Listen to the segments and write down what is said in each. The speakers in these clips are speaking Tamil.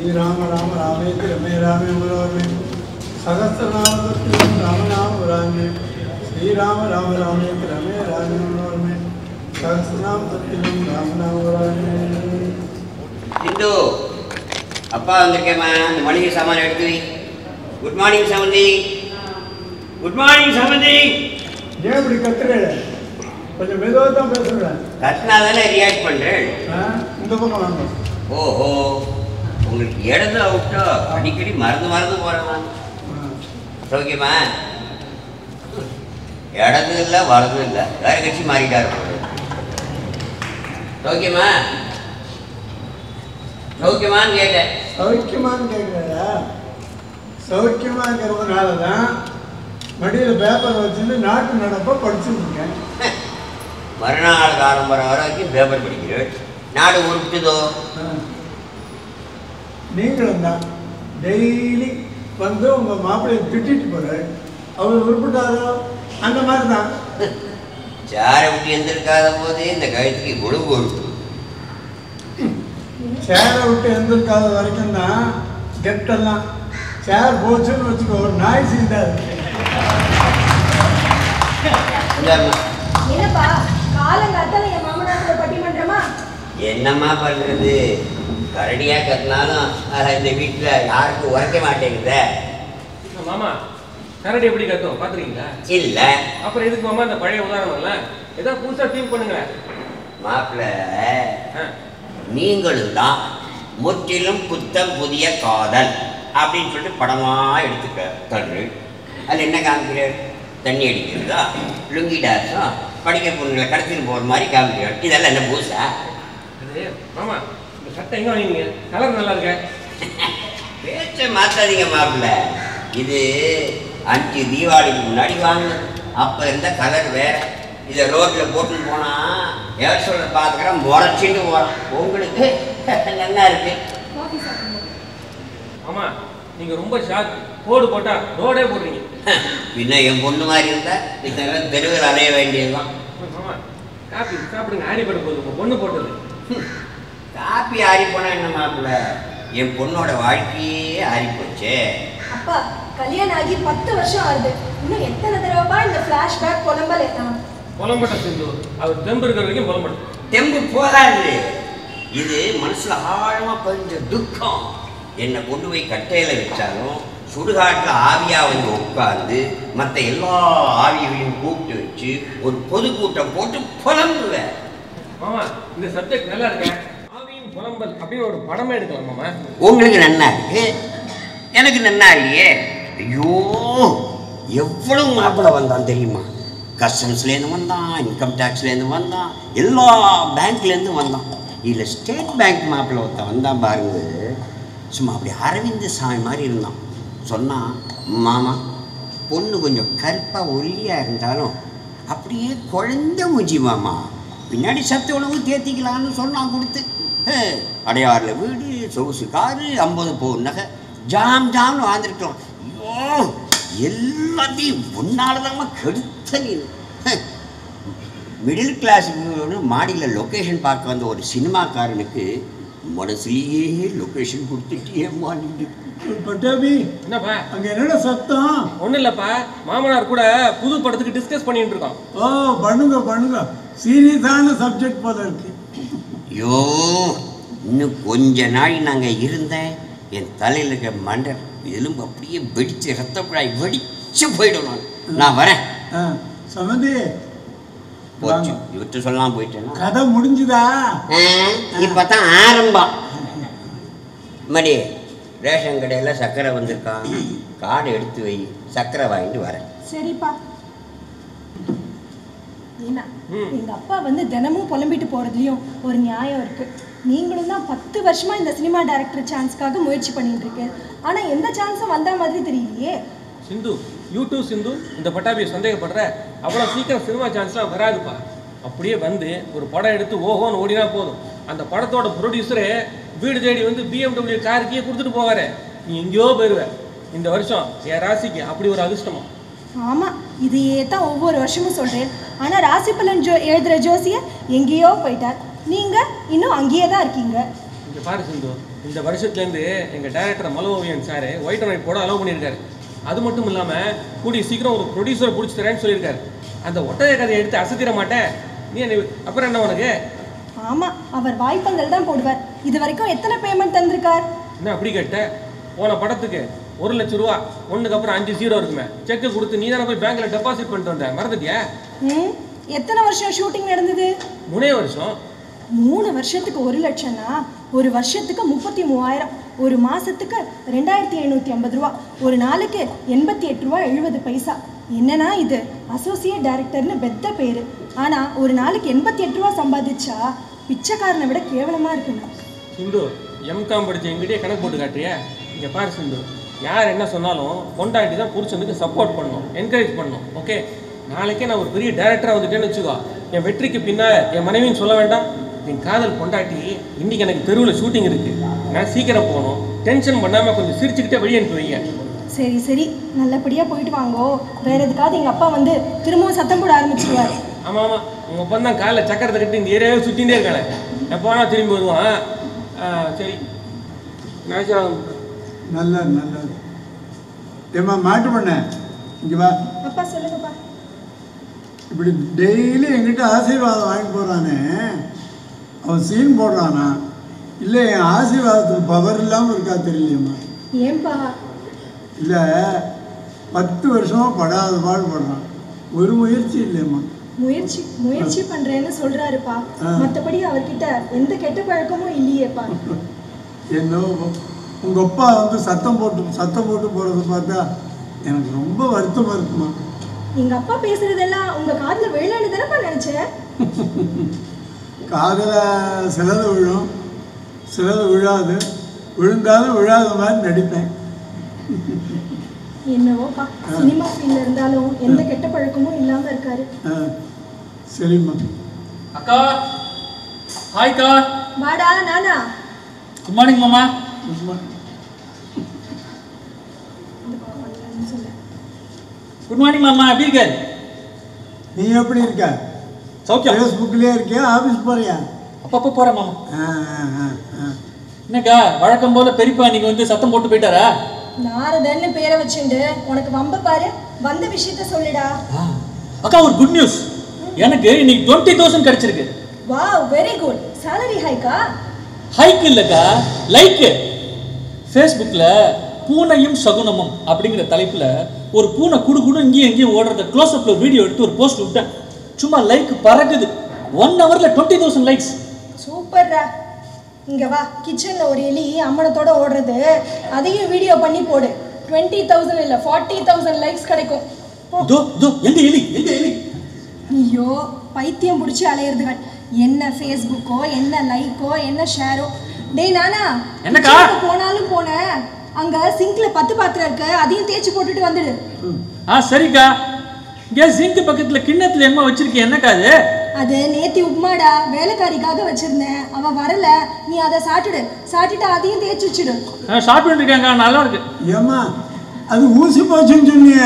श्रीराम राम रामेति रमे रामे मनोरमे सहस्रनामतत्तुल्यं रामनामवरान्ये श्रीराम राम रामेति रमे रामे मनोरमे सहस्रनामतत्तुल्यं रामनामवरान्ये இந்து அப்பா வந்திருக்கேம்மா இந்த மளிகை சாமான் எடுத்து வை குட் மார்னிங் சமந்தி குட் மார்னிங் சமந்தி ஏன் இப்படி கத்துற கொஞ்சம் மெதுவாக தான் பேசுகிறேன் கட்டினா தானே ரியாக்ட் பண்ணுறேன் இந்த பக்கம் வாங்க ஓஹோ உங்களுக்கு இடத்துல விட்டா அடிக்கடி மறந்து மறந்து போகிறேன் சௌக்கியமா இடது இல்லை வலது இல்லை வேற கட்சி மாறிட்டாரு போல. சௌக்கியமா சௌக்கியமான்னு கேட்டேன் சௌக்கியமான்னு கேட்குறா சௌக்கியமாங்கிறதுனால தான் மடியில் பேப்பர் வச்சுட்டு நாட்டு நடப்பை படிச்சுருக்கேன் மறுநாள் காலம் வர வரைக்கும் பேப்பர் படிக்கிறேன் நாடு உருட்டுதோ நீங்களும் தான் டெய்லி வந்து உங்கள் மாப்பிள்ளையை திட்டிட்டு போகிறார் அவர் உருப்பிட்டாரோ அந்த மாதிரி தான் சேரை விட்டு எந்திருக்காத போதே இந்த கழுத்துக்கு இவ்வளவு பொறுப்பு சேரை விட்டு எந்திருக்காத வரைக்கும் தான் கெட்டெல்லாம் சேர் போச்சுன்னு வச்சுக்கோ ஒரு நாய் சீதா இருக்கு இந்தாம்மா. என்னப்பா காலங்காத்தால என் மாமனாரோட பட்டிமன்றமா என்னம்மா பண்றது கரடியா கட்டினாலும் அஹ், இந்த வீட்டுல யாருக்கும் உரைக்க மாட்டேங்குதே மாமா கரடி எப்படி கத்தும் பாத்துறீங்களா இல்ல அப்புறம் எதுக்கு மாமா இந்த பழைய உதாரணம் இல்ல ஏதாவது புதுசா தீம் பண்ணுங்க மாப்பிள்ள ஆ, நீங்களும் தான் முற்றிலும் புத்தம் புதிய காதல் அப்படின்னு சொல்லிட்டு படமா எடுத்துக்க தரு அதில் என்ன காமிக்கிறார் தண்ணி அடிக்கிறதா லுங்கி டான்ஸும் படிக்க பொண்ணுங்களை கடத்திட்டு போகிற மாதிரி காமிக்கிறார் இதெல்லாம் என்ன பூசா அது மாமா இந்த சட்டை எங்க வாங்கினீங்க கலர் நல்லா இருக்க பேச்ச மாத்தாதீங்க மாப்பிள்ள இது அஞ்சு தீபாவளிக்கு முன்னாடி வாங்கினது அப்ப இருந்த கலர் வேற இதை ரோட்ல போட்டுன்னு போனா ஏர் சொல்ல பார்த்துக்கிறேன் முறைச்சிட்டு போறான் உங்களுக்கு நல்லா இருக்கு காஃபி சாப்பிடுங்க மாமா நீங்க ரொம்ப ஷாக் கோடு போட்டா ரோடே போடுறீங்க பின்ன என் பொண்ணு மாதிரி இருந்தா இதெல்லாம் தெருவில் அலைய வேண்டியதுதான் மாமா காப்பி சாப்பிடுங்க ஆடிப்பட போகுது உங்க பொண்ணு போட்டது காப்பி ஆறி போனா என்ன மாப்பிள்ள என் பொண்ணோட வாழ்க்கையே ஆறி போச்சே அப்பா கல்யாணம் ஆகி பத்து வருஷம் ஆகுது இன்னும் எத்தனை தடவைப்பா இந்த ஃபிளாஷ்பேக் புலம்பல் எத்தனை புலம்பட்ட சிந்து அவர் தெம்பு இருக்கிற வரைக்கும் புலம்பட்டும் தெம்பு போகாது இது மனசுல ஆழமா பதிஞ்ச துக்கம் என்னை கொண்டு போய் கட்டையில வச்சாலும் சுடுகாட்டில் ஆவியா வந்து உட்கார்ந்து மற்ற எல்லா ஆவிகளையும் கூப்பிட்டு வச்சு ஒரு பொதுக்கூட்டம் போட்டு புலம்புவேன் மாமா இந்த சப்ஜெக்ட் நல்லா இருக்க ஆவியின் புலம்பல் அப்படின்னு ஒரு படமே எடுக்கலாம் மாமா உங்களுக்கு நன்னா இருக்கு எனக்கு நன்னா இல்லையே ஐயோ எவ்வளவு மாப்பிள்ளை வந்தான் தெரியுமா கஸ்டம்ஸ்லேருந்து வந்தான் இன்கம் டேக்ஸ்லேருந்து வந்தான் எல்லா பேங்க்லேருந்து வந்தான் இதில் ஸ்டேட் பேங்க் மாப்பிள்ளை ஒருத்தன் வந்தான் பாருங்க சும்மா அப்படி அரவிந்த் சாமி மாதிரி இருந்தான் சொன்னான் மாமா பொண்ணு கொஞ்சம் கருப்பாக ஒல்லியாக இருந்தாலும் அப்படியே குழந்தை மூஞ்சி மாமா பின்னாடி சத்து உணவு தேத்திக்கலான்னு சொன்னான் கொடுத்து ஹே, அடையாறில் வீடு சொகுசு காரு ஐம்பது பவுன் நகை ஜாம் ஜாம்னு வாழ்ந்துருக்கோம் ஐயோ எல்லாத்தையும் முன்னாலதாம்மா கெடுத்த நீ மிடில் கிளாஸ் மாடியில் லொக்கேஷன் பார்க்க வந்த ஒரு சினிமாக்காரனுக்கு மனசுலேயே லொக்கேஷன் கொடுத்துட்டியேம்மா நீ பட்டாபி என்னப்பா அங்கே என்னடா சத்தம் ஒன்றும் இல்லைப்பா மாமனார் கூட புது படத்துக்கு டிஸ்கஸ் பண்ணிட்டு இருக்கோம் ஓ பண்ணுங்க பண்ணுங்க சீரியஸான சப்ஜெக்ட் போல இருக்கு ஐயோ இன்னும் கொஞ்ச நாள் நாங்கள் இருந்தேன் என் தலையில் இருக்க மண்டர் எலும்பு அப்படியே வெடிச்சு ரத்த குழாய் வெடிச்சு போயிடும் நான் நான் வரேன் ஆ, சமந்தி போச்சு வாங்க. இவற்றை சொல்லாம போயிட்டேன்னா கதை முடிஞ்சுதா இப்போ தான் ஆரம்பம் மடி ரேஷன் கடையில் சர்க்கரை வந்திருக்கான் கார்டு எடுத்து வை சர்க்கரை வாங்கிட்டு வரேன் சரிப்பா என்ன ம். எங்க அப்பா வந்து தினமும் புலம்பிட்டு போறதுலயும் ஒரு நியாயம் இருக்கு நீங்களும் தான் பத்து வருஷமா இந்த சினிமா டைரக்டர் சான்ஸ்க்காக முயற்சி பண்ணிட்டு இருக்கேன் ஆனா எந்த சான்ஸும் வந்த மாதிரி தெரியலையே சிந்து யூடியூப் சிந்து இந்த பட்டாபியை சந்தேகப்படுற அவ்வளோ சீக்கிரம் சினிமா சான்ஸ்லாம் வராதுப்பா அப்படியே வந்து ஒரு படம் எடுத்து ஓஹோன்னு ஓடினா போதும் அந்த படத்தோட ப்ரொடியூசரே வீடு தேடி வந்து பிஎம்டபிள்யூ காருக்கே கொடுத்துட்டு போவாரு நீ எங்கேயோ போயிருவ இந்த வருஷம் என் ராசிக்கு அப்படி ஒரு அதிர்ஷ்டமா ஆமா இதையே தான் ஒவ்வொரு வருஷமும் சொல்றேன் ஆனா ராசி பலன் ஜோ எழுதுற ஜோசியர் எங்கேயோ போயிட்டார் நீங்க இன்னும் அங்கேயே தான் இருக்கீங்க இங்க பாரு சிந்து இந்த வருஷத்துலேருந்து எங்க டைரக்டர் மலோவியன் சார் ஒயிட் அண்ட் ஒயிட் போட அலோவ் பண்ணியிருக்காரு அது மட்டும் இல்லாம கூடிய சீக்கிரம் ஒரு ப்ரொடியூசரை பிடிச்சி தரேன்னு சொல்லியிருக்காரு அந்த ஒட்டக கதையை எடுத்து அசத்திர மாட்டேன் நீ என்ன அப்புறம் என்ன உனக்கு ஆமா அவர் வாய்ப்பந்தல் தான் போடுவார் இது வரைக்கும் எத்தனை பேமெண்ட் தந்திருக்கார் என்ன அப்படி கேட்ட போன படத்துக்கு ஒரு லட்சம் ரூபா ஒண்ணுக்கு அப்புறம் அஞ்சு ஜீரோ இருக்குமே செக்கு கொடுத்து நீ தானே போய் பேங்க்ல டெபாசிட் பண்ணிட்டு வந்த மறந்துட்டியா ம் எத்தனை வருஷம் ஷூட்டிங் நடந்தது மூணே வருஷம் மூணு வருஷத்துக்கு ஒரு லட்சம்னா ஒரு வருஷத்துக்கு முப்பத்தி மூவாயிரம் ஒரு மாசத்துக்கு ரெண்டாயிரத்தி எழுநூத்தி ஐம்பது ரூபா ஒரு நாளுக்கு எண்பத்தி எட்டு ரூபா எழுபது பைசா என்னன்னா இது அசோசியேட் டைரக்டர்னு பெத்த பேரு ஆனா ஒரு நாளைக்கு எண்பத்தி எட்டு ரூபா சம்பாதிச்சா பிச்சைக்காரனை விட கேவலமா இருக்குண்ணா சிந்து எம்காம் படிச்ச எங்கிட்டே கணக்கு போட்டு காட்டுறியா இங்க பாரு சிந்து யார் என்ன சொன்னாலும் பொண்டாட்டி தான் புருஷனுக்கு சப்போர்ட் பண்ணணும் என்கரேஜ் பண்ணணும் ஓகே நாளைக்கே நான் ஒரு பெரிய டேரக்டராக வந்துட்டேன்னு வச்சுக்கோ என் வெற்றிக்கு பின்னால் என் மனைவின்னு சொல்ல வேண்டாம் என் காதல் பொண்டாட்டி இன்னைக்கு எனக்கு தெருவில் ஷூட்டிங் இருக்கு நான் சீக்கிரம் போகணும் டென்ஷன் பண்ணாமல் கொஞ்சம் சிரிச்சுக்கிட்டே வெளியே அனுப்பி வைங்க சரி சரி நல்லபடியா போயிட்டு வாங்கோ வேற எதுக்காவது எங்க அப்பா வந்து திரும்பவும் சத்தம் போட ஆரம்பிச்சிருவாரு ஆமாம் ஆமாம் உங்கள் அப்பா தான் காலைல சக்கரத்தை கட்டி இந்த ஏரியாவே சுற்றிகிட்டே இருக்கானே எப்போ வேணா திரும்பி வருவான் ஆ, சரி நான் நல்லது நல்லது ஏம்மா மாட்டு பண்ண இங்கே வா அப்பா சொல்லுங்கப்பா இப்படி டெய்லி என்கிட்ட ஆசீர்வாதம் வாங்கி போகிறானே அவன் சீன் போடுறானா இல்லை என் ஆசீர்வாதத்துக்கு பவர் இல்லாமல் இருக்கா தெரியலையம்மா ஏன்பா இல்லை பத்து வருஷமா படாத பாடுபடுறான் ஒரு முயற்சி இல்லையம்மா முயற்சி முயற்சி பண்றேன்னு சொல்றாருப்பா ஆ. மத்தபடி அவர்கிட்ட எந்த கெட்ட பழக்கமும் இல்லையேப்பா என்னோ உங்கள் அப்பா வந்து சத்தம் போட்டு சத்தம் போட்டு போகிறத பார்த்தா எனக்கு ரொம்ப வருத்தமாக இருக்குமா எங்க அப்பா பேசுறதெல்லாம் உங்க காதுல விழலன்னு தானப்பா நினைச்சேன் காதில் சிலது விழும் சிலது விழாது விழுந்தாலும் விழாத மாதிரி நடிப்பேன் என்னவோப்பா சினிமா ஃபீல்ட்ல இருந்தாலும் எந்த கெட்ட பழக்கமும் இல்லாம இருக்காரு ஆ சரிம்மா அக்கா ஹாய்க்கா வாடா நானா குட் மார்னிங் மாமா சும்மா குட் மார்னிங் மாமா எப்படி இருக்காரு நீ எப்படி இருக்க சௌக்கியம் ஃபேஸ்புக்லேயே இருக்கியா ஆஃபீஸ் போறியா அப்பப்போ போறேன் மாமா ஆ ஆ ஆ ஆ என்னக்கா வழக்கம் போல பெரியப்பா நீங்க வந்து சத்தம் போட்டு போயிட்டாரா நாரதன்னு பேரை வச்சுண்டு உனக்கு வம்ப பாரு வந்த விஷயத்த சொல்லுடா அக்கா ஒரு குட் நியூஸ் எனக்கு இன்னைக்கு டுவெண்ட்டி தௌசண்ட் கிடைச்சிருக்கு வாவ் வெரி குட் salary ஹைக்கா ஹைக் இல்லக்கா லைக்கு ஃபேஸ்புக்கில் பூனையும் சகுனமும் அப்படிங்கிற தலைப்பில் ஒரு பூனை குடு குடு இங்கேயும் எங்கேயும் ஓடுறத க்ளோஸ்அப்பில் வீடியோ எடுத்து ஒரு போஸ்ட் விட்டேன் சும்மா லைக் பறக்குது ஒன் ஹவரில் டுவெண்ட்டி தௌசண்ட் லைக்ஸ் சூப்பர்ரா இங்க வா கிச்சன்ல ஒரு எலி அம்மனத்தோட ஓடுறது அதையும் வீடியோ பண்ணி போடு டுவெண்ட்டி தௌசண்ட் இல்லை ஃபார்ட்டி தௌசண்ட் லைக்ஸ் கிடைக்கும் போ. இதோ இதோ எங்க எலி எங்க எலி ஐயோ பைத்தியம் பிடிச்சி அலையிறதுகள் என்ன ஃபேஸ்புக்கோ என்ன லைக்கோ என்ன ஷேரோ டேய் நானா என்னக்கா? kitchen க்கு போனாலும் போனேன் அங்க சிங்க்ல பத்து பாத்திரம் இருக்கு அதையும் தேய்ச்சி போட்டுட்டு வந்துடு ஆ சரிக்கா இங்கே ஜிங்க் பக்கத்தில் கிண்ணத்தில் என்ன வச்சிருக்கேன் என்னக்கா அது அது நேத்தி உப்மாடா வேலைக்காரிக்காக வச்சிருந்தேன் அவ வரல நீ அதை சாப்பிட்டுடு சாப்பிட்டுட்டு அதையும் தேய்ச்சி வச்சிடு ஆ, சாப்பிட்டு இருக்காங்க நல்லா இருக்கு ஏம்மா அது ஊசி போச்சுன்னு சொன்னியே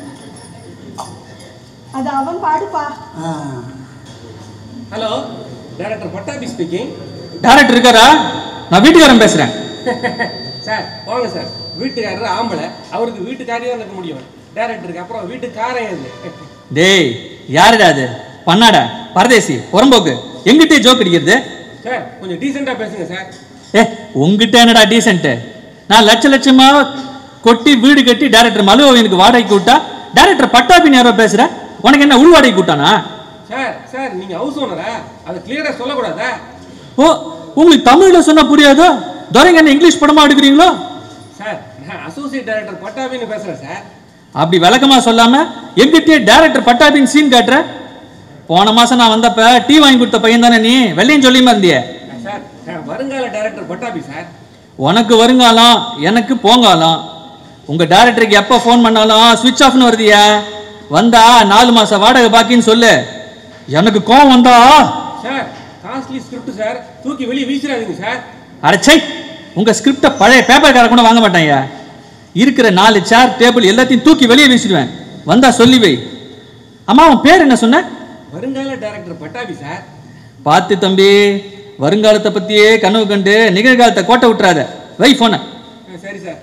அது அவன் பாடுப்பா ஆ hello director Pattabi speaking director இருக்காரா நான் வீட்டுக்காரன் பேசுறேன் சார் வாங்க சார் வீட்டுக்காரர் ஆம்பளை அவருக்கு வீட்டுக்காரி தான் இருக்க முடியும் டைரக்டருக்கு அப்புறம் வீட்டுக்காரன் இது டேய் யாருடா அது பண்ணாடா பரதேசி புறம்போக்கு எங்கிட்டே ஜோக் அடிக்கிறது சார் கொஞ்சம் டீசெண்டாக பேசுங்க சார் ஏ உங்ககிட்ட என்னடா டீசென்ட் நான் லட்ச லட்சமா கொட்டி வீடு கட்டி டேரக்டர் மலுவனுக்கு வாடகைக்கு விட்டா டேரக்டர் பட்டாபின்னு யாரோ பேசுற உனக்கு என்ன உள் வாடகைக்கு விட்டானா சார் சார் நீங்க ஹவுஸ் ஓனரா அதை கிளியரா சொல்லக்கூடாதா ஓ உங்களுக்கு தமிழ்ல சொன்னா புரியாதோ துரைங்க என்ன இங்கிலீஷ் படமா எடுக்கிறீங்களோ சார் நான் அசோசியேட் டைரக்டர் பட்டாபின்னு பேசுறேன் சார் அப்படி விளக்கமா சொல்லாம எங்கிட்டே டேரக்டர் பட்டாபின் சீன் காட்டுற போன மாசம் நான் வந்தப்ப டீ வாங்கி கொடுத்த பையன் தானே நீ வெள்ளையும் சொல்லியுமா இருந்தியே சார் நான் வருங்கால டைரக்டர் பட்டாபி சார் உனக்கு வருங்காலம் எனக்கு போங்காலம் உங்க டைரக்டருக்கு எப்போ ஃபோன் பண்ணாலும் சுவிட்ச் ஆஃப்னு வருதியா வந்தா நாலு மாசம் வாடகை பாக்கின்னு சொல்லு எனக்கு கோவம் வந்தா சார் காஸ்ட்லி ஸ்கிரிப்ட் சார் தூக்கி வெளியே வீசிடாதீங்க சார் அடைச்சை உங்க ஸ்கிரிப்டை பழைய பேப்பர்கார கூட வாங்க மாட்டேன்யா இருக்கிற நாலு சேர் டேபிள் எல்லாத்தையும் தூக்கி வெளியே வீசிடுவேன் வந்தா சொல்லி வை அம்மா உன் பேர் என்ன சொன்ன வருங்கால டைரக்டர் பட்டாபி சார் பார்த்து தம்பி வருங்காலத்தை பற்றியே கனவு கண்டு நிகழ்காலத்தை கோட்டை விட்டுறாத வை ஃபோனை சரி சார்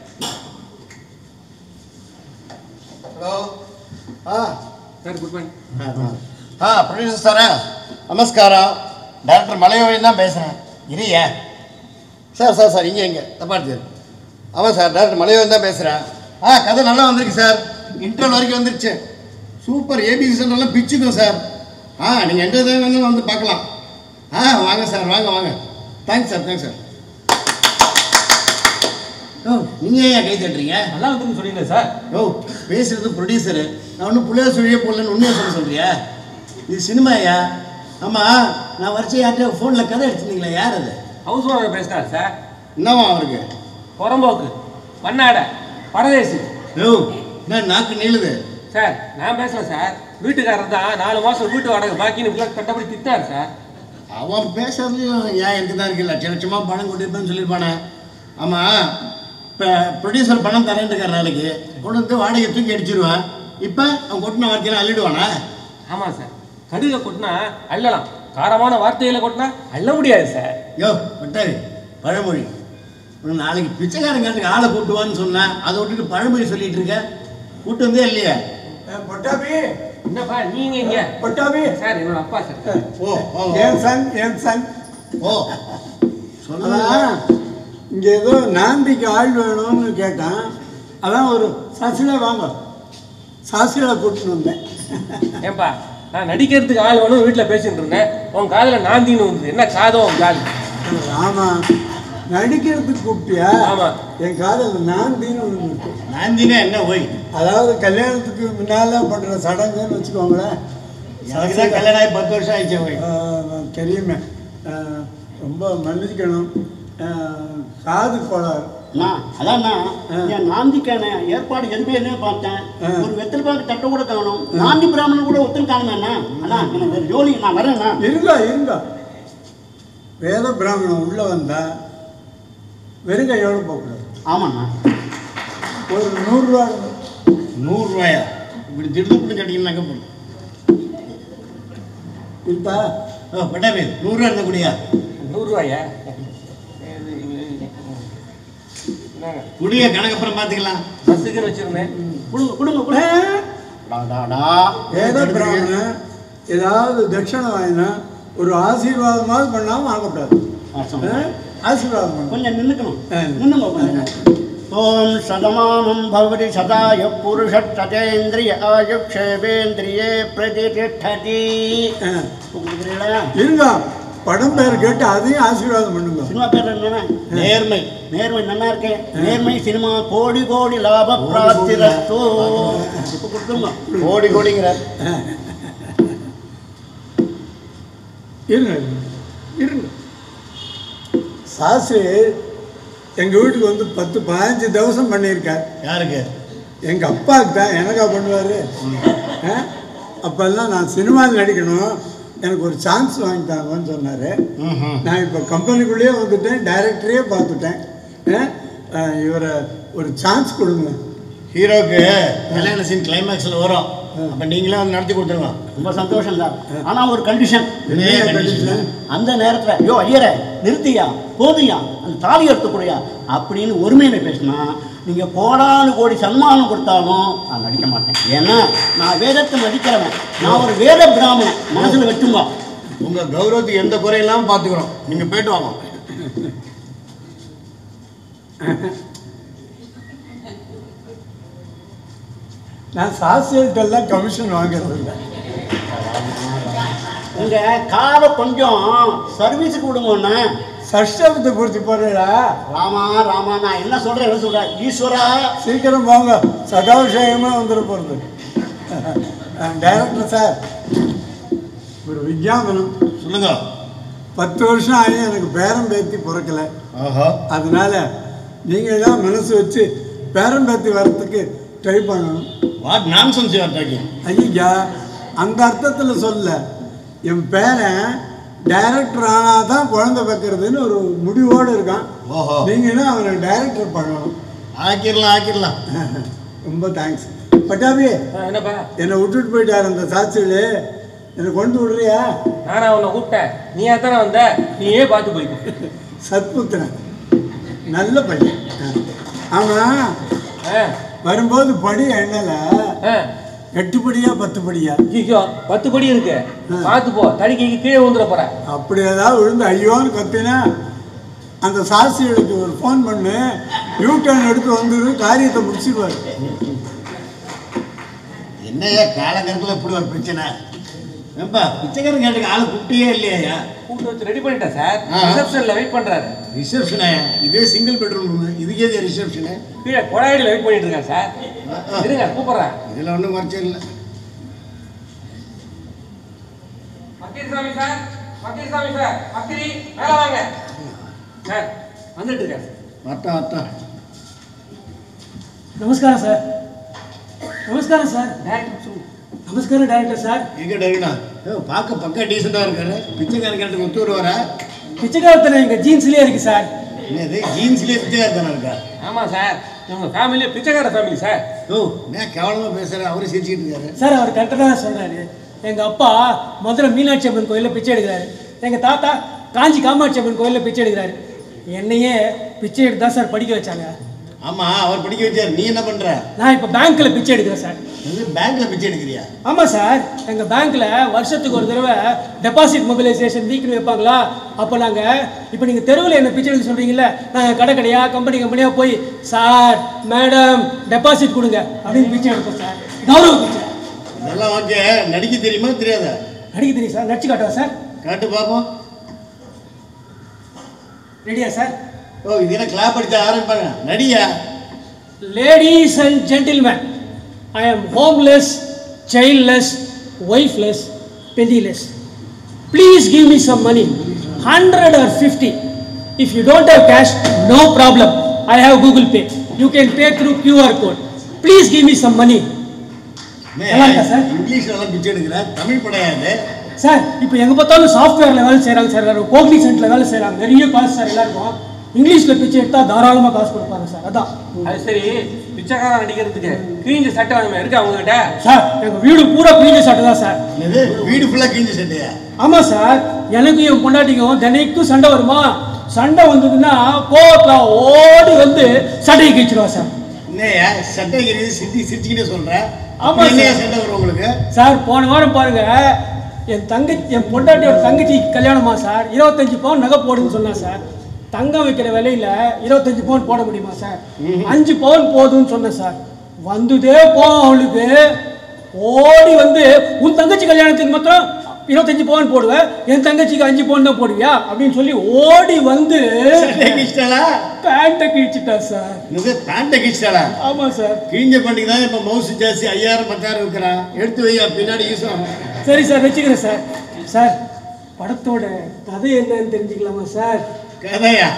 ஹலோ ஆ சார் குட் மார்னிங் ஆ ப்ரொடியூசர் சாரா நமஸ்காரம் டாக்டர் மலையோவின் தான் பேசுகிறேன் இரியா சார் சார் சார் இங்கே இங்கே தப்பா எடுத்து ஆமாம் சார் டாக்டர் மலையோவின் தான் பேசுகிறேன் ஆ கதை நல்லா வந்திருக்கு சார் இன்டர்வல் வரைக்கும் வந்துருச்சு சூப்பர் ஏபிசி சென்டர்லாம் பிச்சுக்கும் சார் ஆ நீங்கள் எந்த இதை வேணாலும் வந்து பார்க்கலாம் ஆ வாங்க சார் வாங்க வாங்க தேங்க்ஸ் சார் தேங்க்ஸ் சார் ஓ நீங்கள் ஏன் கை தட்டுறீங்க நல்லா வந்துன்னு சொன்னீங்களே சார் ஓ பேசுறது ப்ரொடியூசரு நான் ஒன்றும் புள்ளைய சொல்லியே போடலன்னு உண்மையை சொல்ல சொல்றியா இது சினிமாயா ஆமாம் நான் வரிசை யார்கிட்ட ஃபோனில் கதை எடுத்துருந்தீங்களா யார் அது ஹவுஸ் ஓனர் பேசுகிறார் சார் என்னவா அவருக்கு புறம்போக்கு பண்ணாடை பரதேசி ஓ என்ன நாக்கு நீளுது சார் நான் பேசல சார் வீட்டுக்காரர் தான் நாலு மாதம் வீட்டு வாடகை பாக்கின்னு இப்படி கட்டப்படி திட்டார் சார் அவன் பேசுறதுலையும் ஏன் எனக்கு தான் இருக்கு லட்ச லட்சமாக பணம் கொட்டிருப்பேன்னு சொல்லியிருப்பானே ஆமாம் இப்போ ப்ரொடியூசர் பணம் தரேன்ட்டுக்கார நாளைக்கு கொண்டு வந்து வாடகை தூக்கி அடிச்சிருவான் இப்போ அவன் கொட்டின வார்த்தையெல்லாம் அள்ளிடுவானா ஆமாம் சார் கடுகை கொட்டினா அள்ளலாம் காரமான வார்த்தைகளை கொட்டினா அள்ள முடியாது சார் யோ பட்டாரி பழமொழி உனக்கு நாளைக்கு பிச்சைக்காரங்காட்டுக்கு ஆளை கூட்டுவான்னு சொன்னேன் அதை விட்டுட்டு பழமொழி சொல்லிட்டு இருக்க கூட்டு வந்தே இல்லையே பொட்டாபி என்னப்பா நீங்க இங்க பொட்டாபி சார் என்னோட அப்பா சார் ஓ ஓ, என் சன் என் சன் ஓ அதான் சொன்னா இங்கே ஏதோ நாந்திக்கு ஆள் வேணும்னு கேட்டான் அதான் ஒரு சசில வாங்க சாசில கூட்டின்னு வந்தேன் ஏன்பா நான் நடிக்கிறதுக்கு ஆள் வேணும் வீட்டில் பேசிட்டு இருந்தேன் உன் காதுல நாந்தின்னு வந்து என்ன காதோ உன் காது ஆமாம் நடிக்கிறதுக்கு கூப்பிட்டியா ஆமா. என் காதல் நாந்தின்னு ஒன்று நாந்தினா என்ன ஓய் அதாவது கல்யாணத்துக்கு முன்னால பண்ற சடங்குன்னு வச்சுக்கோங்களேன் எனக்கு தான் கல்யாணம் ஆகி பத்து வருஷம் ஆயிடுச்சு ஓய் ஆஹ் தெரியுமே ஆஹ் ரொம்ப மன்னிச்சுக்கணும் ஆஹ் காது கோளாறு அண்ணா அதான்ண்ணா ஆ. என் நாந்திக்கான ஏற்பாடு எதுவுமே என்ன பார்த்தேன் ஆ. ஒரு வெத்தலை பாக்கு தட்டை கூட காணும் நாந்தி பிராமணன் கூட ஒருத்தர் காணுமே அண்ணா அண்ணா எனக்கு வேற ஜோலி நான் வரேண்ணா இருங்க இருங்க வேத பிராமணன் உள்ள வந்தா வெறும் கையோடு போகக்கூடாது ஆமாண்ணா ஒரு நூறுரூவா நூறுரூவாயா இப்படி திடுப்புன்னு கேட்டீங்கன்னாக்க போதும் இருக்கா ஓ பட்டாபி நூறுரூவா இருந்த கூடியா நூறுரூவாயா என்னங்க குடிய கணக்கப்புறம் பார்த்துக்கலாம் பஸ்ஸுக்குன்னு வச்சிருந்தேன் கொடுங்க கொடுங்க கொடுங்க டா, டா, டா. வேத பிராமணன் ஏதாவது தட்சணை வாங்கினா ஒரு ஆசீர்வாதமாவது பண்ணாமல் வாங்கக்கூடாது வாசம். ஆஹ்? ஆசீர்வாதம் பண்ணணும் கொஞ்சம் நின்னுக்கணும் ஆ. நின்னுங்க கொஞ்சம் ஓம் சதமானம் பவதி சதாய புருஷ சதேந்திரிய ஆயுக்ஷேவேந்திரியே பிரதிஷ்டதி ஆ. கொடுக்குறீங்களா இருங்க படம் பேர் கேட்டு அதையும் ஆசீர்வாதம் பண்ணுங்க சினிமா பேர் என்ன நேர்மை நேர்மை நல்லா இருக்கேன் நேர்மை சினிமா கோடி கோடி லாப பிராப்திரஸ்து இப்போ கொடுத்துருங்க கோடி கோடிங்கிறார் இருங்க இருங்க. இருங்க சாஸ்திரி எங்கள் வீட்டுக்கு வந்து பத்து பதினஞ்சு தவசம் பண்ணியிருக்கார் யாருக்கு எங்கள் அப்பாவுக்கு தான் எனக்கா பண்ணுவார் அப்போல்லாம் நான் சினிமாவில் நடிக்கணும் எனக்கு ஒரு சான்ஸ் வாங்கி தாங்கன்னு சொன்னார் ம்ஹும். நான் இப்போ கம்பெனிக்குள்ளேயே வந்துட்டேன் டைரக்டரே பார்த்துட்டேன் அஹ், அஹ், இவரை ஒரு சான்ஸ் கொடுங்க ஹீரோக்கு கல்யாண சீன் கிளைமேக்ஸில் வரும் அப்போ நீங்களே வந்து நடத்தி கொடுத்துருங்க ரொம்ப சந்தோஷம் தான் ஆனா ஒரு கண்டிஷன் என்ன என்ன condition? அந்த நேரத்துல ஐயோ ஐயரே நிறுத்தியா போதுயா அந்த தாலி எடுத்துக்கூடியா அப்படின்னு ஒருமையில பேசினா நீங்க கோடானு கோடி சன்மானம் கொடுத்தாலும் நான் நடிக்க மாட்டேன் ஏன்னா நான் வேதத்தை மதிக்கிறவன் நான் ஒரு வேத பிராமணன் மனசுல வச்சுங்க உங்கள் கௌரவத்துக்கு எந்த குறையில்லாமல் பார்த்துக்குறோம் நீங்கள் போயிட்டு வாங்க நான் சாஸ்திரிகிட்டெல்லாம் கமிஷன் வாங்குறது இல்லை உங்க காரை கொஞ்சம் சர்வீஸுக்கு விடுங்கண்ணே சஷ்டபத்தை பூர்த்தி போடுறா ராமா ராமா நான் என்ன சொல்றேன் என்ன சொல்றேன் ஈஸ்வரா சீக்கிரம் போங்க சதாபிஷேகமாக வந்துட போகிறது டைரக்டர் சார் ஒரு விஞ்ஞாபனம் சொல்லுங்க பத்து வருஷம் ஆகி எனக்கு பேரம் பேத்தி பிறக்கல ஆஹா அதனால நீங்கள் தான் மனசு வச்சு பேரம் பேத்தி வர்றதுக்கு ட்ரை பண்ணணும் what nonsense you are talking ஐயா அந்த அர்த்தத்தில் சொல்ல என் பேரன் டைரக்டர் ஆனால் தான் குழந்தை வைக்கிறதுன்னு ஒரு முடிவோடு இருக்கான் ஓஹோ. நீங்கன்னா அவனை டைரக்டர் பண்ணணும் ஆக்கிடலாம் ஆக்கிடலாம் ரொம்ப தேங்க்ஸ் பட்டாபி ஆ, என்னப்பா என்னை விட்டுட்டு போயிட்டார் அந்த சாட்சியில் என்னை கொண்டு விடுறியா நானா உன்னை கூப்பிட்டேன் நீ தானே வந்த நீயே பார்த்து போய்க்கோ சத்புத்திரன் நல்ல பையன் ஆமாம் ஆ வரும்போது படி எண்ணல ஆ எட்டு படியா பத்து படியா ஐயோ பத்து படி இருக்கு பார்த்து போ தடிக்கு கீழே விழுந்துட போற அப்படி ஏதாவது விழுந்து ஐயோன்னு கத்தினா அந்த சாஸ்திரிகளுக்கு ஒரு ஃபோன் பண்ணு யூ டர்ன் எடுத்து வந்துரு காரியத்தை முடிச்சிடுவார் என்னய்யா காலங்கரத்தில் இப்படி ஒரு பிரச்சனை ஏப்பா பிச்சைக்காரன் கேட்டுக்கு ஆளை கூப்பிட்டே இல்லையா கூப்பிட்டு வச்சு ரெடி பண்ணிட்டேன் சார் ஆ. ரிசப்ஷன்ல வெயிட் பண்றாரு ரிசப்ஷனே இதே சிங்கிள் பெட்ரூம் ரூமு இதுக்கே இது ரிசப்ஷனு கீழே கொடாயில வெயிட் பண்ணிட்டு இருக்கான் சார் இருங்க கூப்பிடுறேன் இதில் ஒன்றும் குறைச்சல் இல்லை பக்கீர் சாமி சார் பக்கீர் சாமி சார் பக்கிரி மேல வாங்க சார் வந்துட்டு இருக்கேன் வட்டம் வட்டம் నమస్కారం సార్ నమస్కారం సార్ டேரக்டர் சொல்லு నమస్కారం డైరెక్టర్ సార్ எங்கே டேவிடா ஏ பார்க்க பக்கா டீசெண்டாக இருக்காரு பிச்சைக்காரன் கேட்டுக்கு ஒத்து வருவாரா பிச்சைக்காரத்தனை எங்கள் ஜீன்ஸ்லேயே இருக்கு சார் என்னது ஜீன்ஸ்லேயே பிச்சைக்காரத்தானே இருக்கா ஆமா சார் இவங்க ஃபேமிலி பிச்சைக்கார ஃபேமிலி சார் ஓ நான் கேவலமாக பேசுகிறேன் அவரு சிரிச்சுக்கிட்டு இருக்காரு சார் அவர் கரெக்டாக தான் சொல்கிறாரு எங்கள் அப்பா மதுரை மீனாட்சி அம்மன் கோயிலில் பிச்சை எடுக்கிறாரு எங்கள் தாத்தா காஞ்சி காமாட்சி அம்மன் கோயிலில் பிச்சை எடுக்கிறாரு என்னையே பிச்சை எடுத்து தான் சார் படிக்க வச்சாங்க ஆமாம் அவர் படிக்க வச்சார் நீ என்ன பண்ணுற நான் இப்போ பேங்க்கில் பிச்சை எடுக்கிறேன் சார் இது பேங்க்கில் பிச்சை எடுக்கிறியா ஆமாம் சார் எங்கள் பேங்க்கில் வருஷத்துக்கு ஒரு தடவை டெபாசிட் மொபிலைசேஷன் வீக்னு வைப்பாங்களா அப்போ நாங்கள் இப்போ நீங்கள் தெருவில் என்ன பிச்சை எடுக்க சொல்கிறீங்களே நாங்கள் கடை கடையாக கம்பெனி கம்பெனியாக போய் சார் மேடம் டெபாசிட் கொடுங்க அப்படின்னு பிச்சை எடுப்போம் சார் கௌரவ பிச்சை இதெல்லாம் ஓகே நடிக்க தெரியுமா தெரியாதா நடிக்க தெரியும் சார் நடிச்சு காட்டுவா சார் காட்டு பார்ப்போம் ரெடியா சார் ஓ இது என்ன கிளாப் அடிச்சா ஆரம்பிப்பாங்க நடியா ladies and gentlemen I am homeless, childless, wifeless, penniless. Please give me some money, 100 or 50. If you don't have cash, no problem. I have Google Pay. You can pay through QR code. Please give me some money. நல்லா இருக்கா சார்? இங்கிலீஷ் நல்லா பிச்சை எடுக்கிற தமிழ் படையாது சார் இப்போ எங்கே பார்த்தாலும் சாஃப்ட்வேரில் வேலை செய்கிறாங்க சார் வேறு கோக்னிசென்ட்டில் வேலை செய்கிறாங்க நிறைய காசு சார் எல்லாருக்கும் இங்கிலீஷில் பிச்சை எடுத்தால் தாராளமாக காசு கொடுப்பாங்க சார் அதான் அது சரி பிச்சைக்காரன் நடிக்கிறதுக்கு கிழிஞ்ச சட்டை வேணுமே இருக்கா உங்ககிட்ட சார் எங்கள் வீடு பூரா பிரிஞ்ச சட்டை தான் சார் என்னது வீடு ஃபுல்லாக கிழிஞ்சு சட்டையா ஆமாம் சார் எனக்கும் என் பொண்டாட்டிக்கும் தினைக்கும் சண்டை வருமா சண்டை வந்ததுன்னா கோவத்தில் ஓடி வந்து சட்டையை கிழிச்சிடுவா சார் என்னையா சட்டை கிழிஞ்சு சிரிச்சு சிரிச்சுக்கிட்டே சொல்கிறேன் ஆமா ஆமாம் என்னையா சார். சண்டை வரும் உங்களுக்கு சார் போன வாரம் பாருங்க என் தங்கச்சி என் பொண்டாட்டியோட தங்கச்சிக்கு கல்யாணமா சார் இருபத்தஞ்சு பவுன் நகை போடுன்னு சொன்னா சார் தங்கம் வைக்கிற விலையில இருபத்தஞ்சு பவுன் போட முடியுமா சார் அஞ்சு பவுன் போதும்னு சொன்னேன் சார் வந்துதே போகும் அவளுக்கு ஓடி வந்து உன் தங்கச்சி கல்யாணத்துக்கு மாத்திரம் இருபத்தஞ்சு பவுன் போடுவேன் என் தங்கச்சிக்கு அஞ்சு பவுன் தான் போடுவியா அப்படின்னு சொல்லி ஓடி வந்து சட்டை கிழிச்சிட்டாளா பேண்ட்டை கிழிச்சிட்டா சார் என்னது பேண்ட்டை கிழிச்சிட்டாளா ஆமா சார் கிழிஞ்ச பண்ணிக்கு தான் இப்போ மவுசு ஜாஸ்தி ஐயாயிரம் பத்தாயிரம் விற்கிறான் எடுத்து வையா பின்னாடி யூஸ் ஆகும் சரி சார் வச்சுக்கிறேன் சார் சார் படத்தோட கதை என்னன்னு தெரிஞ்சுக்கலாமா சார் கதையா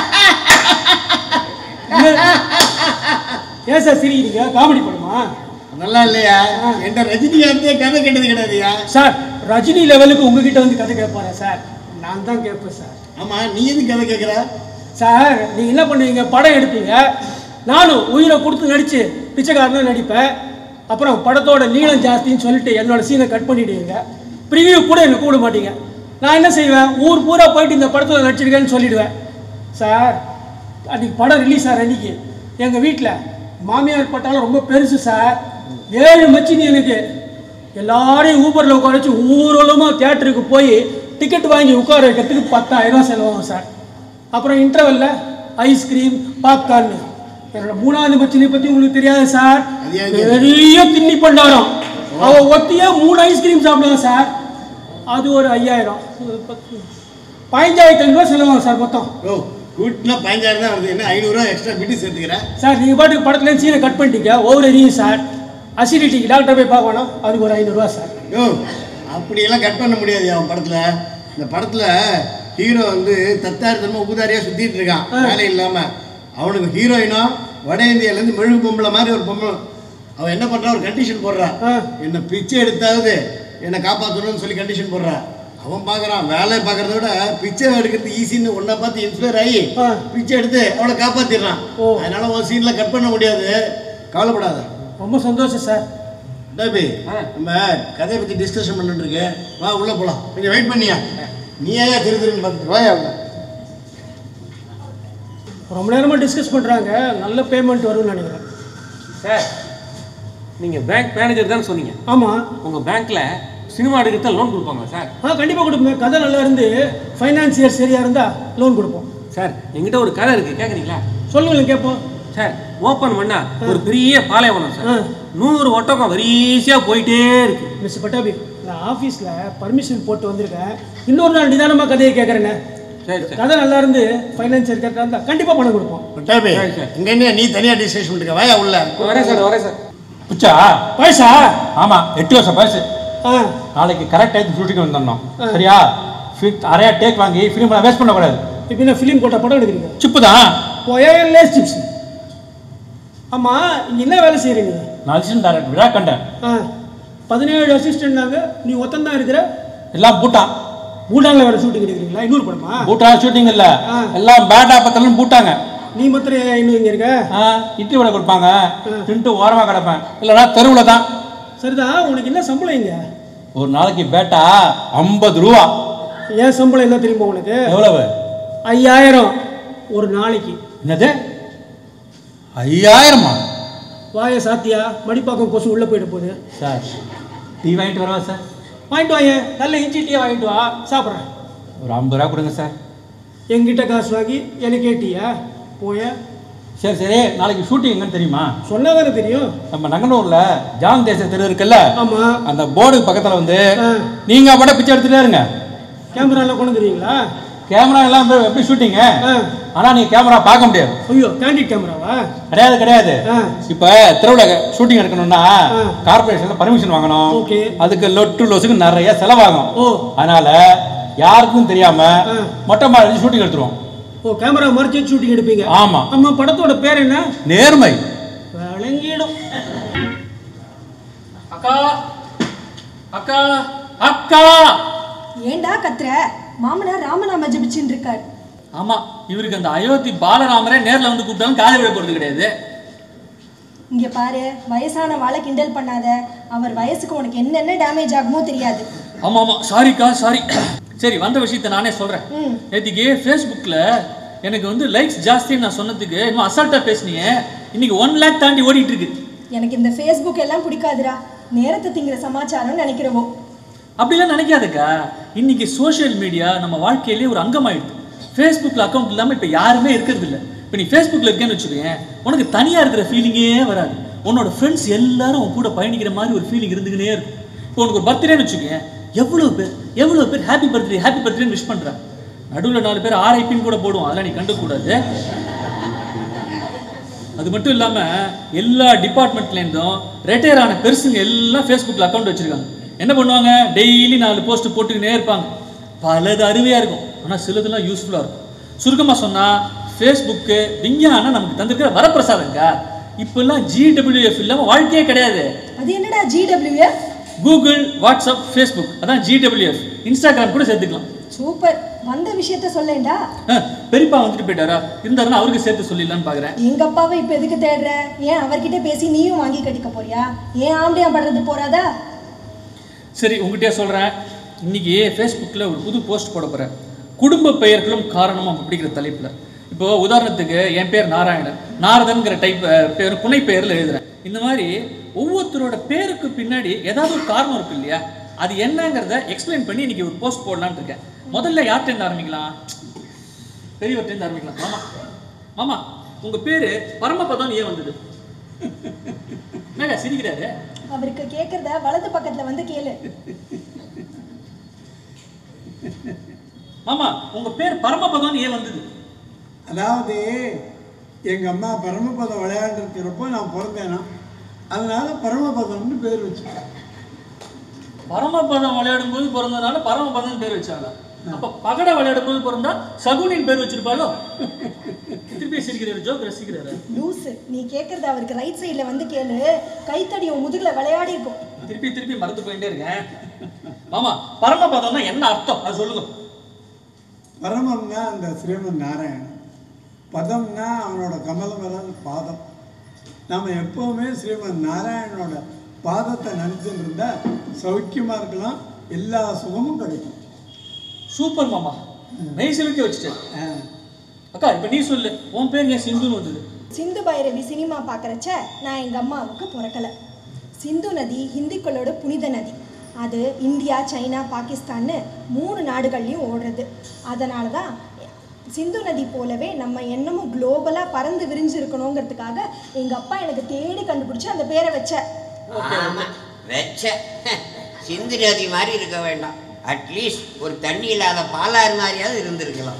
ஏன் சார் சிரிக்கிறீங்க காமெடி படமா அதெல்லாம் இல்லையா என்கிட்ட ரஜினிகாந்தே கதை கேட்டது கிடையாதுயா சார் ரஜினி லெவலுக்கு உங்ககிட்ட வந்து கதை கேட்பாரா சார் நான் தான் கேட்பேன் சார் ஆமா நீ எதுக்கு கதை கேட்குற சார் நீங்கள் என்ன பண்ணுவீங்க படம் எடுப்பீங்க நானும் உயிரை கொடுத்து நடித்து பிச்சைக்காரனும் நடிப்பேன் அப்புறம் படத்தோட நீளம் ஜாஸ்தின்னு சொல்லிட்டு என்னோட சீனை கட் பண்ணிடுவீங்க ப்ரிவியூ கூட என்னை கூட மாட்டீங்க நான் என்ன செய்வேன் ஊர் பூரா போயிட்டு இந்த படத்தில் நடிச்சிருக்கேன்னு சொல்லிடுவேன் சார் அன்றைக்கி படம் ரிலீஸ் ஆகிற அன்றைக்கி எங்கள் வீட்டில் மாமியார் பட்டாலும் ரொம்ப பெருசு சார் ஏழு மச்சினி எனக்கு எல்லாரையும் ஊபரில் உட்கார வச்சு ஊர்வலமாக தியேட்டருக்கு போய் டிக்கெட் வாங்கி உட்கார வைக்கிறதுக்கு பத்தாயிரம் ரூபாய் செலவாகும் சார் அப்புறம் இன்டர்வெல்ல ஐஸ்கிரீம் பாப்கார்ன் என்னோட மூணாவது மச்சினை பற்றி உங்களுக்கு தெரியாது சார் அது ஏன் பெரிய திண்ணி பண்டாரம் அவ ஒத்தியே மூணு ஐஸ்கிரீம் சாப்பிடுவான் சார் அது ஒரு ஐயாயிரம் ஒரு பத்து பதினஞ்சாயிரத்தி ஐநூறுவா செலவாகும் சார் மொத்தம் ஓ கூட்டினா பதினஞ்சாயிரம் தான் வருது என்ன ஐநூறுரூவா எக்ஸ்ட்ரா பிட்டு சேர்த்துக்கிறேன் சார் நீங்கள் பாட்டுக்கு படத்துல சீனை கட் பண்ணிட்டீங்க ஒவ்வொரு எரியும் சார் அசிடிட்டிக்கு டாக்டர் போய் பார்க்கணும் அதுக்கு ஒரு ஐநூறுரூவா சார் யோ அப்படியெல்லாம் கட் பண்ண முடியாது அவன் படத்துல இந்த படத்துல ஹீரோ வந்து தத்தாரித்தனமா ஊதாரியா சுத்திட்டு இருக்கான் ஆ. வேலை இல்லாம அவனுக்கு ஹீரோயினும் வட இந்தியால இருந்து மெழுகு பொம்பளை மாதிரி ஒரு பொம்பளை அவன் என்ன பண்றான் ஒரு கண்டிஷன் போடுறான் ஆ. என்ன பிச்சை எடுத்தாவது என்னை காப்பாற்றணும்னு சொல்லி கண்டிஷன் போடுறான் அவன் பார்க்கறான் வேலையை பார்க்கறத விட பிச்சை எடுக்கிறது ஈஸின்னு ஒன்றை பார்த்து இன்ஸ்பயர் ஆகி ஆ. பிச்சை எடுத்து அவளை காப்பாத்திடுறான் ஓ. அதனால உன் சீன்ல கட் பண்ண முடியாது கவலைப்படாத ரொம்ப சந்தோஷம் சார் டேபி ஆ. நம்ம கதையை பற்றி டிஸ்கஷன் பண்ணிட்டு இருக்கு வா உள்ளே போகலாம் கொஞ்சம் வெயிட் பண்ணியா நீ ஏன் திரு திருன்னு பார்த்துட்டு வாயா உள்ள ரொம்ப நேரமாக டிஸ்கஸ் பண்ணுறாங்க நல்ல பேமெண்ட் வரும்னு நினைக்கிறேன் சார் நீங்கள் பேங்க் மேனேஜர் தானே சொன்னீங்க ஆமாம் உங்கள் பேங்க்கில் சினிமா எடுக்கிறத லோன் கொடுப்பாங்களா சார் ஆ கண்டிப்பாக கொடுப்போம் கதை நல்லா இருந்து ஃபைனான்சியர் சரியாக இருந்தால் லோன் கொடுப்போம் சார் எங்கிட்ட ஒரு கதை இருக்குது கேட்குறீங்களா சொல்லுங்களேன் கேட்போம் சார் ஓப்பன் பண்ணா ஒரு பெரிய பாலைவனம் ஆ. சார் நூறு ஒட்டகம் வரிசையாக போயிட்டே இருக்கு மிஸ் பட்டாபி நான் ஆஃபீஸில் பர்மிஷன் போட்டு வந்திருக்கேன் இன்னொரு நாள் நிதானமாக கதையை கேட்குறேங்க சரி சார் கதை நல்லா இருந்து ஃபைனான்சியர் கரெக்டாக இருந்தால் கண்டிப்பாக பணம் கொடுப்போம் டேபி சரி, சரி. இங்கே என்ன நீ தனியாக டிஸ்கஷன் பண்ணிருக்க வாயா உள்ள வரேன் சார் வரேன் சார் புச்சா பைசா ஆமா எட்டு வருஷம் பழசு ஆ நாளைக்கு கரெக்ட் டைத்துக்கு ஷூட்டிங் வந்துடணும் ஆ. சரியா ஃபிட் அரையா டேக் வாங்கி ஃபிலிம் வேஸ்ட் பண்ணக்கூடாது இப்போ என்ன ஃபிலிம் போட்ட படம் எடுக்கிறீங்க சிப்பு தான் போயா லேஸ் சிப்ஸ் ஆமாம் இங்கே என்ன வேலை செய்கிறீங்க நான் அசிஸ்டன்ட் டைரக்டர் விழா கண்டேன் ஆ பதினேழு அசிஸ்டன்ட்னாங்க நீ ஒத்தம் தான் இருக்கிற எல்லாம் பூட்டான் பூட்டானில் வேறு ஷூட்டிங் எடுக்கிறீங்களா இன்னொரு படமா பூட்டா ஷூட்டிங் இல்ல ஆ. எல்லாம் பேட்டா பத்தலும் பூட்டாங்க நீ மாத்திரம் இன்னும் இங்கே இருக்க ஆ, இட்லி வடை கொடுப்பாங்க ஆ. தின்ட்டு ஓரமா கிடப்பேன் இல்லைன்னா தெருவில் தான் சரிதான் உனக்கு என்ன சம்பளம் இங்க ஒரு நாளைக்கு பேட்டா ஐம்பது ரூபா ஏன் சம்பளம் என்ன தெரியுமா உனக்கு எவ்வளவு ஐயாயிரம் ஒரு நாளைக்கு என்னது ஐயாயிரமா வாய சாத்தியா மடிப்பாக்கம் கொசு உள்ளே போயிட போகுது சார் டீ வாங்கிட்டு வரவா சார் வாங்கிட்டு வாங்க நல்ல இஞ்சி டீயை வாங்கிட்டு வா சாப்பிட்றேன் ஒரு ஐம்பது ரூபா கொடுங்க சார் என்கிட்ட காசு வாங்கி எனக்கு கேட்டியா போய சரி சரி நாளைக்கு ஷூட்டிங் எங்கன்னு தெரியுமா சொன்னா தானே தெரியும் நம்ம நங்கனூர்ல ஜான் தேச தெரு இருக்குல்ல ஆமாம் அந்த போர்டுக்கு பக்கத்துல வந்து ஆ. நீங்க பட பிச்சை எடுத்துட்டே இருங்க கேமராலாம் கொண்டு வந்துடுவீங்களா கேமரா எல்லாம் இப்ப எப்படி ஷூட்டிங்க ஆ ஆனா நீங்க கேமரா பார்க்க முடியாது ஐயோ கேண்டிட் கேமராவா கிடையாது கிடையாது ஆ இப்ப திருவிழா ஷூட்டிங் எடுக்கணும்னா ஆ. கார்பரேஷன்ல பர்மிஷன் வாங்கணும் ஓகே. அதுக்கு லொட்டு லொசுக்கு நிறைய செலவாகும் ஓ அதனால யாருக்கும் தெரியாம ஆ. மொட்டை மாடி ஷூட்டிங் எடுத்துருவோம் ஓ கேமரா மறைச்சு ஷூட்டிங் எடுப்பீங்க ஆமா ஆமா படத்தோட பேர் என்ன நேர்மை விளங்கிடும் அக்கா அக்கா அக்கா ஏண்டா கத்துற மாமனார் ராமநாம ஜபிச்சுன்னு இருக்கார் ஆமா இவருக்கு அந்த அயோத்தி பாலராமரே நேர்ல வந்து கூப்பிட்டாலும் காது விட போறது கிடையாது இங்க பாரு வயசான வாழை கிண்டல் பண்ணாத அவர் வயசுக்கு உனக்கு என்னென்ன டேமேஜ் ஆகுமோ தெரியாது ஆமா ஆமா சாரிக்கா சாரி சரி வந்த விஷயத்தை நானே சொல்றேன் ம் நேத்திக்கு ஃபேஸ்புக்கில் எனக்கு வந்து லைக்ஸ் ஜாஸ்தின்னு நான் சொன்னதுக்கு இன்னும் அசால்ட்டாக பேசுனீங்க இன்னைக்கு ஒன் லேக் தாண்டி ஓடிட்டு இருக்கு எனக்கு இந்த ஃபேஸ்புக் எல்லாம் பிடிக்காதுடா நேரத்தை திங்கிற சமாச்சாரம் நினைக்கிறவோ அப்படிலாம் நினைக்காதக்கா இன்னைக்கு சோஷியல் மீடியா நம்ம வாழ்க்கையிலே ஒரு அங்கமாயிடுது ஃபேஸ்புக்கில் அக்கௌண்ட் இல்லாமல் இப்போ யாருமே இருக்கிறது இல்லை இப்போ நீ ஃபேஸ்புக்கில் இருக்கேன்னு வச்சுக்கோயேன் உனக்கு தனியாக இருக்கிற ஃபீலிங்கே வராது உன்னோட ஃப்ரெண்ட்ஸ் எல்லாரும் உன் கூட பயணிக்கிற மாதிரி ஒரு ஃபீலிங் இருந்துக்கினே இருக்கும் இப்போ உனக்கு ஒரு பர்த்டேன்னு வச்சுக்கோயேன் எவ்வளோ பேர் எவ்வளோ பேர் ஹாப்பி பர்த்டே ஹாப்பி பர்த்டேன்னு விஷ் பண்ணுறாங்க நடுவில் நாலு பேர் ஆர்ஐபின்னு கூட போடுவோம் அதெல்லாம் நீ கண்டுக்கூடாது அது மட்டும் இல்லாமல் எல்லா டிபார்ட்மெண்ட்லேருந்தும் ரிட்டையர் ஆன பெருசுங்க எல்லாம் ஃபேஸ்புக்கில் அக்கௌண்ட் வச்சுருக்காங்க என்ன பண்ணுவாங்க டெய்லி நாலு போஸ்ட் போட்டுக்கினே இருப்பாங்க பலது அருமையாக இருக்கும் ஆனால் சிலதெல்லாம் யூஸ்ஃபுல்லாக இருக்கும் சுருக்கமாக சொன்னால் ஃபேஸ்புக்கு விஞ்ஞானம் நமக்கு தந்திருக்கிற வரப்பிரசாதங்க இப்போல்லாம் ஜிடபிள்யூஎஃப் இல்லாமல் வாழ்க்கையே கிடையாது அது என்னடா ஜிடபிள்யூஎஃப் கூகுள் வாட்ஸ்அப் ஃபேஸ்புக் அதான் ஜிடபிள்யூஎஃப் இன்ஸ்டாகிராம் கூட சேர்த்துக்கலாம் சூப்பர் வந்த விஷயத்த சொல்லேன்டா ஆ, பெரியப்பா வந்துட்டு போயிட்டாரா இருந்தாருன்னா அவருக்கு சேர்த்து சொல்லிடலான்னு பார்க்குறேன் எங்க அப்பாவை இப்ப எதுக்கு தேடுற ஏன் அவர்கிட்ட பேசி நீயும் வாங்கி கட்டிக்க போறியா ஏன் ஆம்படியா படுறது போறாதா சரி உங்ககிட்டயே சொல்கிறேன் இன்னைக்கு ஃபேஸ்புக்கில் ஒரு புது போஸ்ட் போட போகிறேன் குடும்ப பெயர்களும் காரணமும் அப்படிங்கிற தலைப்பில் இப்போ உதாரணத்துக்கு என் பேர் நாராயணன் நாரதன்கிற டைப் அஹ், பேர் புனை பெயரில் எழுதுறேன் இந்த மாதிரி ஒவ்வொருத்தரோட பேருக்கு பின்னாடி ஏதாவது ஒரு காரணம் இருக்கு இல்லையா அது என்னங்கிறத எக்ஸ்பிளைன் பண்ணி இன்னைக்கு ஒரு போஸ்ட் போடலான்னு இருக்கேன் முதல்ல யார்கிட்ட ஆரம்பிக்கலாம் பெரியவர்கிட்ட ஆரம்பிக்கலாம் மாமா மாமா உங்க பேரு பரமபதம் ஏன் வந்தது என்னங்க சிரிக்கிறாரு அவருக்கு கேக்குறத வலது பக்கத்துல வந்து கேளு மாமா உங்க பேர் பரமபதம் ஏன் வந்தது அதாவது எங்கள் அம்மா பரமபதம் விளையாண்டுருக்கிறப்போ நான் பிறந்தேனா அதனால பரமபதம்னு பேர் வச்சுட்டேன் பரமபதம் விளையாடும் போது பிறந்ததுனால பரமபதம் பேர் வச்சாங்க அப்ப பகட விளையாடும் போது பிறந்தா சகுனின் பேர் வச்சிருப்பாளோ திருப்பி சிரிக்கிறாரு ஜோக் ரசிக்கிறாரு லூசு நீ கேக்குறத அவருக்கு ரைட் சைடுல வந்து கேளு கைத்தடி உன் முதுகுல விளையாடி இருக்கும் திருப்பி திருப்பி மறந்து போயிட்டே இருக்கேன் மாமா பரமபதம்னா என்ன அர்த்தம் அது சொல்லுங்க பரமம்னா அந்த ஸ்ரீமன் நாராயணன் பதம்னா அவனோட கமலமலன் பாதம் நாம் எப்போவுமே ஸ்ரீமன் நாராயணனோட பாதத்தை நினச்சிட்டு இருந்தா சௌக்கியமாக இருக்கலாம் எல்லா சுகமும் கிடைக்கும் சூப்பர் மாமா நெய் சிலுக்க வச்சுட்டேன் ஆ. அக்கா இப்போ நீ சொல்லு உன் பேர் ஏன் சிந்துன்னு வந்தது சிந்து பைரவி சினிமா பார்க்குறச்ச நான் எங்கள் அம்மாவுக்கு பிறக்கலை சிந்து நதி ஹிந்துக்களோட புனித நதி அது இந்தியா சைனா பாகிஸ்தான்னு மூணு நாடுகள்லையும் ஓடுறது அதனால தான் சிந்து நதி போலவே நம்ம எண்ணமும் குளோபலாக பறந்து விரிஞ்சிருக்கணுங்கிறதுக்காக எங்கள் அப்பா எனக்கு தேடி கண்டுபிடிச்சி அந்த பேரை வச்ச ஆமா வெச்ச சிந்து நதி மாதிரி இருக்க வேண்டாம் அட்லீஸ்ட் ஒரு தண்ணி இல்லாத பாலாறு மாதிரியாவது இருந்திருக்கலாம்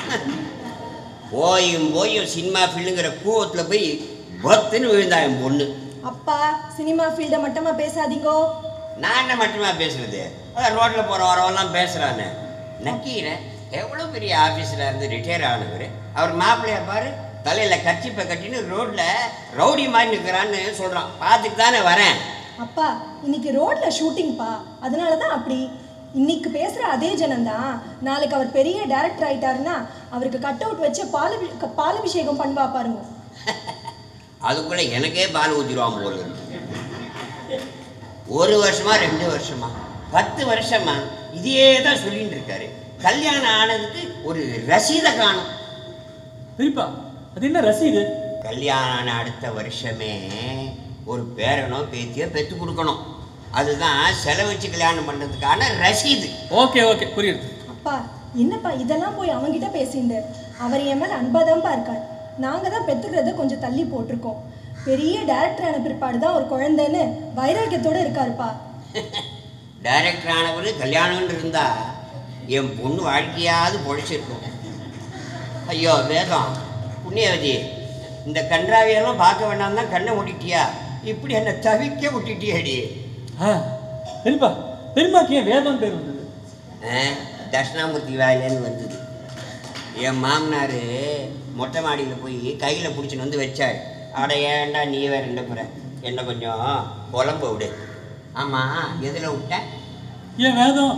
போயும் போயும் சினிமா ஃபீல்டுங்கிற கூவத்தில் போய் பத்துன்னு விழுந்தா என் பொண்ணு அப்பா சினிமா ஃபீல்டை மட்டுமா பேசாதீங்கோ நான் என்ன மட்டுமா பேசுறது அதான் ரோட்டில் போகிற வரவெல்லாம் பேசுகிறானே நக்கீரன் எவ்வளோ பெரிய ஆஃபீஸில் இருந்து ரிட்டையர் ஆனவர் அவர் மாப்பிள்ளைய பாரு தலையில் கச்சிப்பை கட்டின்னு ரோட்டில் ரவுடி மாதிரி நிற்கிறான்னு சொல்கிறான் பார்த்துட்டு தானே வரேன் அப்பா இன்னைக்கு ரோட்ல ஷூட்டிங்ப்பா அதனால தான் அப்படி இன்னைக்கு பேசுற அதே ஜனம்தான் நாளைக்கு அவர் பெரிய டைரக்டர் ஆயிட்டாருன்னா அவருக்கு கட் அவுட் வச்சு பாலபி பாலபிஷேகம் பண்ணுவா பாருங்க அதுக்குள்ளே எனக்கே பால் ஊற்றிடுவான் போல இருக்கு. ஒரு வருஷமா ரெண்டு வருஷமா பத்து வருஷமா இதையே தான் சொல்லிட்டு இருக்காரு கல்யாணம் ஆனதுக்கு ஒரு ரசீதை காணும் பெரியப்பா அது என்ன ரசீது கல்யாணம் ஆன அடுத்த வருஷமே ஒரு பேரனோ பேத்தியோ பெற்று கொடுக்கணும் அதுதான் செலவச்சு கல்யாணம் பண்ணுறதுக்கான ரசீது ஓகே ஓகே புரியுது அப்பா என்னப்பா இதெல்லாம் போய் அவங்கிட்ட பேசிண்டு அவர் என் மேல அன்பாதான்ப்பா இருக்கார் நாங்க தான் பெத்துக்கிறத கொஞ்சம் தள்ளி போட்டிருக்கோம் பெரிய டைரக்டர் ஆன பிற்பாடு தான் ஒரு குழந்தைன்னு வைராக்கியத்தோட இருக்காருப்பா டைரக்டர் ஆனவர் கல்யாணம்னு இருந்தா என் பொண்ணு வாழ்க்கையாவது பொழைச்சிருக்கும் ஐயோ வேதம் புண்ணியவதி இந்த கன்றாவியெல்லாம் பார்க்க வேண்டாம் தான் கண்ணை மூடிட்டியா இப்படி என்னை தவிக்க விட்டுட்டியடி ஆ பெரியப்பா பெரியம்மாக்கு ஏன் வேதம் பேர் வந்தது ஆ, தட்சிணாமூர்த்தி வாயிலேருந்து வந்தது என் மாமனார் மொட்டை மாடியில் போய் கையில் பிடிச்சின்னு வந்து வச்சார் அட ஏன்டா நீ வேற ரெண்டு முறை என்ன கொஞ்சம் குழம்பு விடு ஆமாம் எதில் விட்டேன் ஏன் வேதம்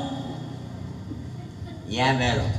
ஏன் வேதம்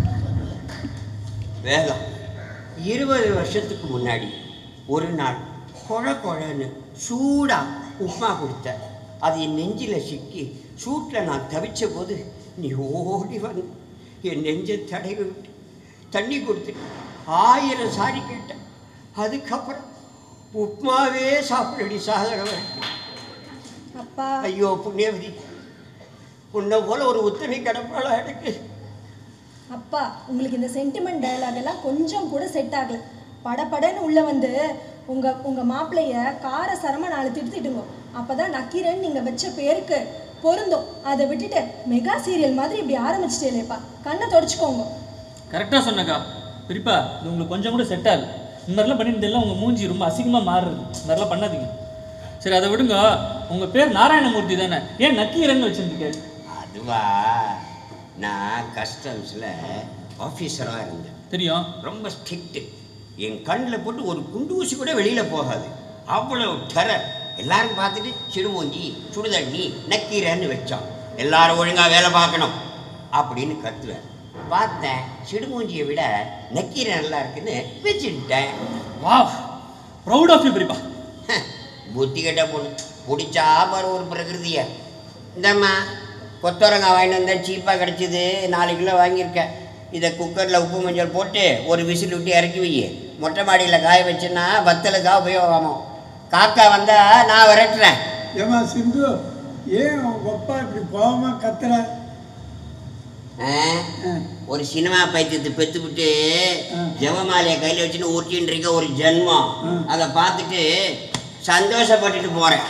வேதம் இருபது வருஷத்துக்கு முன்னாடி ஒரு நாள் கொழ கொழன்னு சூடா உப்புமா கொடுத்த அது என் நெஞ்சில் சிக்கி சூட்டில் நான் தவிச்ச போது நீ ஓடி வந்து என் நெஞ்சை தடவி விட்டு தண்ணி கொடுத்து ஆயிரம் சாரி கேட்டேன் அதுக்கப்புறம் உப்புமாவே சாப்பிடடி சாகர வரைக்கும் அப்பா ஐயோ புண்ணியவதி உன்னை போல ஒரு உத்தமி கிடப்பாளா எனக்கு அப்பா உங்களுக்கு இந்த சென்டிமெண்ட் டயலாக் எல்லாம் கொஞ்சம் கூட செட் ஆகல படபடன்னு உள்ள வந்து உங்க உங்க மாப்பிள்ளைய கார சரமா நாலு திட்டுத்திட்டுங்க அப்பதான் நக்கீரன் நீங்க வச்ச பேருக்கு பொருந்தும் அதை விட்டுட்டு மெகா சீரியல் மாதிரி இப்படி ஆரம்பிச்சிட்டேலேப்பா கண்ணை தொடச்சுக்கோங்க கரெக்டாக சொன்னக்கா பெரியப்பா இது உங்களுக்கு கொஞ்சம் கூட செட் ஆகல இந்த மாதிரிலாம் பண்ணியிருந்தெல்லாம் உங்கள் மூஞ்சி ரொம்ப அசிங்கமாக மாறுது இந்த மாதிரிலாம் பண்ணாதீங்க சரி அதை விடுங்க உங்கள் பேர் நாராயணமூர்த்தி தானே ஏன் நக்கீரன் வச்சுருந்தீங்க அதுவா நான் கஸ்டம்ஸில் ஆஃபீஸராக இருந்தேன் தெரியும் ரொம்ப ஸ்ட்ரிக்ட்டு என் கண்ணில் போட்டு ஒரு குண்டு ஊசி கூட வெளியில் போகாது அவ்வளோ டெரர் எல்லாரும் பார்த்துட்டு சிடுமூஞ்சி சுடுதண்ணி நக்கீரன்னு வச்சோம் எல்லாரும் ஒழுங்காக வேலை பார்க்கணும் அப்படின்னு கத்துவேன் பார்த்தேன் சிடுமூஞ்சியை விட நக்கீரை நல்லா இருக்குன்னு வச்சுட்டேன் வா ப்ரௌட் ஆஃப் யூ பெரியப்பா புத்தி கெட்ட பொண்ணு பிடிச்சா பாரு ஒரு பிரகிருதிய இந்தம்மா கொத்தவரங்காய் வாங்கிட்டு வந்தேன் சீப்பாக கிடச்சிது நாலு கிலோ வாங்கியிருக்கேன் இதை குக்கரில் உப்பு மஞ்சள் போட்டு ஒரு விசில் விட்டு இறக்கி வை மொட்டை மாடியில் காய வச்சுன்னா வத்தலுக்காக உபயோகமாகும் காக்கா வந்தால் நான் விரட்டுறேன் ஏமா சிந்து ஏன் உங்க அப்பா இப்படி கோவமா கத்துற ஆ? ஒரு சினிமா பைத்தியத்தை பெற்றுவிட்டு ஜெவமாலையை கையில் வச்சுன்னு ஊட்டின்னு இருக்க ஒரு ஜென்மம் அதை பார்த்துட்டு சந்தோஷப்பட்டுட்டு போகிறேன்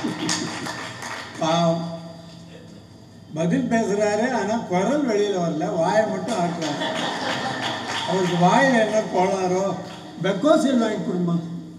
பாவம் பதில் பேசுறாரு ஆனா குரல் வெளியில வரல வாயை மட்டும் ஆட்டுறாரு அவருக்கு வாயில் என்ன கோளாரோ பெக்கோசியல் வாங்கி கொடுமா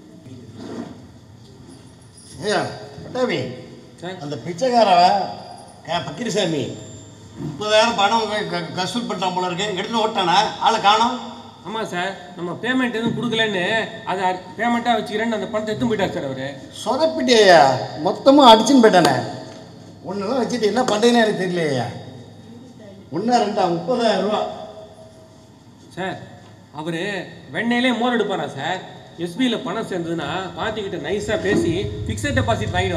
ஐயா பட்டாபி சார் அந்த பிச்சைக்காரன் க- பக்கீர்சாமி முப்பதாயிரம் பணம் க- க- கசூல் பண்ணிட்டான் போல இருக்கு எடுத்து ஓட்டானா ஆளை காணோம் ஆமாம் சார் நம்ம பேமெண்ட் எதுவும் கொடுக்கலன்னு அதை பேமெண்ட்டாக வச்சுக்கிறேன்னு அந்த பணத்தை எடுத்து போயிட்டார் சார் அவர் சொதப்பிட்டியா மொத்தமாக அடிச்சுன்னு போயிட்டானே ஒன்றெல்லாம் வச்சுட்டு என்ன பண்ணுறதுன்னு எனக்கு தெரியலையா ஒன்றா ரெண்டா முப்பதாயிரம் ரூபா சார் அவர் வெண்ணையிலே மோர் எடுப்பாரா சார் எஸ்பியில் பணம் சேர்ந்ததுன்னா பார்ட்டிக்கிட்ட நைஸாக பேசி ஃபிக்ஸட் டெபாசிட் வாங்கிட்டு வரான்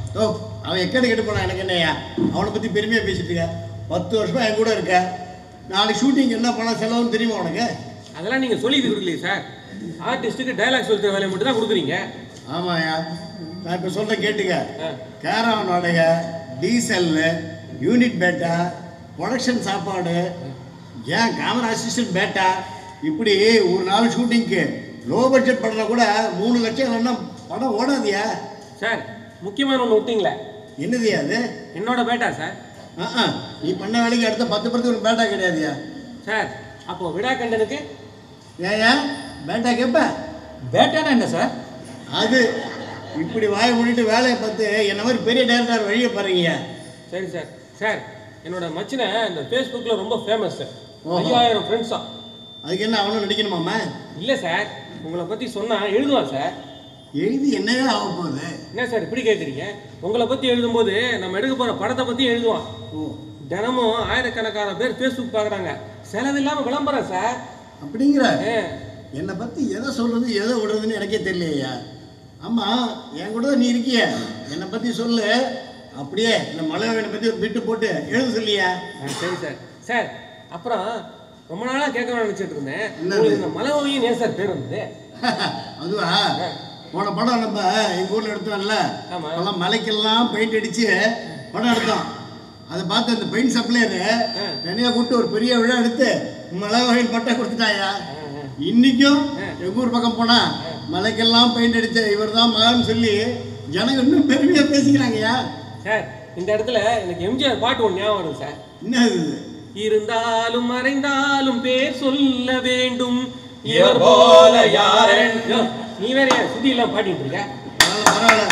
ஓ அவன் எக்கடி கெட்டு போனான் எனக்கு என்னய்யா அவனை பற்றி பெருமையாக பேசிட்டு இருக்க பத்து வருஷமா என் கூட இருக்க நாளைக்கு ஷூட்டிங் என்ன பண்ண செலவுன்னு தெரியுமா உனக்கு அதெல்லாம் நீங்கள் சொல்லி கொடுக்கலையே சார் ஆர்டிஸ்ட்டுக்கு டைலாக் சொல்லி தர வேலையை மட்டும் தான் கொடுக்குறீங்க ஆமாயா நான் இப்போ சொல்கிறேன் கேட்டுக்க ஆ. கேரவன் வாடகை டீசல்லு யூனிட் பேட்டா ப்ரொடக்ஷன் சாப்பாடு ஏன் கேமரா அசிஸ்டன்ட் பேட்டா இப்படி ஒரு நாள் ஷூட்டிங்க்கு லோ பட்ஜெட் படம்னா கூட மூணு லட்சம் இல்லைன்னா படம் ஓடாதியா சார் முக்கியமான ஒன்று விட்டீங்களே என்னதுயா அது என்னோட பேட்டா சார் ஆ நீ பண்ண வேலைக்கு அடுத்த பத்து படத்துக்கு ஒரு பேட்டா கிடையாதுயா சார் அப்போ விடா கண்டனுக்கு ஏன் ஏன் பேட்டா கேட்பேன் பேட்டானா என்ன சார் அது இப்படி வாயை மூடிட்டு வேலையை பார்த்து என்ன மாதிரி பெரிய டேரக்டர் வழியை பாருங்கய்யா சரி சார் சார் என்னோட மச்சினை இந்த ஃபேஸ்புக்கில் ரொம்ப ஃபேமஸ் சார் ஓஹோ. ஐயாயிரம் ஃப்ரெண்ட்ஸா அதுக்கு என்ன அவனும் நடிக்கணுமாம்மா இல்லை சார் உங்களை பற்றி சொன்னால் எழுதுவான் சார் எழுதி என்னவே ஆக போகுது என்ன சார் இப்படி கேட்குறீங்க உங்களை பற்றி எழுதும்போது நம்ம எடுக்க போகிற படத்தை பற்றி எழுதுவான் ஓ தினமும் ஆயிரக்கணக்கான பேர் ஃபேஸ்புக் பார்க்குறாங்க செலவில்லாமல் விளம்பரம் சார் அப்படிங்கிற ஆ, என்னை பற்றி எதை சொல்கிறது எதை விடுறதுன்னு எனக்கே தெரியலையா ஆமாம் என் கூட தான் நீ இருக்கிய என்னை பற்றி சொல்லு அப்படியே இந்த மலையவனை பற்றி ஒரு பிட்டு போட்டு எழுத சொல்லியா ஆ, சரி சார் சார் அப்புறம் ரொம்ப நாளாக கேட்கணும்னு நினச்சிட்டு இருந்தேன் என்னது? உங்களுக்கு இந்த மலவோயும் ஏன் சார் பேர் வந்தது அதுவா போன படம் நம்ம எங்கள் ஊரில் எடுத்தோம்ல ஆமா. அப்போல்லாம் மலைக்கெல்லாம் பெயிண்ட் அடித்து படம் எடுத்தோம் அதை பார்த்து அந்த பெயிண்ட் சப்ளையரு ஆ. தனியாக கூப்பிட்டு ஒரு பெரிய விழா எடுத்து மலை வகையில் பட்டை கொடுத்துட்டாயா இன்னைக்கும் எங்கள் ஊர் பக்கம் போனா மலைக்கெல்லாம் பெயிண்ட் அடித்த இவர் தான் மகன் சொல்லி ஜனங்க இன்னும் பெருமையாக பேசிக்கிறாங்கய்யா சார் இந்த இடத்துல எனக்கு எம்ஜிஆர் பாட்டு ஒன்று ஞாபகம் வருது சார் என்ன இது இருந்தாலும் மறைந்தாலும் பேர் சொல்ல வேண்டும் இவர் போல யாரென்- யோ, நீ வேற ஏன் சுத்தி எல்லாம் பாடிட்டு இருக்க பரவாயில்ல பரவாயில்ல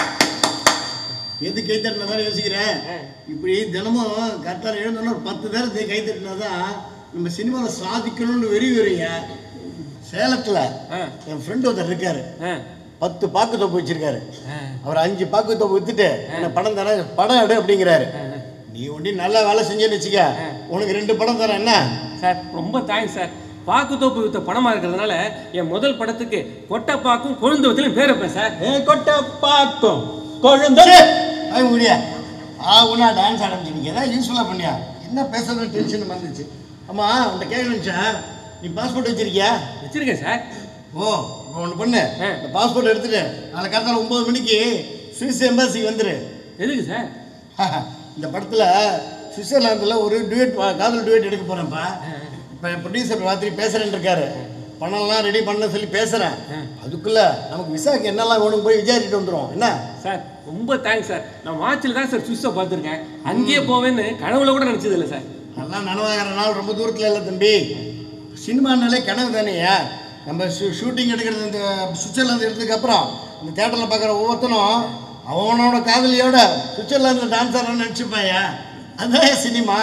எது கை தட்டினா தான் யோசிக்கிறேன் ஆ. இப்படி தினமும் கரெக்டாக எழுந்தோன்னா ஒரு பத்து பேர் கை தட்டினா தான் நம்ம சினிமாவில் சாதிக்கணும்னு வெறி வெறிங்க சேலத்தில் ஆ. என் ஃப்ரெண்டு ஒருத்தர் இருக்காரு ஆ, பத்து பாக்கு தொப்பு வச்சிருக்காரு ஆ, அவர் அஞ்சு பாக்கு தொப்பு வித்துட்டு என்ன படம் தரேன் படம் எடு அப்படிங்கிறாரு ஆ. நீ ஒண்டி நல்லா வேலை செஞ்சேன்னு வச்சுக்க உனக்கு ரெண்டு படம் தரேன் என்ன சார் ரொம்ப தேங்க்ஸ் சார் பாக்கு தோப்பு வித்த படமா இருக்கிறதுனால என் முதல் படத்துக்கு கொட்டைப்பாக்கும் கொழுந்து வத்திலும் பேர் வைப்பேன் சார் ஏ கொட்ட பாக்கும் கொழுந்த அது முடியா ஆ உன்னா டான்ஸ் ஆரம்பிச்சு ஏதாவது யூஸ்ஃபுல்லாக பண்ணியா என்ன பேசுறது டென்ஷன் வந்துச்சு ஆமா உன்கிட்ட கேட்க நினச்சேன் நீ பாஸ்போர்ட் வச்சிருக்கியா வச்சிருக்கேன் சார் ஓ இப்போ ஒன்று பண்ணு ஆ. இந்த பாஸ்போர்ட் எடுத்துட்டு நாளை காலத்தால் ஒம்பது மணிக்கு சுவிஸ் எம்பசிக்கு வந்துரு எதுக்கு சார் இந்த படத்தில் சுவிட்சர்லாந்தில் ஒரு டுவேட் காதல் டுவேட் எடுக்க போகிறேன்ப்பா இப்போ ப்ரொடியூசர் ராத்திரி பேசுகிறேன்னு இருக்காரு பணம்லாம் ரெடி பண்ண சொல்லி பேசுகிறேன் அதுக்குள்ளே நமக்கு விசாக்கு என்னெல்லாம் வேணும் போய் விசாரிச்சுட்டு வந்துடும் என்ன சார் ரொம்ப தேங்க்ஸ் சார் நான் வாட்சில் தான் சார் சுவிட்சை பார்த்துருக்கேன் அங்கேயே போவேன்னு கனவுல கூட நினச்சது இல்லை சார் அதெல்லாம் நனவாகிற நாள் ரொம்ப தூரத்தில் இல்லை தம்பி சினிமானாலே கனவு தானேயா நம்ம ஷூ ஷூட்டிங் எடுக்கிறது இந்த சுவிட்சர்லாந்து எடுத்ததுக்கு அப்புறம் இந்த தேட்டரில் பார்க்குற ஒவ்வொருத்தனும் அவனோட காதலியோட சுவிட்சர்லாந்தில் டான்ஸ் ஆடுறான்னு நினச்சிப்பாயா அதான் சினிமா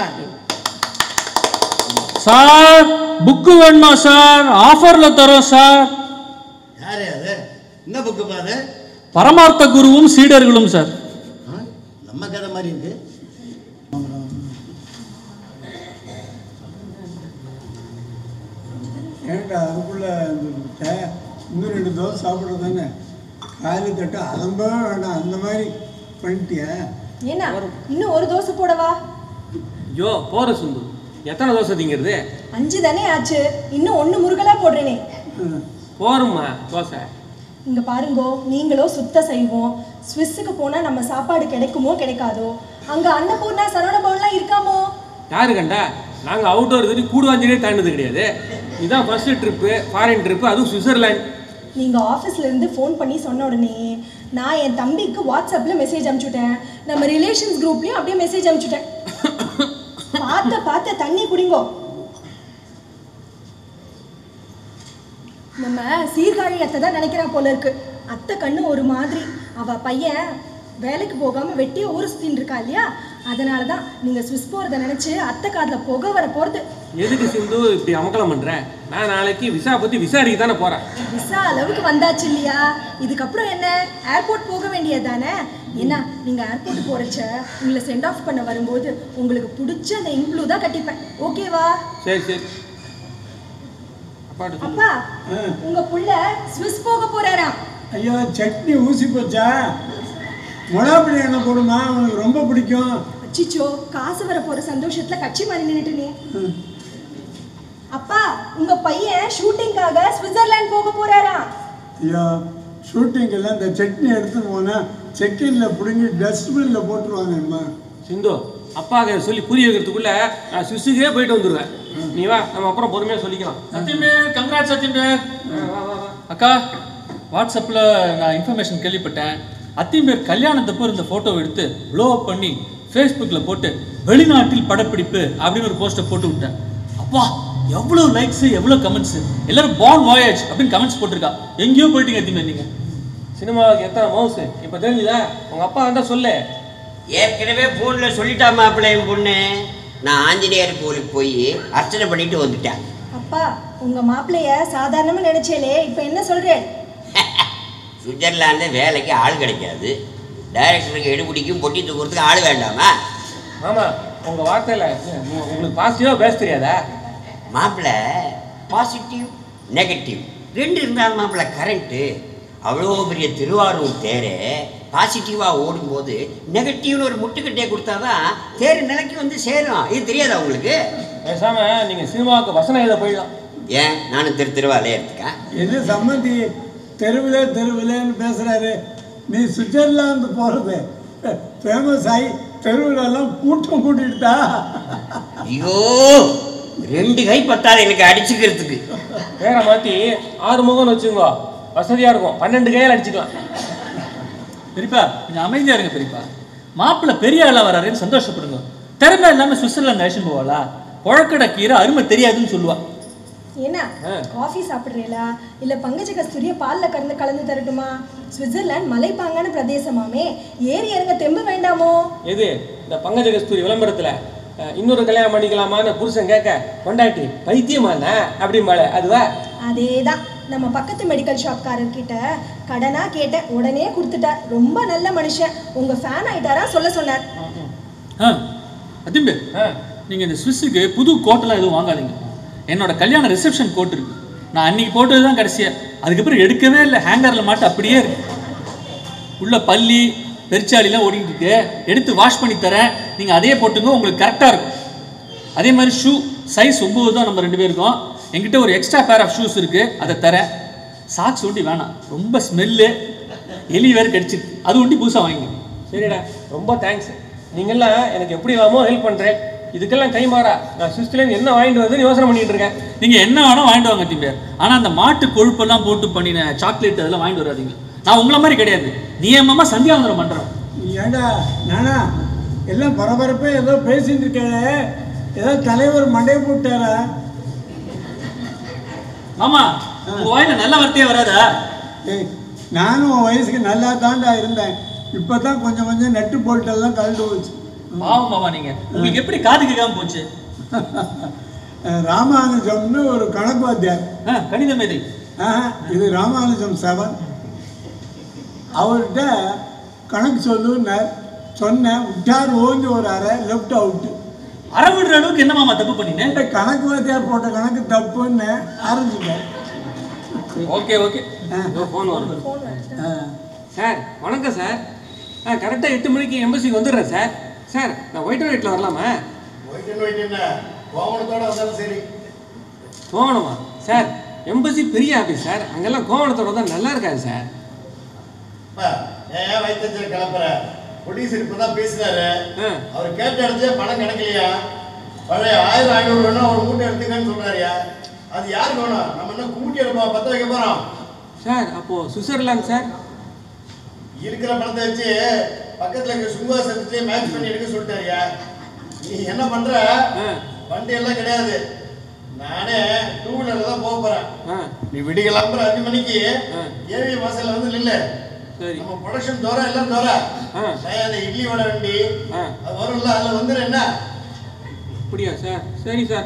சார் புக்கு வேணுமா சார் ஆஃபர்ல தரோம் சார் யாரு அது என்ன புக்கு பாது பரமார்த்த குருவும் சீடர்களும் சார் நம்ம கதை மாதிரி இருக்கு ஏன்டா அதுக்குள்ள இந்த இன்னும் ரெண்டு தோசை சாப்பிட்றது தானே காலி தட்டு அதம்பவே வேண்டாம் அந்த மாதிரி பண்ணிட்டியா ஏன்னா இன்னும் ஒரு தோசை போடவா ஐயோ போகிற சுந்து எத்தனை தோசை திங்கிறது அஞ்சு தானே ஆச்சு இன்னும் ஒன்று முருகலா போடுறேனே போரும்மா தோசை இங்க பாருங்கோ நீங்களோ சுத்த செய்வோம் ஸ்விஸ்ஸுக்கு போனா நம்ம சாப்பாடு கிடைக்குமோ கிடைக்காதோ அங்க அன்னபூர்ணா சரவண பவன்லாம் இருக்காமோ யாரு கண்டா நாங்கள் அவுட்டோர் இது கூடுவாஞ்சிலே தாண்டினது கிடையாது இதுதான் ஃபர்ஸ்ட் ட்ரிப்பு ஃபாரின் ட்ரிப்பு அதுவும் சுவிட்சர்லாந்து நீங்க ஆஃபீஸ்ல இருந்து ஃபோன் பண்ணி சொன்ன உடனே நான் என் தம்பிக்கு வாட்ஸ்அப்ல மெசேஜ் அனுப்பிச்சுட்டேன் நம்ம ரிலேஷன்ஸ் குரூப்லயும் அப்படியே மெசேஜ் அனுப்பிச்சுட்டேன் பார்த்த பார்த்த தண்ணி குடிங்கோ நம்ம சீர்காழி அத்தை தான் நினைக்கிறா போல இருக்கு அத்தை கண்ணு ஒரு மாதிரி அவ பையன் வேலைக்கு போகாம வெட்டிய ஊர் சுத்தின்னு இருக்கா இல்லையா அதனால தான் நீங்க ஸ்விஸ் போறத நினைச்சு அத்தை காதுல புகை வர போறது எதுக்கு சிந்து இப்படி அமக்கலம் பண்ற நான் நாளைக்கு விசா பத்தி விசாரிக்க தானே போறேன் விசா அளவுக்கு வந்தாச்சு இல்லையா இதுக்கப்புறம் என்ன ஏர்போர்ட் போக வேண்டியது தானே ஏன்னா நீங்கள் ஏர்போர்ட் போகிறச்ச உங்களை சென்ட் ஆஃப் பண்ண வரும்போது உங்களுக்கு பிடிச்ச அந்த இங்க்ளூ தான் கட்டிப்பேன் ஓகேவா சரி சரி அப்பாட்ட சொல்லு. அப்பா உங்க புள்ள ஸ்விஸ் போக போறாராம் ஐயோ சட்னி ஊசி போச்சா மிளகா பிரியாணி கொடுமா அவனுக்கு ரொம்ப பிடிக்கும் அச்சிச்சோ காசு வர போற சந்தோஷத்துல கட்சி மாதிரி நின்னுட்டு ம். அப்பா உங்க பையன் ஷூட்டிங்காக சுவிட்சர்லாந்து போக போறாராம் ஐயா ஷூட்டிங்கெல்லாம் இந்த சட்னி எடுத்துன்னு போனால் செக்கின்ல பிடுங்கி டஸ்ட்பினில் போட்டுருவாங்கம்மா சிந்து அப்பாவுக்கு இதை சொல்லி புரிய வைக்கிறதுக்குள்ள நான் சுசுக்கே போயிட்டு வந்துடுவேன் நீ வா நம்ம அப்புறம் பொறுமையாக சொல்லிக்கலாம் சத்தியம்பேர் கங்க்ராட் சத்தியம்பேர் அக்கா வாட்ஸ்அப்பில் நான் இன்ஃபர்மேஷன் கேள்விப்பட்டேன் அத்தியம்பேர் கல்யாணத்தப்போ இந்த ஃபோட்டோ எடுத்து ப்ளோ அப் பண்ணி ஃபேஸ்புக்கில் போட்டு வெளிநாட்டில் படப்பிடிப்பு அப்படின்னு ஒரு போஸ்ட்டை போட்டு விட்டேன் அப்பா எவ்வளோ லைக்ஸ் எவ்வளோ கமெண்ட்ஸ் எல்லாரும் பான் வாயேஜ் அப்படின்னு கமெண்ட்ஸ் போட்டிருக்கா எங்கேயோ போயிட்டீங்க அத்தியம்பேர் நீங்கள் சினிமாவுக்கு எத்தனை மவுசு இப்போ தெரிஞ்சுதா உங்கள் அப்பா வந்தால் சொல்லு ஏற்கனவே ஃபோனில் சொல்லிட்டா மாப்பிள்ளை என் பொண்ணு நான் ஆஞ்சநேயர் கோயிலுக்கு போய் அர்ச்சனை பண்ணிட்டு வந்துட்டேன் அப்பா உங்க மாப்பிள்ளைய சாதாரணமா நினைச்சேலே இப்ப என்ன சொல்றேன் சுவிட்சர்லாண்டில் வேலைக்கு ஆள் கிடைக்காது டைரக்டருக்கு எடுபிடிக்கும் பொட்டி தூக்குறதுக்கு ஆள் வேண்டாமா மாமா உங்கள் வார்த்தையில் உங்களுக்கு பாசிட்டிவாக பேச தெரியாதா மாப்பிள்ளை பாசிட்டிவ் நெகட்டிவ் ரெண்டு இருந்தாலும் மாப்பிள்ளை கரண்ட்டு அவ்வளோ பெரிய திருவாரூர் தேரே பாசிட்டிவாக ஓடும்போது நெகட்டிவ்னு ஒரு முட்டுக்கட்டையை கொடுத்தாதான் தேர் நிலைக்கு வந்து சேரும் இது தெரியாதா உங்களுக்கு பேசாமல் நீங்கள் சினிமாவுக்கு வசனம் எழுத போயிடலாம் ஏன் நானும் திரு திருவாலே இருக்கேன் என்ன சம்மந்தி தெருவில் தெருவில்னு பேசுகிறாரு நீ சுவிட்சர்லாந்து போகிறது ஃபேமஸ் ஆகி தெருவிலெல்லாம் கூட்டம் கூட்டிகிட்டா ஐயோ ரெண்டு கை பத்தாது எனக்கு அடிச்சுக்கிறதுக்கு பேரை மாற்றி ஆறு முகம்னு வச்சுக்கோ வசதியாக இருக்கும் பன்னெண்டு கையால் அடிச்சுக்கலாம் பெரியப்பா கொஞ்சம் அமைதியா இருங்க பெரியப்பா மாப்பிள்ளை பெரிய ஆளா வராருன்னு சந்தோஷப்படுங்க திறமை இல்லாம சுவிட்சர்லாந்து அழைச்சிட்டு போவாளா புழக்கடை கீரை அருமை தெரியாதுன்னு சொல்லுவா என்ன ஆ. காஃபி சாப்பிடுறீங்களா இல்ல பங்கஜ கஸ்தூரிய பால்ல கலந்து கலந்து தரட்டுமா சுவிட்சர்லாந்து மலைப்பாங்கான பிரதேசமாமே ஏறி இறங்க தெம்பு வேண்டாமோ எது இந்த பங்கஜ கஸ்தூரி விளம்பரத்தில் இன்னொரு கல்யாணம் பண்ணிக்கலாமான்னு புருஷன் கேட்க கொண்டாட்டி பைத்தியமாண்ணா அப்படிம்பாளே அதுவா அதேதான் நம்ம பக்கத்து மெடிக்கல் ஷாப்காரர் கிட்ட கடனா கேட்டேன் உடனே கொடுத்துட்டார் ரொம்ப நல்ல மனுஷன் உங்க ஃபேன் ஆயிட்டாரா சொல்ல சொன்னார் ஆ அதிம்பே ஆ நீங்க இந்த ஸ்விஸ்ஸுக்கு புது கோட்டெல்லாம் எதுவும் வாங்காதீங்க என்னோட கல்யாண ரிசப்ஷன் கோட் இருக்கு நான் அன்னைக்கு போட்டது தான் கடைசியா அதுக்கப்புறம் எடுக்கவே இல்லை ஹேங்கரில் மாட்டு அப்படியே இருக்கு உள்ள பள்ளி பெருச்சாலிலாம் ஓடிட்டு இருக்கு எடுத்து வாஷ் பண்ணி தரேன் நீங்கள் அதே போட்டுங்க உங்களுக்கு கரெக்டாக இருக்கும் அதே மாதிரி ஷூ சைஸ் ஒம்பது தான் நம்ம ரெண்டு பேருக்கும் என்கிட்ட ஒரு எக்ஸ்ட்ரா பேர் ஆஃப் ஷூஸ் இருக்குது அதை தரேன் சாக்ஸ் ஒண்டி வேணாம் ரொம்ப ஸ்மெல்லு எலி வேறு கடிச்சிருக்கு அது ஒண்டி புதுசாக வாங்கிங்க சரிடா ரொம்ப தேங்க்ஸ் நீங்கள்லாம் எனக்கு எப்படி இல்லாமோ ஹெல்ப் பண்ணுறேன் இதுக்கெல்லாம் கை மாறா நான் சுவிஸ்லேருந்து என்ன வாங்கிட்டு வந்து யோசனை பண்ணிட்டு இருக்கேன் நீங்கள் என்ன வேணால் வாங்கிட்டு வாங்க டீம் ஆனால் அந்த மாட்டு கொழுப்பெல்லாம் போட்டு பண்ணின சாக்லேட் அதெல்லாம் வாங்கிட்டு வராதீங்க நான் உங்களை மாதிரி கிடையாது நியமமாக சந்தியாவந்தனம் பண்ணுறேன் ஏண்டா நானா எல்லாம் பரபரப்பா ஏதோ பேசிட்டு இருக்கே ஏதோ தலைவர் மண்டையை போட்டாரா மாமா உங்க வாயில நல்ல வார்த்தையே வராதா ஏய் நானும் உன் வயசுக்கு நல்லா தாண்டா இருந்தேன் இப்போ தான் கொஞ்சம் கொஞ்சம் நெட்டு போல்ட்டெல்லாம் கழண்டு போச்சு பாவம் மாமா நீங்க உங்களுக்கு எப்படி காது கேட்காம போச்சு அஹ் ராமானுஜம்னு ஒரு கணக்கு வாத்தியார் ஆ, கணித மேதை ஆஹா, இது ராமானுஜம் செவன் அவர்கிட்ட கணக்கு சொல்லுன்னார் சொன்னேன் விட்டார் ஓஞ்சி ஒரு அரை லெஃப்ட் அவுட்டு அறவிடுற அளவுக்கு என்ன மாமா தப்பு பண்ணினேன் என்கிட்ட கணக்கு வாத்தியார் போட்ட கணக்கு தப்புன்னு ஆரம்பிச்சிட்டேன் ஓகே ஓகே ஃபோன் வருது ஃபோன் வருது ஆ. சார் வணக்கம் சார் ஆ கரெக்டாக எட்டு மணிக்கு எம்பசிக்கு வந்துடுறேன் சார் சார் நான் ஒயிட் அண்ட் ஒயிட்டில் வரலாமா ஒயிட் அண்ட் ஒயிட் என்ன கோவணத்தோட வந்தாலும் சரி கோவணமா சார் எம்பசி பெரிய ஆஃபீஸ் சார் அங்கெல்லாம் கோவணத்தோட தான் நல்லா இருக்காது சார் அப்பா, ஏன் வைத்தஞ்சல் கிளம்புற ப்ரொடியூசர் இப்போ தான் பேசினாரு ஆ. அவர் கேட்ட இடத்துல பணம் கிடைக்கலையா பழைய ஆயிரம் ஐநூறு வேணும் ஒரு மூட்டை எடுத்துக்கன்னு சொல்றாருயா அது யாருக்கு வேணும் நம்ம என்ன கூட்டி எடுப்பா பத்த வைக்க போறோம் சார் அப்போது சுவிட்சர்லாந்து சார் இருக்கிற பணத்தை வச்சு பக்கத்துல இருக்க சுங்காசனத்திலே மேட்ச் பண்ணி எடுக்க சொல்லிட்டாருயா நீ என்ன பண்ற ஆ வண்டி எல்லாம் கிடையாது நானே டூ வீலர்ல தான் போக போறேன் ஆ நீ விடிகலாம்புற அஞ்சு மணிக்கு ஆ. ஏவி வாசல்ல வந்து நில்லு சரி நம்ம ப்ரொடக்ஷன் தோற எல்லாம் தோற ஆ. நான் அந்த இட்லி வடை வண்டி ஆ அது வரும்ல அதுல வந்துரு என்ன அப்படியா சார் சரி சார்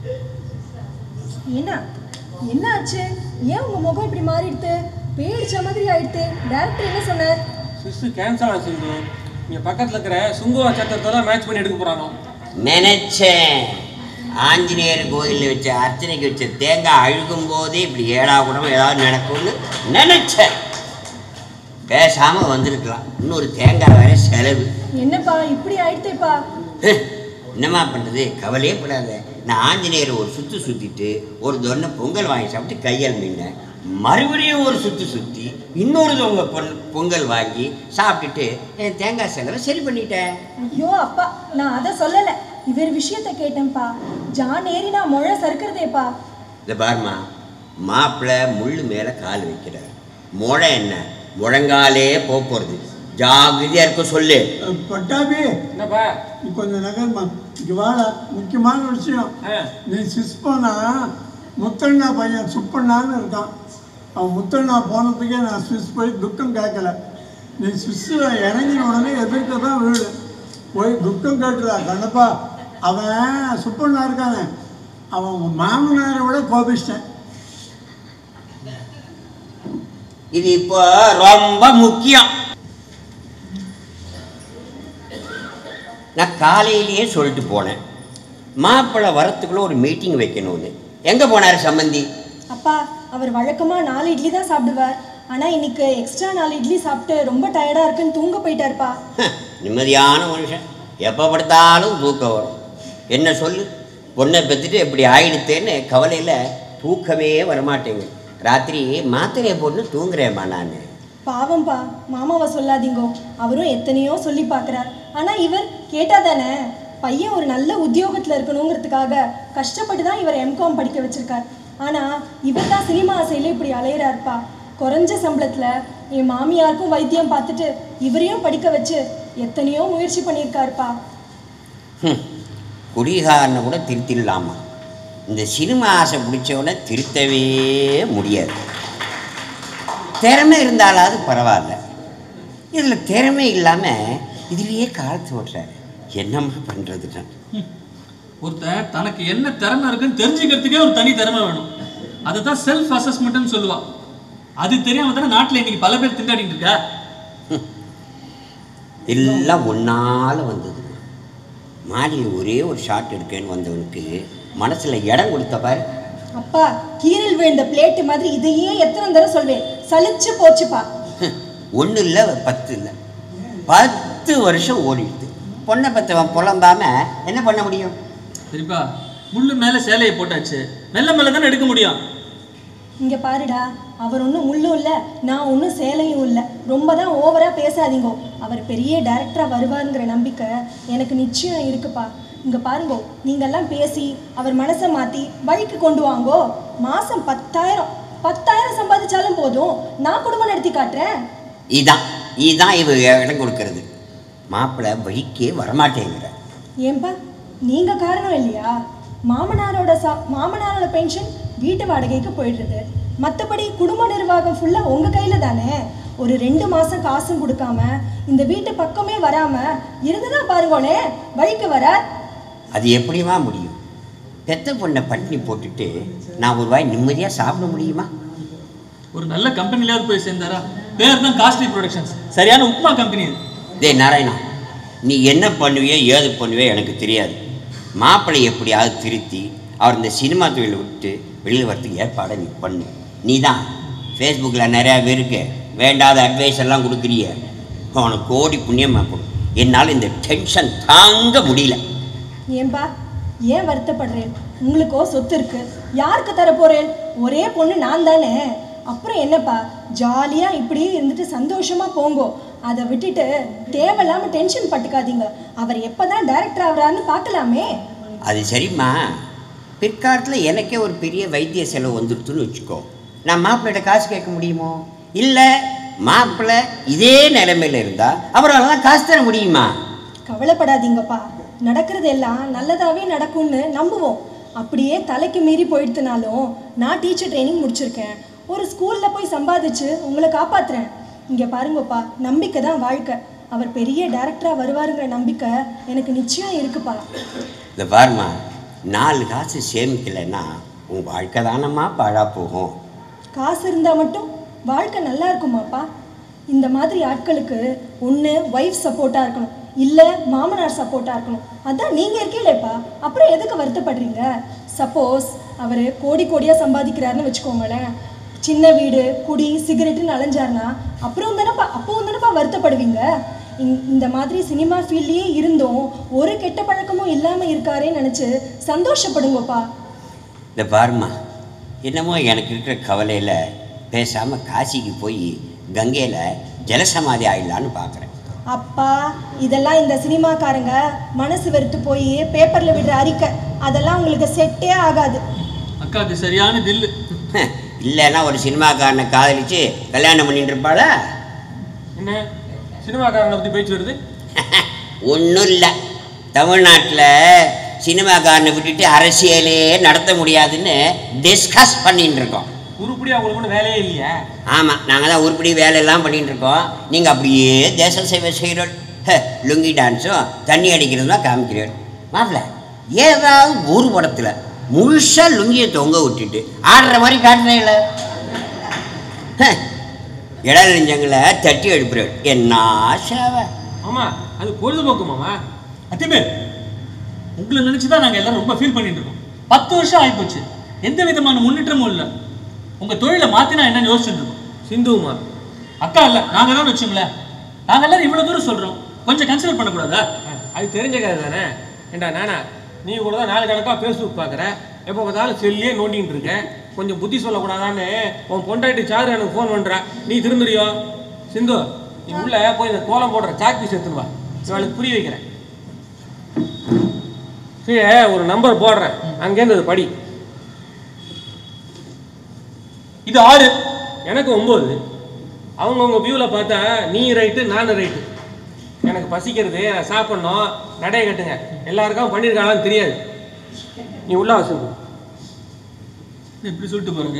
என்ன என்ன ஆச்சு ஏன் உங்க முகம் இப்படி மாறிடுது பேடிச்ச மாதிரி ஆயிடுது டேரக்டர் என்ன சொன்னார் சுவிஸ் கேன்சல் ஆச்சு சிந்து இங்கே பக்கத்தில் இருக்கிற சுங்குவா சத்திரத்தை தான் மேட்ச் பண்ணி எடுக்க போகிறாங்க நினைச்சேன் ஆஞ்சநேயர் கோயிலில் வச்ச அர்ச்சனைக்கு வச்ச தேங்காய் அழுகும் போதே இப்படி ஏடா கூடம் ஏதாவது நடக்கும்னு நினைச்சேன் பேசாமல் வந்திருக்கலாம் இன்னொரு தேங்காய் வேற செலவு என்னப்பா இப்படி ஆயிடுத்தேப்பா ஹ், என்னம்மா பண்ணுறது கவலையே படாத நான் ஆஞ்சநேயரை ஒரு சுற்று சுற்றிட்டு ஒரு தொன்னை பொங்கல் வாங்கி சாப்பிட்டு கையால் மீனேன் மறுபடியும் ஒரு சுற்று சுற்றி இன்னொரு தொங்க பொன் பொங்கல் வாங்கி சாப்பிட்டுட்டு என் தேங்காய் செலவை சரி பண்ணிட்டேன் ஐயோ அப்பா நான் அதை சொல்லலை இவர் விஷயத்த கேட்டேன்ப்பா ஜான் ஏறி நான் முழ சறுக்கிறதேப்பா இந்த பாருமா மாப்பிள்ளை முள்ளு மேலே கால் வைக்கிறார் முழை என்ன முழங்காலே போக போகிறது ஜாகிரதையாக இருக்க சொல்லு அஹ், பட்டாபி என்னப்பா நீ கொஞ்சம் நகர்மா இங்கே வாடா முக்கியமான விஷயம் ஆ. நீ சிஸ் போனா முத்தண்ணா பையன் சுப்பண்ணான்னு இருக்கான் அவன் முத்தண்ணா போனதுக்கே நான் ஸ்விஸ் போய் துக்கம் கேட்கல நீ ஸ்விஸ்ஸில் இறங்கின உடனே எதிர்க்க தான் வீடு போய் துக்கம் கேட்டுடா கண்ணப்பா அவன் சுப்பண்ணா இருக்கானே அவன் உங்க மாமனாரை விட கோபிச்சிட்டேன் இது இப்போ ரொம்ப முக்கியம் நான் காலையிலேயே சொல்லிட்டு போனேன் மாப்பிள்ளை வரத்துக்குள்ள ஒரு மீட்டிங் வைக்கணும்னு எங்கே போனார் சம்மந்தி அப்பா அவர் வழக்கமாக நாலு இட்லி தான் சாப்பிடுவார் ஆனால் இன்னைக்கு எக்ஸ்ட்ரா நாலு இட்லி சாப்பிட்டு ரொம்ப டயர்டாக இருக்குன்னு தூங்க போயிட்டாருப்பா ஹ, நிம்மதியான மனுஷன் எப்போ படுத்தாலும் தூக்கம் வரும் என்ன சொல்லு பொண்ணை பெற்றுட்டு இப்படி ஆயிடுத்தேன்னு கவலையில் தூக்கமே வரமாட்டேங்குது ராத்திரி மாத்திரையை போட்டு தூங்குறேம்மா நான் பாவம்பா மாமாவை சொல்லாதீங்கோ அவரும் எத்தனையோ சொல்லி பார்க்குறார் ஆனால் இவர் கேட்டா தானே பையன் ஒரு நல்ல உத்தியோகத்தில் இருக்கணுங்கிறதுக்காக கஷ்டப்பட்டு தான் இவர் எம்காம் படிக்க வச்சிருக்கார் ஆனால் இவர் தான் சினிமா ஆசையில் இப்படி அலையிறாருப்பா குறைஞ்ச சம்பளத்தில் என் மாமியாருக்கும் வைத்தியம் பார்த்துட்டு இவரையும் படிக்க வச்சு எத்தனையோ முயற்சி பண்ணியிருக்காருப்பா ஹம், குடிகாரனை கூட திருத்திடலாமா இந்த சினிமா ஆசை பிடிச்சவனை திருத்தவே முடியாது திறமை இருந்தாலாவது பரவாயில்ல இதில் திறமை இல்லாமல் இதுலேயே காலத்து ஓட்டுறாரு என்னம்மா பண்ணுறது நான் ஒருத்தன் தனக்கு என்ன திறமை இருக்குன்னு தெரிஞ்சுக்கிறதுக்கே ஒரு தனி திறமை வேணும் அதுதான் செல்ஃப் அசஸ்மெண்ட்னு சொல்லுவா அது தெரியாம தானே நாட்டில் இன்னைக்கு பல பேர் திண்டாடிட்டு இருக்கா எல்லாம் ஒன்றால் வந்தது மாடியில் ஒரே ஒரு ஷாட் எடுக்கேன்னு வந்தவனுக்கு மனசில் இடம் கொடுத்த பாரு அப்பா கீரில் விழுந்த பிளேட்டு மாதிரி இதையே எத்தனை தடவை சொல்வேன் சலிச்சு போச்சுப்பா ஒன்றும் இல்லை பத்து இல்லை பத்து வருஷம் ஓடிடுது பொண்ணை பற்றவன் புலம்பாம என்ன பண்ண முடியும் சரிப்பா முள்ளு மேல சேலையை போட்டாச்சு மெல்ல மெல்ல தானே எடுக்க முடியும் இங்க பாருடா அவர் ஒன்றும் முள்ளும் இல்லை நான் ஒன்றும் சேலையும் இல்லை ரொம்ப தான் ஓவராக பேசாதீங்கோ அவர் பெரிய டைரக்டராக வருவாருங்கிற நம்பிக்கை எனக்கு நிச்சயம் இருக்குப்பா இங்கே பாருங்கோ நீங்கெல்லாம் பேசி அவர் மனசை மாற்றி வழிக்கு கொண்டு வாங்கோ மாதம் பத்தாயிரம் பத்தாயிரம் சம்பாதிச்சாலும் போதும் நான் குடும்பம் நடத்தி காட்டுறேன் இதான் இதான் இவ இடம் கொடுக்கறது மாப்பிள்ளை வழிக்கே வரமாட்டேங்கிற ஏன்பா நீங்கள் காரணம் இல்லையா மாமனாரோட சா மாமனாரோட பென்ஷன் வீட்டு வாடகைக்கு போயிடுறது மற்றபடி குடும்ப நிர்வாகம் ஃபுல்லாக உங்கள் கையில் தானே ஒரு ரெண்டு மாதம் காசும் கொடுக்காம இந்த வீட்டு பக்கமே வராமல் இருந்துதான் பாருங்களே வழிக்கு வரார் அது எப்படிமா முடியும் பெத்த பொண்ணை பட்டினி போட்டுட்டு நான் ஒரு வாய் நிம்மதியாக சாப்பிட முடியுமா ஒரு நல்ல கம்பெனிலாவது போய் சேர்ந்தாரா பேர் தான் காஸ்ட்லி ப்ரொடக்ஷன்ஸ் சரியான உப்மா கம்பெனி அது டேய் நாராயணா நீ என்ன பண்ணுவியோ ஏது பண்ணுவியோ எனக்கு தெரியாது மாப்பிள்ளை எப்படியாவது திருத்தி அவர் இந்த சினிமா தொழிலை விட்டு வெளியில் வரத்துக்கு ஏற்பாடை நீ பண்ணு நீ தான் ஃபேஸ்புக்கில் நிறையா பேருக்கு வேண்டாத அட்வைஸ் எல்லாம் கொடுக்குறிய உனக்கு கோடி புண்ணியமாக கொடு என்னால் இந்த டென்ஷன் தாங்க முடியல ஏன்பா ஏன் வருத்தப்படுறேன் உங்களுக்கோ சொத்து இருக்கு யாருக்கு தர போறேன் ஒரே பொண்ணு நான் தானே அப்புறம் என்னப்பா ஜாலியாக இப்படியே இருந்துட்டு சந்தோஷமா போங்கோ அதை விட்டுட்டு தேவையில்லாம டென்ஷன் பட்டுக்காதீங்க அவர் எப்பதான் டைரக்டர் ஆகுறாருன்னு பார்க்கலாமே அது சரிம்மா பிற்காலத்தில் எனக்கே ஒரு பெரிய வைத்திய செலவு வந்துடுத்துன்னு வச்சுக்கோ நான் மாப்பிள்ளைகிட்ட காசு கேட்க முடியுமோ இல்லை மாப்பிள்ளை இதே நிலைமையில் இருந்தால் அவரால் தான் காசு தர முடியுமா கவலைப்படாதீங்கப்பா நடக்கிறது எல்லாம் நல்லதாவே நடக்கும்னு நம்புவோம் அப்படியே தலைக்கு மீறி போயிடுத்துனாலும் நான் டீச்சர் ட்ரைனிங் முடிச்சிருக்கேன் ஒரு ஸ்கூலில் போய் சம்பாதிச்சு உங்களை காப்பாத்துறேன் இங்கே பாருங்கப்பா நம்பிக்கை தான் வாழ்க்கை அவர் பெரிய டைரக்டராக வருவாருங்கிற நம்பிக்கை எனக்கு நிச்சயம் இருக்குப்பா இந்த பாருமா நாலு காசு சேமிக்கலைன்னா உன் வாழ்க்கை தானம்மா பாழா போகும் காசு இருந்தால் மட்டும் வாழ்க்கை நல்லா இருக்குமாப்பா இந்த மாதிரி ஆட்களுக்கு ஒன்று ஒய்ஃப் சப்போர்ட்டாக இருக்கணும் இல்லை மாமனார் சப்போர்ட்டாக இருக்கணும் அதான் நீங்கள் இருக்கீங்களேப்பா அப்புறம் எதுக்கு வருத்தப்படுறீங்க சப்போஸ் அவர் கோடி கோடியாக சம்பாதிக்கிறாருன்னு வச்சுக்கோங்களேன் சின்ன வீடு குடி சிகரெட்டுன்னு அலைஞ்சாருனா அப்புறம் தானப்பா அப்பவும் தானப்பா வருத்தப்படுவீங்க இந்- இந்த மாதிரி சினிமா ஃபீல்ட்லேயே இருந்தும் ஒரு கெட்ட பழக்கமும் இல்லாமல் இருக்காரேன்னு நினச்சி சந்தோஷப்படுங்கப்பா இந்த பாருமா என்னமோ எனக்கு இருக்கிற கவலையில் பேசாமல் காசிக்கு போய் கங்கையில் ஜலசமாதி ஆயிடலான்னு பார்க்குறேன் அப்பா இதெல்லாம் இந்த சினிமாக்காரங்க மனசு வெறுத்து போய் பேப்பரில் விடுற அறிக்கை அதெல்லாம் உங்களுக்கு செட்டே ஆகாது அக்காவுக்கு சரியான தில்லு இல்லைன்னா ஒரு சினிமாக்காரனை காதலிச்சு கல்யாணம் பண்ணிட்டு இருப்பாளா என்ன சினிமாக்காரனை பற்றி பேச்சு வருது ஒன்றும் இல்லை தமிழ்நாட்டில் சினிமாக்காரனை விட்டுட்டு அரசியலே நடத்த முடியாதுன்னு டிஸ்கஸ் பண்ணிட்டு இருக்கோம் உருப்படியாக உங்களுக்கு ஒன்றும் வேலையே இல்லையா ஆமாம் நாங்கள் தான் உருப்படி வேலையெல்லாம் பண்ணிட்டு இருக்கோம் நீங்கள் அப்படியே தேச சேவை செய்கிறோம் லுங்கி டான்ஸும் தண்ணி அடிக்கிறதும் தான் காமிக்கிறோம் மாப்பிள்ள ஏதாவது ஒரு படத்தில் முழுசாக லுங்கியை தொங்க விட்டுட்டு ஆடுற மாதிரி காட்டுறீங்கள இடம் நெஞ்சங்களை தட்டி எடுப்புறாள் என்ன சேவை மாமா அது பொழுதுபோக்கு மாமா அத்திமேல் உங்களை நினைச்சு தான் நாங்கள் எல்லாரும் ரொம்ப ஃபீல் பண்ணிட்டு இருக்கோம் பத்து வருஷம் ஆகிப்போச்சு எந்த விதமான முன்னேற்றமும் இல்லை உங்கள் தொழிலை மாற்றினா என்னன்னு யோசிச்சுட்டு இருக்கோம் சிந்துமா அக்கா இல்லை நாங்கள் தான் வச்சுங்களேன் நாங்கள் எல்லாரும் இவ்வளோ தூரம் சொல்கிறோம் கொஞ்சம் கன்சிடர் பண்ணக்கூடாதா அது தெரிஞ்ச கதை தானே ஏண்டா நானா நீ கூட தான் நாலு கணக்காக ஃபேஸ்புக் பார்க்குற எப்போ பார்த்தாலும் செல்லியே நோண்டின்னு இருக்க கொஞ்சம் புத்தி சொல்லக்கூடாதான்னு உன் பொண்டாட்டி சாரு எனக்கு ஃபோன் பண்ணுறா நீ திருந்துறியோ சிந்து நீ உள்ள போய் இந்த கோலம் போடுற சாக் பீஸ் எடுத்துன்னு வா இவளுக்கு புரிய வைக்கிறேன் சரி ஒரு நம்பர் போடுறேன் அங்கேருந்து அது படி இது ஆறு எனக்கு ஒம்பது அவங்கவுங்க வியூவில் பார்த்தா நீ ரைட்டு நான் ரைட்டு எனக்கு பசிக்கிறது நான் சாப்பிட்ணும் நடைய கட்டுங்க எல்லாருக்கும் பண்ணியிருக்காங்களான்னு தெரியாது நீ உள்ள வசதி எப்படி சொல்லிட்டு போகிறீங்க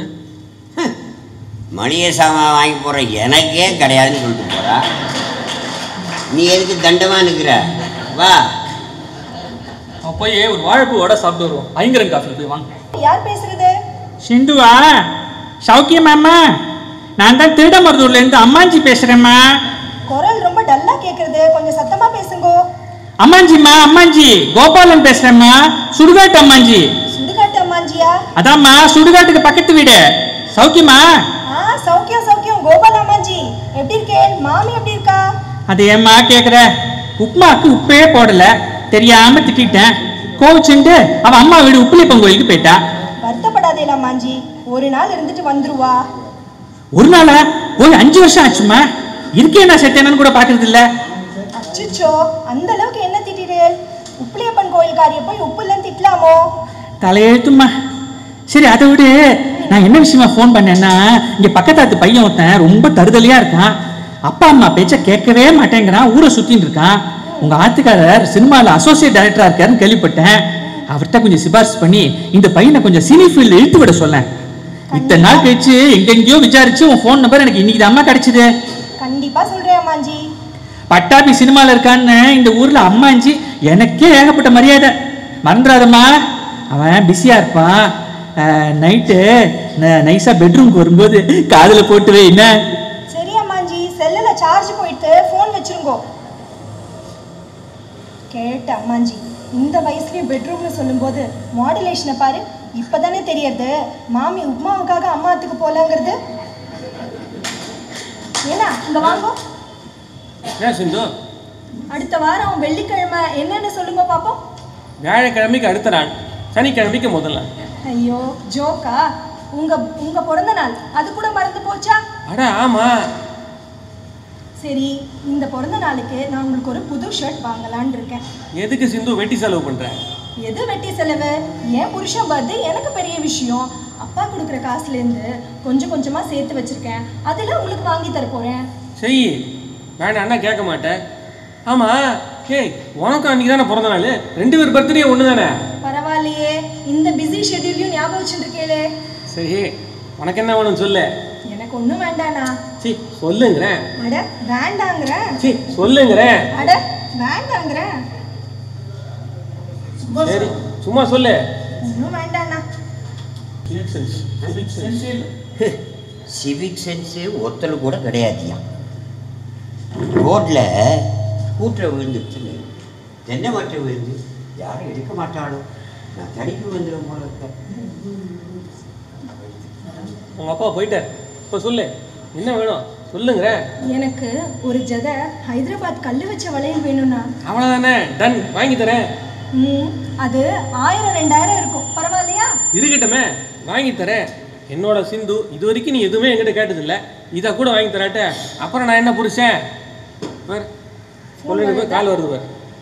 மளிகை சாமான் வாங்கி போகிற எனக்கே கிடையாதுன்னு சொல்லிட்டு போகிறா நீ எதுக்கு தண்டமாக நிற்கிற வா அவன் போய் ஒரு வாழைப்பூ வடை சாப்பிட்டு வருவோம் ஐங்கரன் காஃபியில் போய் வாங்க யார் பேசுறது சிந்துவா சௌக்கியமாம்மா நான் தான் திருடமருதூர்லேருந்து அம்மாஞ்சி பேசுகிறேம்மா குரல் ரொம்ப டல்லா கேக்குறது கொஞ்சம் சத்தமா பேசுங்கோ அம்மாஞ்சிம்மா அம்மாஞ்சி கோபாலன் பேசுகிறேம்மா சுடுகாட்டு அம்மாஞ்சி சுடுகாட்டு அம்மாஞ்சியா அதாம்மா சுடுகாட்டுக்கு பக்கத்து வீடு சௌக்கியமா ஆ சௌக்கியம் சௌக்கியம் கோபால் அம்மாஞ்சி எப்படி இருக்கேன் மாமி எப்படி இருக்கா அது ஏம்மா கேட்குற உப்புமாக்கு உப்பே போடல தெரியாம திட்டிட்டேன் கோவிச்சுண்டு அவன் அம்மா வீடு உப்புலிப்பன் கோயிலுக்கு போயிட்டா வருத்தப்படாதே அம்மாஞ்சி ஒரு நாள் இருந்துட்டு வந்துருவா ஒரு நாளா போய் அஞ்சு வருஷம் ஆச்சுமா இருக்கே நான் செத்தேனு கூட பார்க்கறது இல்ல அச்சுச்சோ அந்த அளவுக்கு என்ன திட்டிடு உப்பிலியப்பன் கோயில்காரிய போய் உப்பு இல்லைன்னு திட்டலாமோ தலையெழுத்துமா சரி அதை விடு நான் என்ன விஷயமா ஃபோன் பண்ணேன்னா இங்க பக்கத்தாத்து பையன் ஒருத்தன் ரொம்ப தருதலையா இருக்கான் அப்பா அம்மா பேச்ச கேட்கவே மாட்டேங்கிறான் ஊரை சுத்தின்னு இருக்கான் உங்க ஆத்துக்காரர் சினிமாவில் அசோசியேட் டைரக்டரா இருக்காருன்னு கேள்விப்பட்டேன் அவர்கிட்ட கொஞ்சம் சிபாரிசு பண்ணி இந்த பையனை கொஞ்சம் சினி ஃபீல்டு இழுத்து விட சொல்லேன் இத்தனை நாள் கழிச்சு எங்கெங்கேயோ விசாரிச்சு உன் ஃபோன் நம்பர் எனக்கு இன்னைக்கு தான் கிடைச்சது கண்டிப்பா சொல்றேன் அம்மாஞ்சி பட்டாபி சினிமாவில் இருக்கான்னு இந்த ஊர்ல அம்மாஞ்சி எனக்கே ஏகப்பட்ட மரியாதை மறந்துடாதம்மா அவன் பிஸியா இருப்பான் நைட்டு நைஸா பெட்ரூம்க்கு வரும்போது காதுல போட்டு வை என்ன சரி அம்மாஞ்சி செல்லுல சார்ஜ் போயிட்டு ஃபோன் வச்சிருங்கோ கேட்ட அம்மாஞ்சி இந்த வயசுலயும் பெட்ரூம்னு சொல்லும்போது மாடுலேஷனை பாரு இப்பதானே தெரியறது மாமி உப்மாவுக்காக அம்மாத்துக்கு போலாங்கிறது ஏன்னா இங்க வாங்கோ ஏன் சிந்து அடுத்த வாரம் வெள்ளிக்கிழமை என்னன்னு சொல்லுங்க பாப்போம் வியாழக்கிழமைக்கு அடுத்த நாள் சனிக்கிழமைக்கு முதல் நாள் ஐயோ ஜோக்கா உங்க உங்க பிறந்த நாள் அது கூட மறந்து போச்சா அட ஆமா சரி இந்த பிறந்த நாளுக்கு நான் உங்களுக்கு ஒரு புது ஷர்ட் வாங்கலான்னு இருக்கேன் எதுக்கு சிந்து வெட்டி செலவு பண்ற எது வெட்டி செலவு என் புருஷன் பர்த்டே எனக்கு பெரிய விஷயம் அப்பா கொடுக்குற காசுலேருந்து கொஞ்சம் கொஞ்சமா சேர்த்து வச்சிருக்கேன் அதில் உங்களுக்கு வாங்கி தர போறேன் செய் வேணாம் அண்ணா கேட்க மாட்டேன் ஆமா ஏய் உனக்கும் அன்னைக்கு தானே பிறந்த நாள் ரெண்டு பேர் பர்த்டே ஒன்று தானே பரவாயில்லையே இந்த பிஸி ஷெட்யூலையும் ஞாபகம் வச்சுருக்கேளே சரி உனக்கு என்ன வேணும் சொல்லு எனக்கு ஒன்றும் வேண்டாண்ணா சி சொல்லுங்கிறேன் அட வேண்டாங்கிறேன் சி சொல்லுங்கிறேன் அட வேண்டாங்கிறேன் சரி சும்மா சொல்லு ஒன்றும் வேண்டாண்ணா சிவிக் சென்ஸு ஒத்தல் கூட கிடையாதுயா ரோட்டில் ஸ்கூட்டரை விழுந்துச்சுன்னு தென்னை மட்டை விழுந்து யாரும் எடுக்க மாட்டாளோ நான் தடிக்கு வந்துடும் போல இருக்கேன் உங்கள் அப்பா போயிட்டார் இப்போ சொல்லு என்ன வேணும் சொல்லுங்கிற எனக்கு ஒரு ஜதை ஹைதராபாத் கல்லு வச்ச வளையல் வேணும்னா அவ்வளோதானே டன் வாங்கி தரேன் ம் அது ஆயிரம் ரெண்டாயிரம் இருக்கும் பரவாயில்லையா இருக்கட்டுமே வாங்கி தரேன் என்னோட சிந்து இது வரைக்கும் நீ எதுவுமே என்கிட்ட கேட்டதில்ல இதை கூட வாங்கி தராட்ட அப்புறம் நான் என்ன புருஷன் பார் சொல்லிட்டு போய் கால் வருது பார்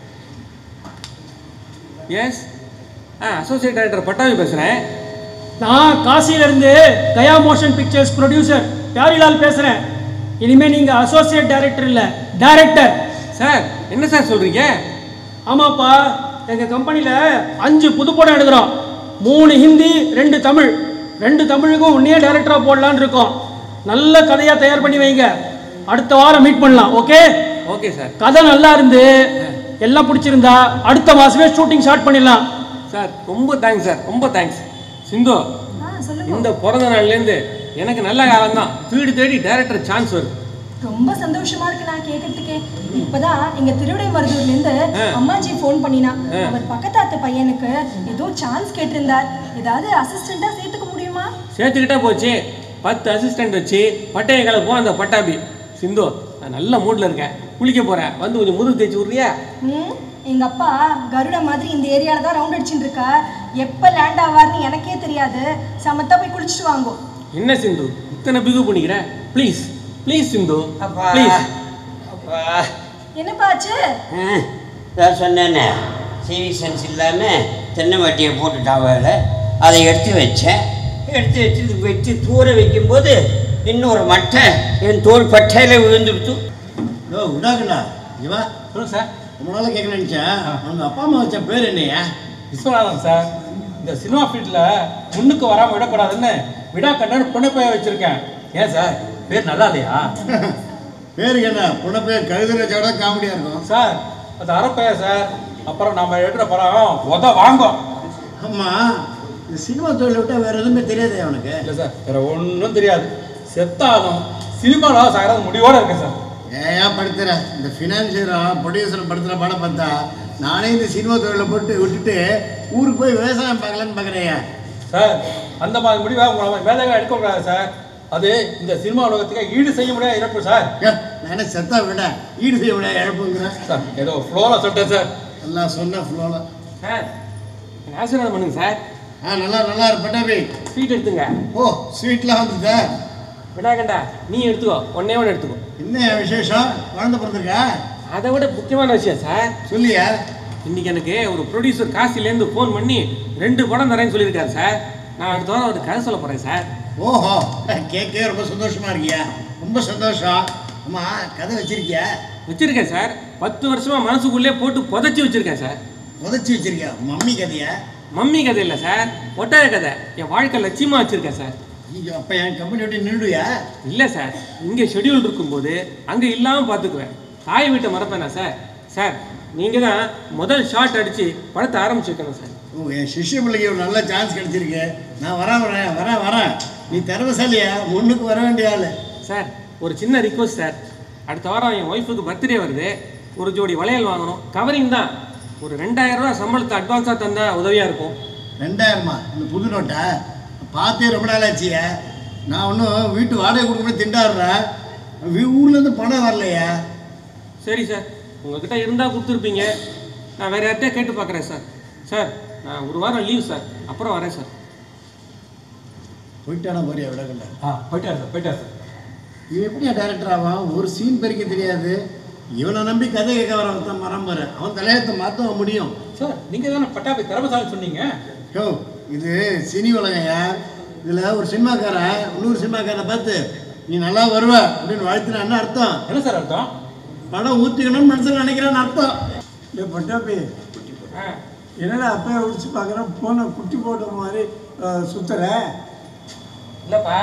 எஸ் ஆ அசோசியேட் டைரக்டர் பட்டாவி பேசுகிறேன் நான் காசியிலேருந்து Gaya motion pictures producer Pyarilal பேசுகிறேன் இனிமேல் நீங்கள் அசோசியேட் டைரக்டர் இல்லை டைரக்டர் சார் என்ன சார் சொல்கிறீங்க ஆமாப்பா எங்கள் கம்பெனியில் அஞ்சு புது படம் எடுக்கிறோம் மூணு ஹிந்தி ரெண்டு தமிழ் ரெண்டு தமிழுக்கும் உன்னையே டைரக்டராக போடலான்னு இருக்கோம் நல்ல கதையாக தயார் பண்ணி வைங்க அடுத்த வாரம் மீட் பண்ணலாம் ஓகே ஓகே சார் கதை நல்லா இருந்து எல்லாம் பிடிச்சிருந்தா அடுத்த மாதமே ஷூட்டிங் ஸ்டார்ட் பண்ணிடலாம் சார் ரொம்ப தேங்க்ஸ் சார் ரொம்ப தேங்க்ஸ் சிந்து ஆ சொல்லுங்க இந்த பிறந்த நாள்லேருந்து எனக்கு நல்ல காலம் தான் வீடு தேடி டைரக்டர் சான்ஸ் வருது ரொம்ப சந்தோஷமா இருக்கு நான் கேட்கறதுக்கே இப்பதான் எங்க திருவிடை மருதூர்ல இருந்து ஆ. அம்மாஜி ஃபோன் பண்ணினா ஆ. அவர் பக்கத்தாத்து பையனுக்கு ஏதோ சான்ஸ் கேட்டிருந்தார் ஏதாவது அசிஸ்டண்டா சேர்த்துக்க முடியுமா சேர்த்துக்கிட்டா போச்சு பத்து அசிஸ்டன்ட் வச்சு பட்டைய கலப்போம் அந்த பட்டாபி சிந்து நான் நல்ல மூடில் இருக்கேன் குளிக்க போகிறேன் வந்து கொஞ்சம் முதுகு தேய்ச்சி விட்றியா ம் எங்க அப்பா கருட மாதிரி இந்த ஏரியால தான் ரவுண்ட் அடிச்சுட்டு இருக்கா எப்ப லேண்ட் ஆவார்னு எனக்கே தெரியாது சமத்தா போய் குளிச்சுட்டு வாங்கோ என்ன சிந்து இத்தனை பிகு பண்ணிக்கிற ப்ளீஸ் ப்ளீஸ் சிந்து அப்பா ப்ளீஸ் அப்பா என்னப்பா ஆச்சு ஆ, நான் சொன்னேனே சிவி சென்ஸ் இல்லாமல் தென்னை வட்டியை போட்டுட்டான் வேலை அதை எடுத்து வச்சேன் எடுத்து வச்சு இது வச்சு தூர வைக்கும்போது இன்னொரு மட்டை என் தோல் பட்டையில் விழுந்துடுத்து ஓ உண்டாக்குண்ணா இவா சொல்லுங்க சார் ரொம்ப நாளாக கேட்க நினச்சேன் உங்க அப்பா அம்மா வச்ச பேர் என்னையா விஸ்வநாதன் சார் இந்த சினிமா ஃபீல்டில் முன்னுக்கு வராமல் விடக்கூடாதுன்னு விடா கண்ணன் பொண்ணு பெயர் வச்சிருக்கேன் ஏன் சார் பேர் நல்லா இல்லையா பேருக்கு என்ன பொண்ணு பேர் கழுதுல வச்சா காமெடியாக இருக்கும் சார் அது அறப்பெயர் சார் அப்புறம் நம்ம எடுக்கிற படம் உத வாங்கும் ஆமாம் இந்த சினிமா தொழிலை விட்டால் வேறு எதுவுமே தெரியாதே அவனுக்கு இல்லை சார் வேற ஒன்றும் தெரியாது செத்தாலும் சினிமாவில் சாகிறது முடிவோடு இருக்கேன் சார் ஏன் படுத்துற இந்த ஃபினான்சியரும் ப்ரொடியூசரும் படுத்துகிற படம் பார்த்தா நானே இந்த சினிமா தொழிலை போட்டு விட்டுட்டு ஊருக்கு போய் விவசாயம் பார்க்கலான்னு பார்க்குறேன் சார் அந்த மாதிரி முடிவை உங்களை மேலங்க எடுக்க கூடாது சார் அது இந்த சினிமா உலகத்துக்கு ஈடு செய்ய முடியாத இழப்பு சார் நான் என்ன செத்தா விட ஈடு செய்ய முடியாது இழப்புங்கிறேன் சார் ஏதோ ஃப்ளோவில் சொல்லிட்டேன் சார் எல்லாம் சொன்ன ஃப்ளோவில் சார் எனக்கு ஆசீர்வாதம் பண்ணுங்க சார் ஆ நல்லா நல்லா இருப்பட்டாபி ஸ்வீட் எடுத்துங்க ஓ ஸ்வீட்லாம் வந்துதா விடாகண்டா நீ எடுத்துக்கோ ஒன்னே ஒன்று எடுத்துக்கோ என்ன விசேஷம் குழந்தை பிறந்திருக்கா அதை விட முக்கியமான விஷயம் சார் சொல்லியா இன்னைக்கு எனக்கு ஒரு ப்ரொடியூசர் காசிலேருந்து ஃபோன் பண்ணி ரெண்டு படம் தரேன்னு சொல்லியிருக்காரு சார் நான் அடுத்த வாரம் ஒரு கதை சொல்ல போகிறேன் சார் ஓஹோ கேட்கவே ரொம்ப சந்தோஷமா இருக்கியா ரொம்ப சந்தோஷம் அம்மா கதை வச்சிருக்கியா வச்சிருக்கேன் சார் பத்து வருஷமா மனசுக்குள்ளே போட்டு புதைச்சி வச்சிருக்கேன் சார் புதைச்சி வச்சிருக்கியா மம்மி கதையா மம்மி கதை இல்லை சார் ஒட்டாய கதை என் வாழ்க்கை லட்சியமாக வச்சிருக்கேன் சார் ஐயோ அப்போ என் கம்பெனி விட்டு நின்றுயா இல்லை சார் இங்கே ஷெட்யூல் இருக்கும்போது அங்கே இல்லாமல் பார்த்துக்குவேன் தாய் வீட்டை மறப்பேனா சார் சார் நீங்கள் தான் முதல் ஷாட் அடித்து படத்தை ஆரம்பிச்சு வைக்கணும் சார் ஓ என் சிஷ்ய பிள்ளைக்கு ஒரு நல்ல சான்ஸ் கிடைச்சிருக்கு நான் வரேன் வரேன் வரேன் வரேன் நீ திறமசாலியா முன்னுக்கு வர வேண்டிய ஆள் சார் ஒரு சின்ன ரிக்வஸ்ட் சார் அடுத்த வாரம் என் ஒய்ஃபுக்கு பர்த்டே வருது ஒரு ஜோடி வளையல் வாங்கணும் கவரிங் தான் ஒரு ரெண்டாயிரம் ரூபா சம்பளத்தை அட்வான்ஸாக தந்தா உதவியாக இருக்கும் ரெண்டாயிரமா இந்த புது நோட்டா பார்த்தே ரொம்ப நாள் ஆச்சியா நான் ஒன்றும் வீட்டு வாடகை கொடுக்கணும் திண்டாடுறேன் வீ- ஊர்லேருந்து பணம் வரலையா சரி சார் உங்ககிட்ட இருந்தால் கொடுத்துருப்பீங்க நான் வேறு யார்கிட்டயே கேட்டு பார்க்குறேன் சார் சார் நான் ஒரு வாரம் லீவ் சார் அப்புறம் வரேன் சார் போயிட்டானா போறியா விடக்கல ஆ போயிட்டார் சார் போயிட்டார் சார் இவன் எப்படியா டேரக்டர் ஆவான் ஒரு சீன் பறிக்க தெரியாது இவனை நம்பி கதை கேட்க வரவன் தான் மரம் பாரு அவன் தலையத்தை மாற்ற முடியும் சார் நீங்கள் தானே பட்டாபி திறமசாலி சொன்னீங்க யோ இது சினி உலகையா இதில் ஒரு சினிமாக்காரன் இன்னொரு சினிமாக்காரனை பார்த்து நீ நல்லா வருவ அப்படின்னு வாழ்த்தினான்னு அர்த்தம் என்ன சார் அர்த்தம் படம் ஊற்றிக்கணும்னு மனசில் நினைக்கிறான்னு அர்த்தம் இல்லை பட்டாப்பி ஆ என்னடா அப்பயே உடிச்சு பார்க்குறேன் போனை குட்டி போட்ட மாதிரி சுற்றுற இல்லைப்பா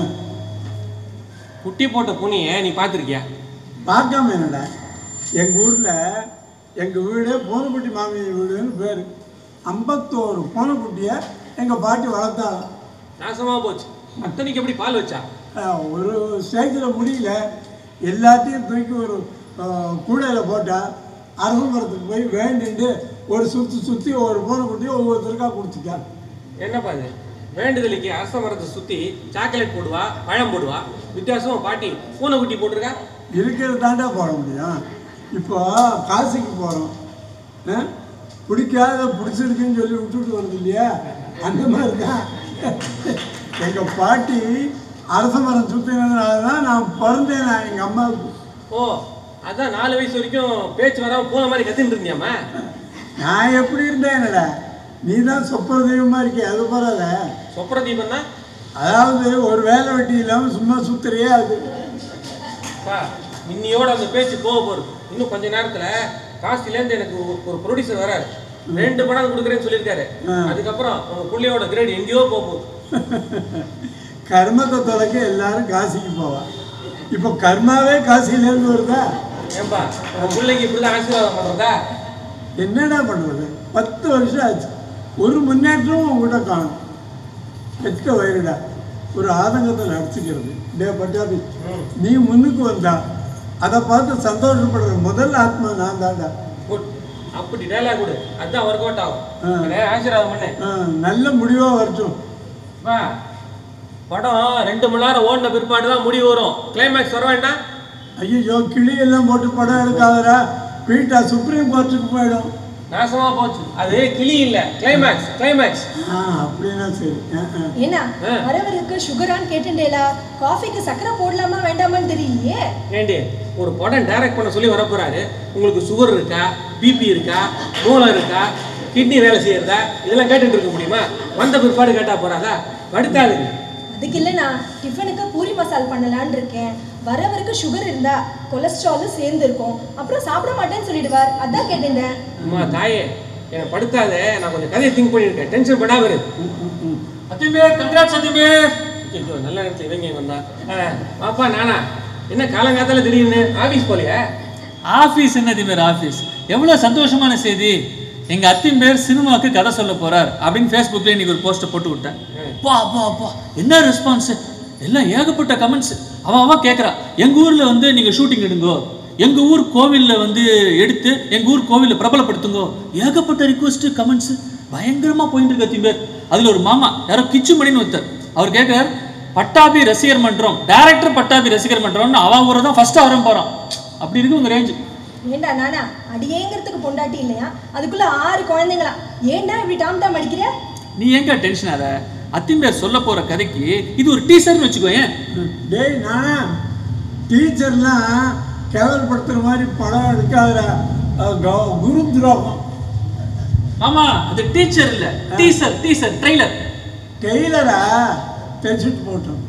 குட்டி போட்ட பூனையை நீ பார்த்துருக்கியா பார்க்காம என்னடா எங்கள் ஊரில் எங்கள் வீடு பூனைக்குட்டி மாமி வீடுன்னு பேர் ஐம்பத்தோரு பூனைக்குட்டியை எங்கள் பாட்டி வளர்த்தாலும் நாசமாக போச்சு அத்தனைக்கு எப்படி பால் வச்சா அஹ், ஒரு ஸ்டேஜில் முடியல எல்லாத்தையும் தூக்கி ஒரு கூடையில் போட்டால் அரசமரத்துக்கு போய் வேண்டிட்டு ஒரு சுற்றி சுற்றி ஒரு பூனைக்குட்டியை ஒவ்வொருத்தருக்கா கொடுத்துட்டாங்க என்னப்பா இது வேண்டுதலுக்கு அரச மரத்தை சுத்தி சாக்லேட் போடுவா பழம் போடுவா வித்தியாசமா பாட்டி பூனைக்குட்டி போட்டிருக்கா இருக்கிறது தாண்டா போட முடியும் இப்போ காசிக்கு போகிறோம் பிடிக்காத பிடிச்சிருக்குன்னு சொல்லி விட்டுட்டு வருது இல்லையா அந்த மாதிரி தான் எங்கள் பாட்டி அரச மரம் சுற்றினதுனால தான் நான் பிறந்தேன் நான் எங்கள் அம்மாவுக்கு ஓ அதான் நாலு வயசு வரைக்கும் பேச்சு வராம பூனை மாதிரி கத்தின்னு இருந்தியாமா நான் எப்படி இருந்தேன் என்னடா நீ தான் சொப்பர தெய்வமாக இருக்கிய அது பரவாயில்ல சொப்பர தீபம்னா அதாவது ஒரு வேலை வெட்டி இல்லாமல் சும்மா சுத்துறியே அது பா இன்னியோட அந்த பேச்சு போக போகுது இன்னும் கொஞ்ச நேரத்துல காசிலேருந்து எனக்கு ஒரு- ஒரு ப்ரொடியூசர் வராரு ரெண்டு படம் கொடுக்குறேன்னு சொல்லியிருக்காரு ஆ. அதுக்கப்புறம் உங்க புள்ளையோட கிரேட் எங்கேயோ போக போகுது கர்மத்தை தொலைக்க எல்லாரும் காசிக்கு போவா இப்போ கர்மாவே காசிலேருந்து வருதா ஏன்பா உங்க பிள்ளைக்கு இப்படிதான் ஆசீர்வாதம் பண்றதா என்னடா பண்ணுறது பத்து வருஷம் ஆச்சு ஒரு முன்னேற்றமும் உங்ககிட்ட காணும் பெத்த வயிறுடா ஒரு ஆதங்கத்தை நடிச்சுக்கிறது டே பட்டாபி நீ முன்னுக்கு வந்தா அதை பார்த்து சந்தோஷப்படுற முதல் ஆத்மா நான் தான்டா குட் அப்படி டேலாக் கொடு அதான் ஒர்க் அவுட் ஆகும் ஆ. அண்ணே, ஆசீர்வாதம் பண்ணு ஆ, நல்ல முடிவாக வரட்டும் வா படம் ரெண்டு மணி நேரம் ஓடின பிற்பாடு தான் முடிவு வரும் கிளைமேக்ஸ் வர வேண்டாம் ஐயோ கிளி எல்லாம் போட்டு படம் எடுக்காதடா பீட்டா சுப்ரீம் கோர்ட்டுக்கு போயிடும் நாசமா போச்சு அது கிளி இல்ல கிளைமேக்ஸ் கிளைமேக்ஸ் ஆ அப்படின்னா சரி ஆ, ஆ. ஏன்னா ஆ. வரவருக்கு சுகரான்னு கேட்டுண்டேலா காஃபிக்கு சக்கரை போடலாமா வேண்டாமான்னு தெரியலையே ஏண்டி ஒரு படம் டைரக்ட் பண்ண சொல்லி வரப்போறாரு உங்களுக்கு சுகர் இருக்கா பிபி இருக்கா மூலம் இருக்கா கிட்னி வேலை செய்யறதா இதெல்லாம் கேட்டுட்டு இருக்க முடியுமா வந்த பிற்பாடு கேட்டா போறாதா படுத்தாது அதுக்கு இல்லைண்ணா டிஃபனுக்கு பூரி மசால் பண்ணலான்னு இருக்கேன் வரவருக்கு சுகர் இருந்தா கொலஸ்ட்ராலும் சேர்ந்து இருக்கும் அப்புறம் சாப்பிட மாட்டேன்னு சொல்லிடுவார் அதான் கேட்டேன் அம்மா தாயே என்னை படுத்தாத நான் கொஞ்சம் கதையை திங்க் பண்ணியிருக்கேன் டென்ஷன் பண்ணாம இரு அத்திம்பேர் கங்க்ராட்ஸ் அத்திம்பேர் ஐயோ நல்ல நேரத்தில் இவங்க இங்க வந்தா ஆ, வாப்பா நானா என்ன காலங்காத்தால திடீர்னு ஆபீஸ் போலியா ஆஃபீஸ் என்ன அத்திம்பேர் ஆஃபீஸ் எவ்வளோ சந்தோஷமான செய்தி எங்க அத்திம்பேர் சினிமாவுக்கு கதை சொல்ல போறார் அப்படின்னு ஃபேஸ்புக்கில் இன்னைக்கு ஒரு போஸ்ட்டை போட்டு விட்டேன் அப்பா அப்பா அப்பா என்ன ரெஸ்பான்ஸ் எல்லாம் ஏகப்பட்ட கமெண்ட்ஸ் அவ அவ கேட்குறா எங்க ஊர்ல வந்து நீங்க ஷூட்டிங் எடுங்கோ எங்க ஊர் கோவில்ல வந்து எடுத்து எங்க ஊர் கோவில்ல பிரபலப்படுத்துங்கோ ஏகப்பட்ட ரிக்வஸ்ட் கமெண்ட்ஸ் பயங்கரமா போயிட்டு இருக்கு அத்திம்பேர் அதுல ஒரு மாமா யாரோ கிச்சுமணின்னு ஒருத்தர் அவர் கேட்கிறார் பட்டாபி ரசிகர் மன்றம் டைரக்டர் பட்டாபி ரசிகர் மன்றம்னு அவன் ஊரை தான் ஃபர்ஸ்ட் வரம் போறான் அப்படி இருக்கு உங்க ரேஞ்சு ஏண்டா நானா அடியேங்கிறதுக்கு பொண்டாட்டி இல்லையா அதுக்குள்ள ஆறு குழந்தைங்களா ஏன்டா இப்படி டாம் டாம் அடிக்கிற நீ எங்க டென்ஷன் ஆத அத்திம்பேர் சொல்ல போற கதைக்கு இது ஒரு டீசர்னு வச்சுக்கோ ஏன் டேய் நானா டீச்சர்லாம் கேவல்படுத்துற மாதிரி படம் எடுக்காதடா அது கௌ- குரு துரோகம் ஆமா அது டீச்சர் இல்ல டீசர் டீசர் ட்ரெய்லர் டெய்லரா தைச்சிட்டு போட்டோம்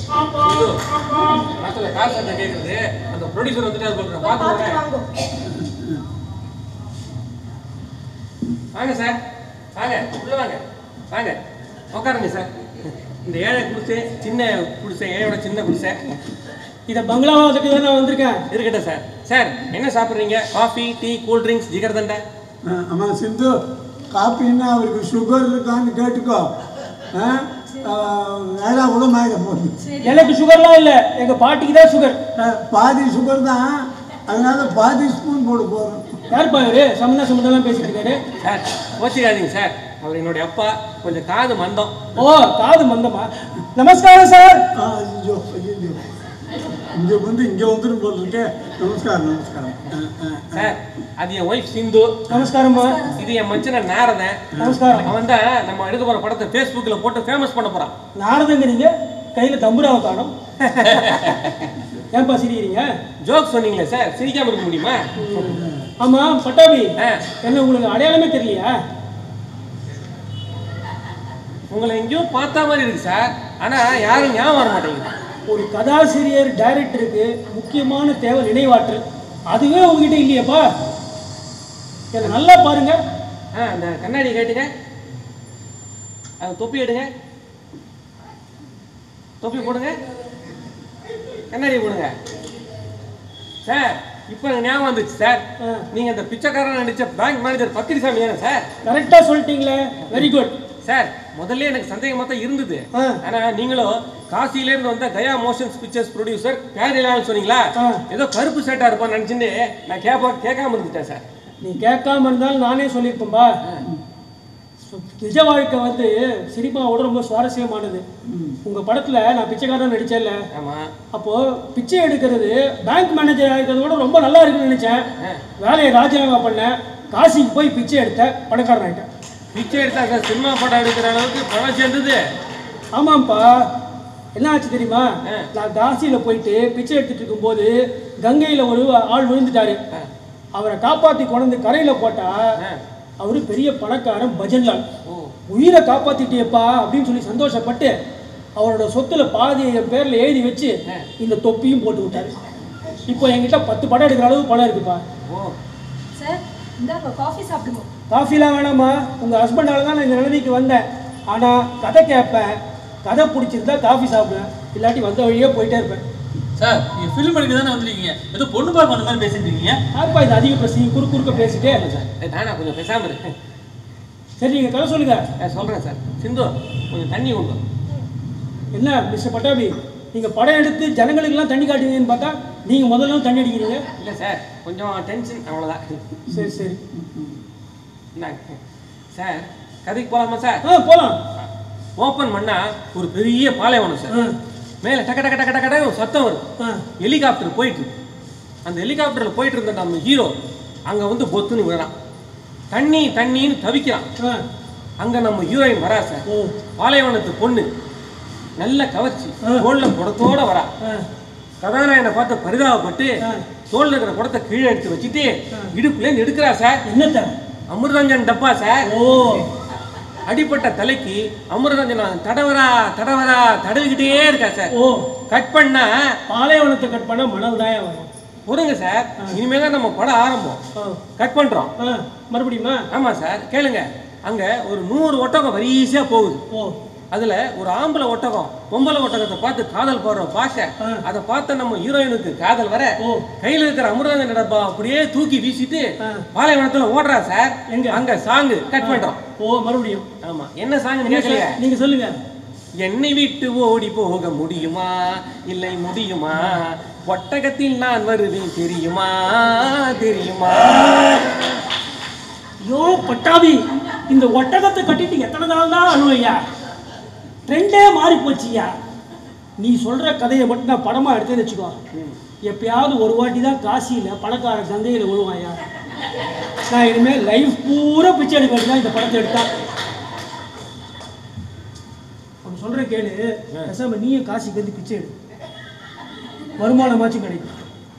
காசுல காசு என்ன கேட்குறது அந்த ப்ரொடியூசர் வந்துட்டு அது சொல்றேன் பார்த்து பார்த்து வாங்கோ வாங்க சார் வாங்க உள்ள வாங்க வாங்க உட்காருங்க சார் இந்த ஏழை குடிசை சின்ன குடிசை ஏழையோட சின்ன குடிசை இதை பங்களாவாதுக்கு தான் நான் வந்திருக்கேன் இருக்கட்டும் சார் சார் என்ன சாப்பிட்றீங்க coffee tea cool drinks jigarthanda ஆ, ஆமா சிந்து காப்பின்னா அவருக்கு சுகர் இருக்கான்னு கேட்டுக்கோ ஆ? ஆ, வேளா கூட மேக போகுது எனக்கு சுகர்லாம் இல்லை எங்க பாட்டிக்கு தான் சுகர் ஆ, பாதி சுகர் தான் அதனால பாதி ஸ்பூன் போட போகிறோம் யார் பாரு சம்மந்தா சம்மந்தம்லாம் பேசிட்டு இருக்காரு சார் கோச்சிக்காதீங்க சார் அவர் என்னுடைய அப்பா கொஞ்சம் காது மந்தம் ஓ காது மந்தமா நமஸ்காரம் சார் ஐயோ ஐயோ இங்கே வந்து இங்கே வந்துடும் போல் இருக்கே நமஸ்காரம் நமஸ்காரம் ஆ, ஆ, ஆ. சார் அது என் ஒய்ஃப் சிந்து நமஸ்காரம்மா இது என் மச்சன நாரதன் நமஸ்காரம் அவன் தான் நம்ம எடுக்க போற படத்தை ஃபேஸ்புக்கில் போட்டு ஃபேமஸ் பண்ண போறான் நாரதங்கிறீங்க கையில தம்புராவை காணும் ஏன்பா சிரிக்கிறீங்க ஜோக் சொன்னீங்களே சார் சிரிக்காம இருக்க முடியுமா ஆமா பட்டாபி ஆ, என்ன உங்களுக்கு அடையாளமே தெரியலையா உங்களை எங்கேயோ பார்த்தா மாதிரி இருக்கு சார் ஆனா யாரும் ஞாபகம் வர மாட்டேங்குது ஒரு கதாசிரியர் டைரக்டருக்கு முக்கியமான தேவை நினைவாற்றல் அதுவே உங்ககிட்ட இல்லையேப்பா என்னை நல்லா பாருங்க ஆ அந்த கண்ணாடி கேட்டுங்க அது தொப்பி எடுங்க தொப்பி போடுங்க கண்ணாடி போடுங்க சார் இப்போ எனக்கு ஞாபகம் வந்துச்சு சார் ஆ. நீங்க இந்த பிச்சைக்காரன் நடிச்ச பேங்க் மேனேஜர் பக்கிரிசாமி தானே சார் கரெக்டாக சொல்லிட்டீங்களே வெரி குட் சார் முதல்ல எனக்கு சந்தேகமா தான் இருந்தது ஆ. ஆனா நீங்களும் காசில இருந்து வந்த கயா மோஷன்ஸ் பிக்சர்ஸ் ப்ரொடியூசர் பேரிலான்னு சொன்னீங்களா ஆ. ஏதோ கருப்பு ஷர்ட்டா இருப்பான்னு நினைச்சுட்டு நான் கேப்ப கேட்காம இருந்துட்டேன் சார் நீ கேட்காம இருந்தாலும் நானே சொல்லியிருப்பேன்பா நிஜ வாழ்க்கை வந்து சினிமாவோட ரொம்ப சுவாரஸ்யமானது உங்க படத்துல நான் பிச்சைக்காரன் நடிச்சேன்ல ஆமா அப்போ பிச்சை எடுக்கிறது பேங்க் மேனேஜர் இருக்கிறத விட ரொம்ப நல்லா இருக்குன்னு நினைச்சேன் வேலையை ராஜினாமா பண்ணேன் காசிக்கு போய் பிச்சை எடுத்தேன் பணக்காரன் ஆயிட்டேன் பிச்சை எடுத்தா சார் சினிமா படம் எடுக்கிற அளவுக்கு பணம் சேர்ந்தது ஆமாம்ப்பா என்ன ஆச்சு தெரியுமா நான் காசியில போயிட்டு பிச்சை எடுத்துட்டு இருக்கும்போது கங்கையில ஒரு ஆள் விழுந்துட்டாரு அவரை காப்பாத்தி கொண்டு கரையில போட்டா அவரு பெரிய பணக்காரன் பஜன்லால் உயிரை காப்பாத்திட்டியப்பா அப்படின்னு சொல்லி சந்தோஷப்பட்டு அவரோட சொத்துல பாதியை என் பேர்ல எழுதி வச்சு இந்த தொப்பியும் போட்டு விட்டாரு இப்போ என்கிட்ட பத்து படம் எடுக்கிற அளவு பணம் இருக்குப்பா ஓ சார் இந்தாங்க காஃபி சாப்பிடுங்க காஃபிலாம் வேணாம்மா உங்க ஹஸ்பண்டால தான் நான் இந்த நிலைமைக்கு வந்தேன் ஆனா கதை கேட்பேன் கதை பிடிச்சிருந்தா காஃபி சாப்பிடுவேன் இல்லாட்டி வந்த வழியே போயிட்டே இருப்பேன் சார் நீங்க ஃபிலிம் எடுக்க தானே வந்திருக்கீங்க ஏதோ பொண்ணு பார்க்க வந்த மாதிரி பேசிட்டு இருக்கீங்க யாருப்பா இது அதிக பிரச்சனை குறு குறுக்க பேசிட்டே சார் ஏய், நானா கொஞ்சம் பேசாம இரு சரி நீங்க கதை சொல்லுங்க ஏய், சொல்றேன் சார் சிந்து கொஞ்சம் தண்ணி கொண்டு வா. என்ன மிஸ்டர் பட்டாபி நீங்க படம் எடுத்து ஜனங்களுக்கெல்லாம் தண்ணி காட்டுவீங்கன்னு பார்த்தா நீங்க முதல்ல தண்ணி அடிக்கிறீங்க இல்ல சார் கொஞ்சம் டென்ஷன் அவ்வளவுதான் சரி சரி இந்தாங்க. சார் கதைக்கு போலாமா சார் ஆ போலாம் ஓப்பன் பண்ணா ஒரு பெரிய பாலைவனம் சார் ஆ, மேல டக்க டக்க டக்க டக்க டக்க சத்தம் வரும் ஆ, ஹெலிகாப்டர் போயிட்டு இருக்கு. அந்த ஹெலிகாப்டர்ல போயிட்டு இருந்த நம்ம ஹீரோ அங்க வந்து பொத்துன்னு விழறான் தண்ணி தண்ணின்னு தவிக்கிறான் ஆ. அங்க நம்ம ஹீரோயின் வரா சார் ஓ பாலைவனத்து பொண்ணு நல்ல கவர்ச்சி ஆ. தோல்ல குடத்தோட வரா ஆ, கதாநாயகனை பார்த்து பரிதாபப்பட்டு ஆ. தோல்ல இருக்கிற குடத்தை கீழே எடுத்து வச்சுட்டு இடுப்புல இருந்து எடுக்கிறா சார் என்னத்த அமிர்தஞ்சன் டப்பா சார் ஓ அடிப்பட்ட தலைக்கு அமிர்தஞ்சன் தடவரா தடவரா தடவிக்கிட்டே இருக்கா சார் ஓ கட் பண்ணா பாலைவனத்தை கட் பண்ணா மணல் தான் வரும் பொறுங்க சார் இனிமே தான் நம்ம படம் ஆரம்பம் ஆ, கட் பண்றோம் ஆ, மறுபடியுமா ஆமா சார் கேளுங்க அங்க ஒரு நூறு ஒட்டகம் வரிசையா போகுது ஓ அதுல ஒரு ஆம்பளை ஒட்டகம் பொம்பளை ஒட்டகத்தை பார்த்து காதல் போடுற பாஷை ஆ. அதை பார்த்த நம்ம ஹீரோயினுக்கு காதல் வர ஓ. கையில இருக்கிற அமிர்தஞ்சன் டப்பா அப்படியே தூக்கி வீசிட்டு ஆ. பாலைவனத்துல ஓடுறா சார் எங்க? அங்க சாங்கு கட் பண்றோம் ஓ மறுபடியும் ஆமா என்ன சாங் நீங்க கேட்கலையா சொல்- நீங்க சொல்லுங்க என்னை விட்டு ஓடி போக முடியுமா இல்லை முடியுமா ஒட்டகத்தில் நான் வருவேன் தெரியுமா தெரியுமா ஐயோ பட்டாபி இந்த ஒட்டகத்தை கட்டிட்டு எத்தனை நாள் தான் அழுவையா ட்ரெண்டே மாறி போச்சியா நீ சொல்ற கதையை மட்டும் நான் படமா எடுத்தேன்னு வச்சுக்கோ எப்பயாவது ஒரு வாட்டி தான் காசியில பணக்கார கங்கையில விழுவாயா நான் இனிமேல் லைஃப் பூரா பிச்சை எடுக்க வேண்டியதான் இந்த படத்தை எடுத்தா அவன் சொல்ற கேளு பேசாம நீயே காசிக்கு வந்து பிச்சை எடு வருமானமாச்சும் கிடைக்கும்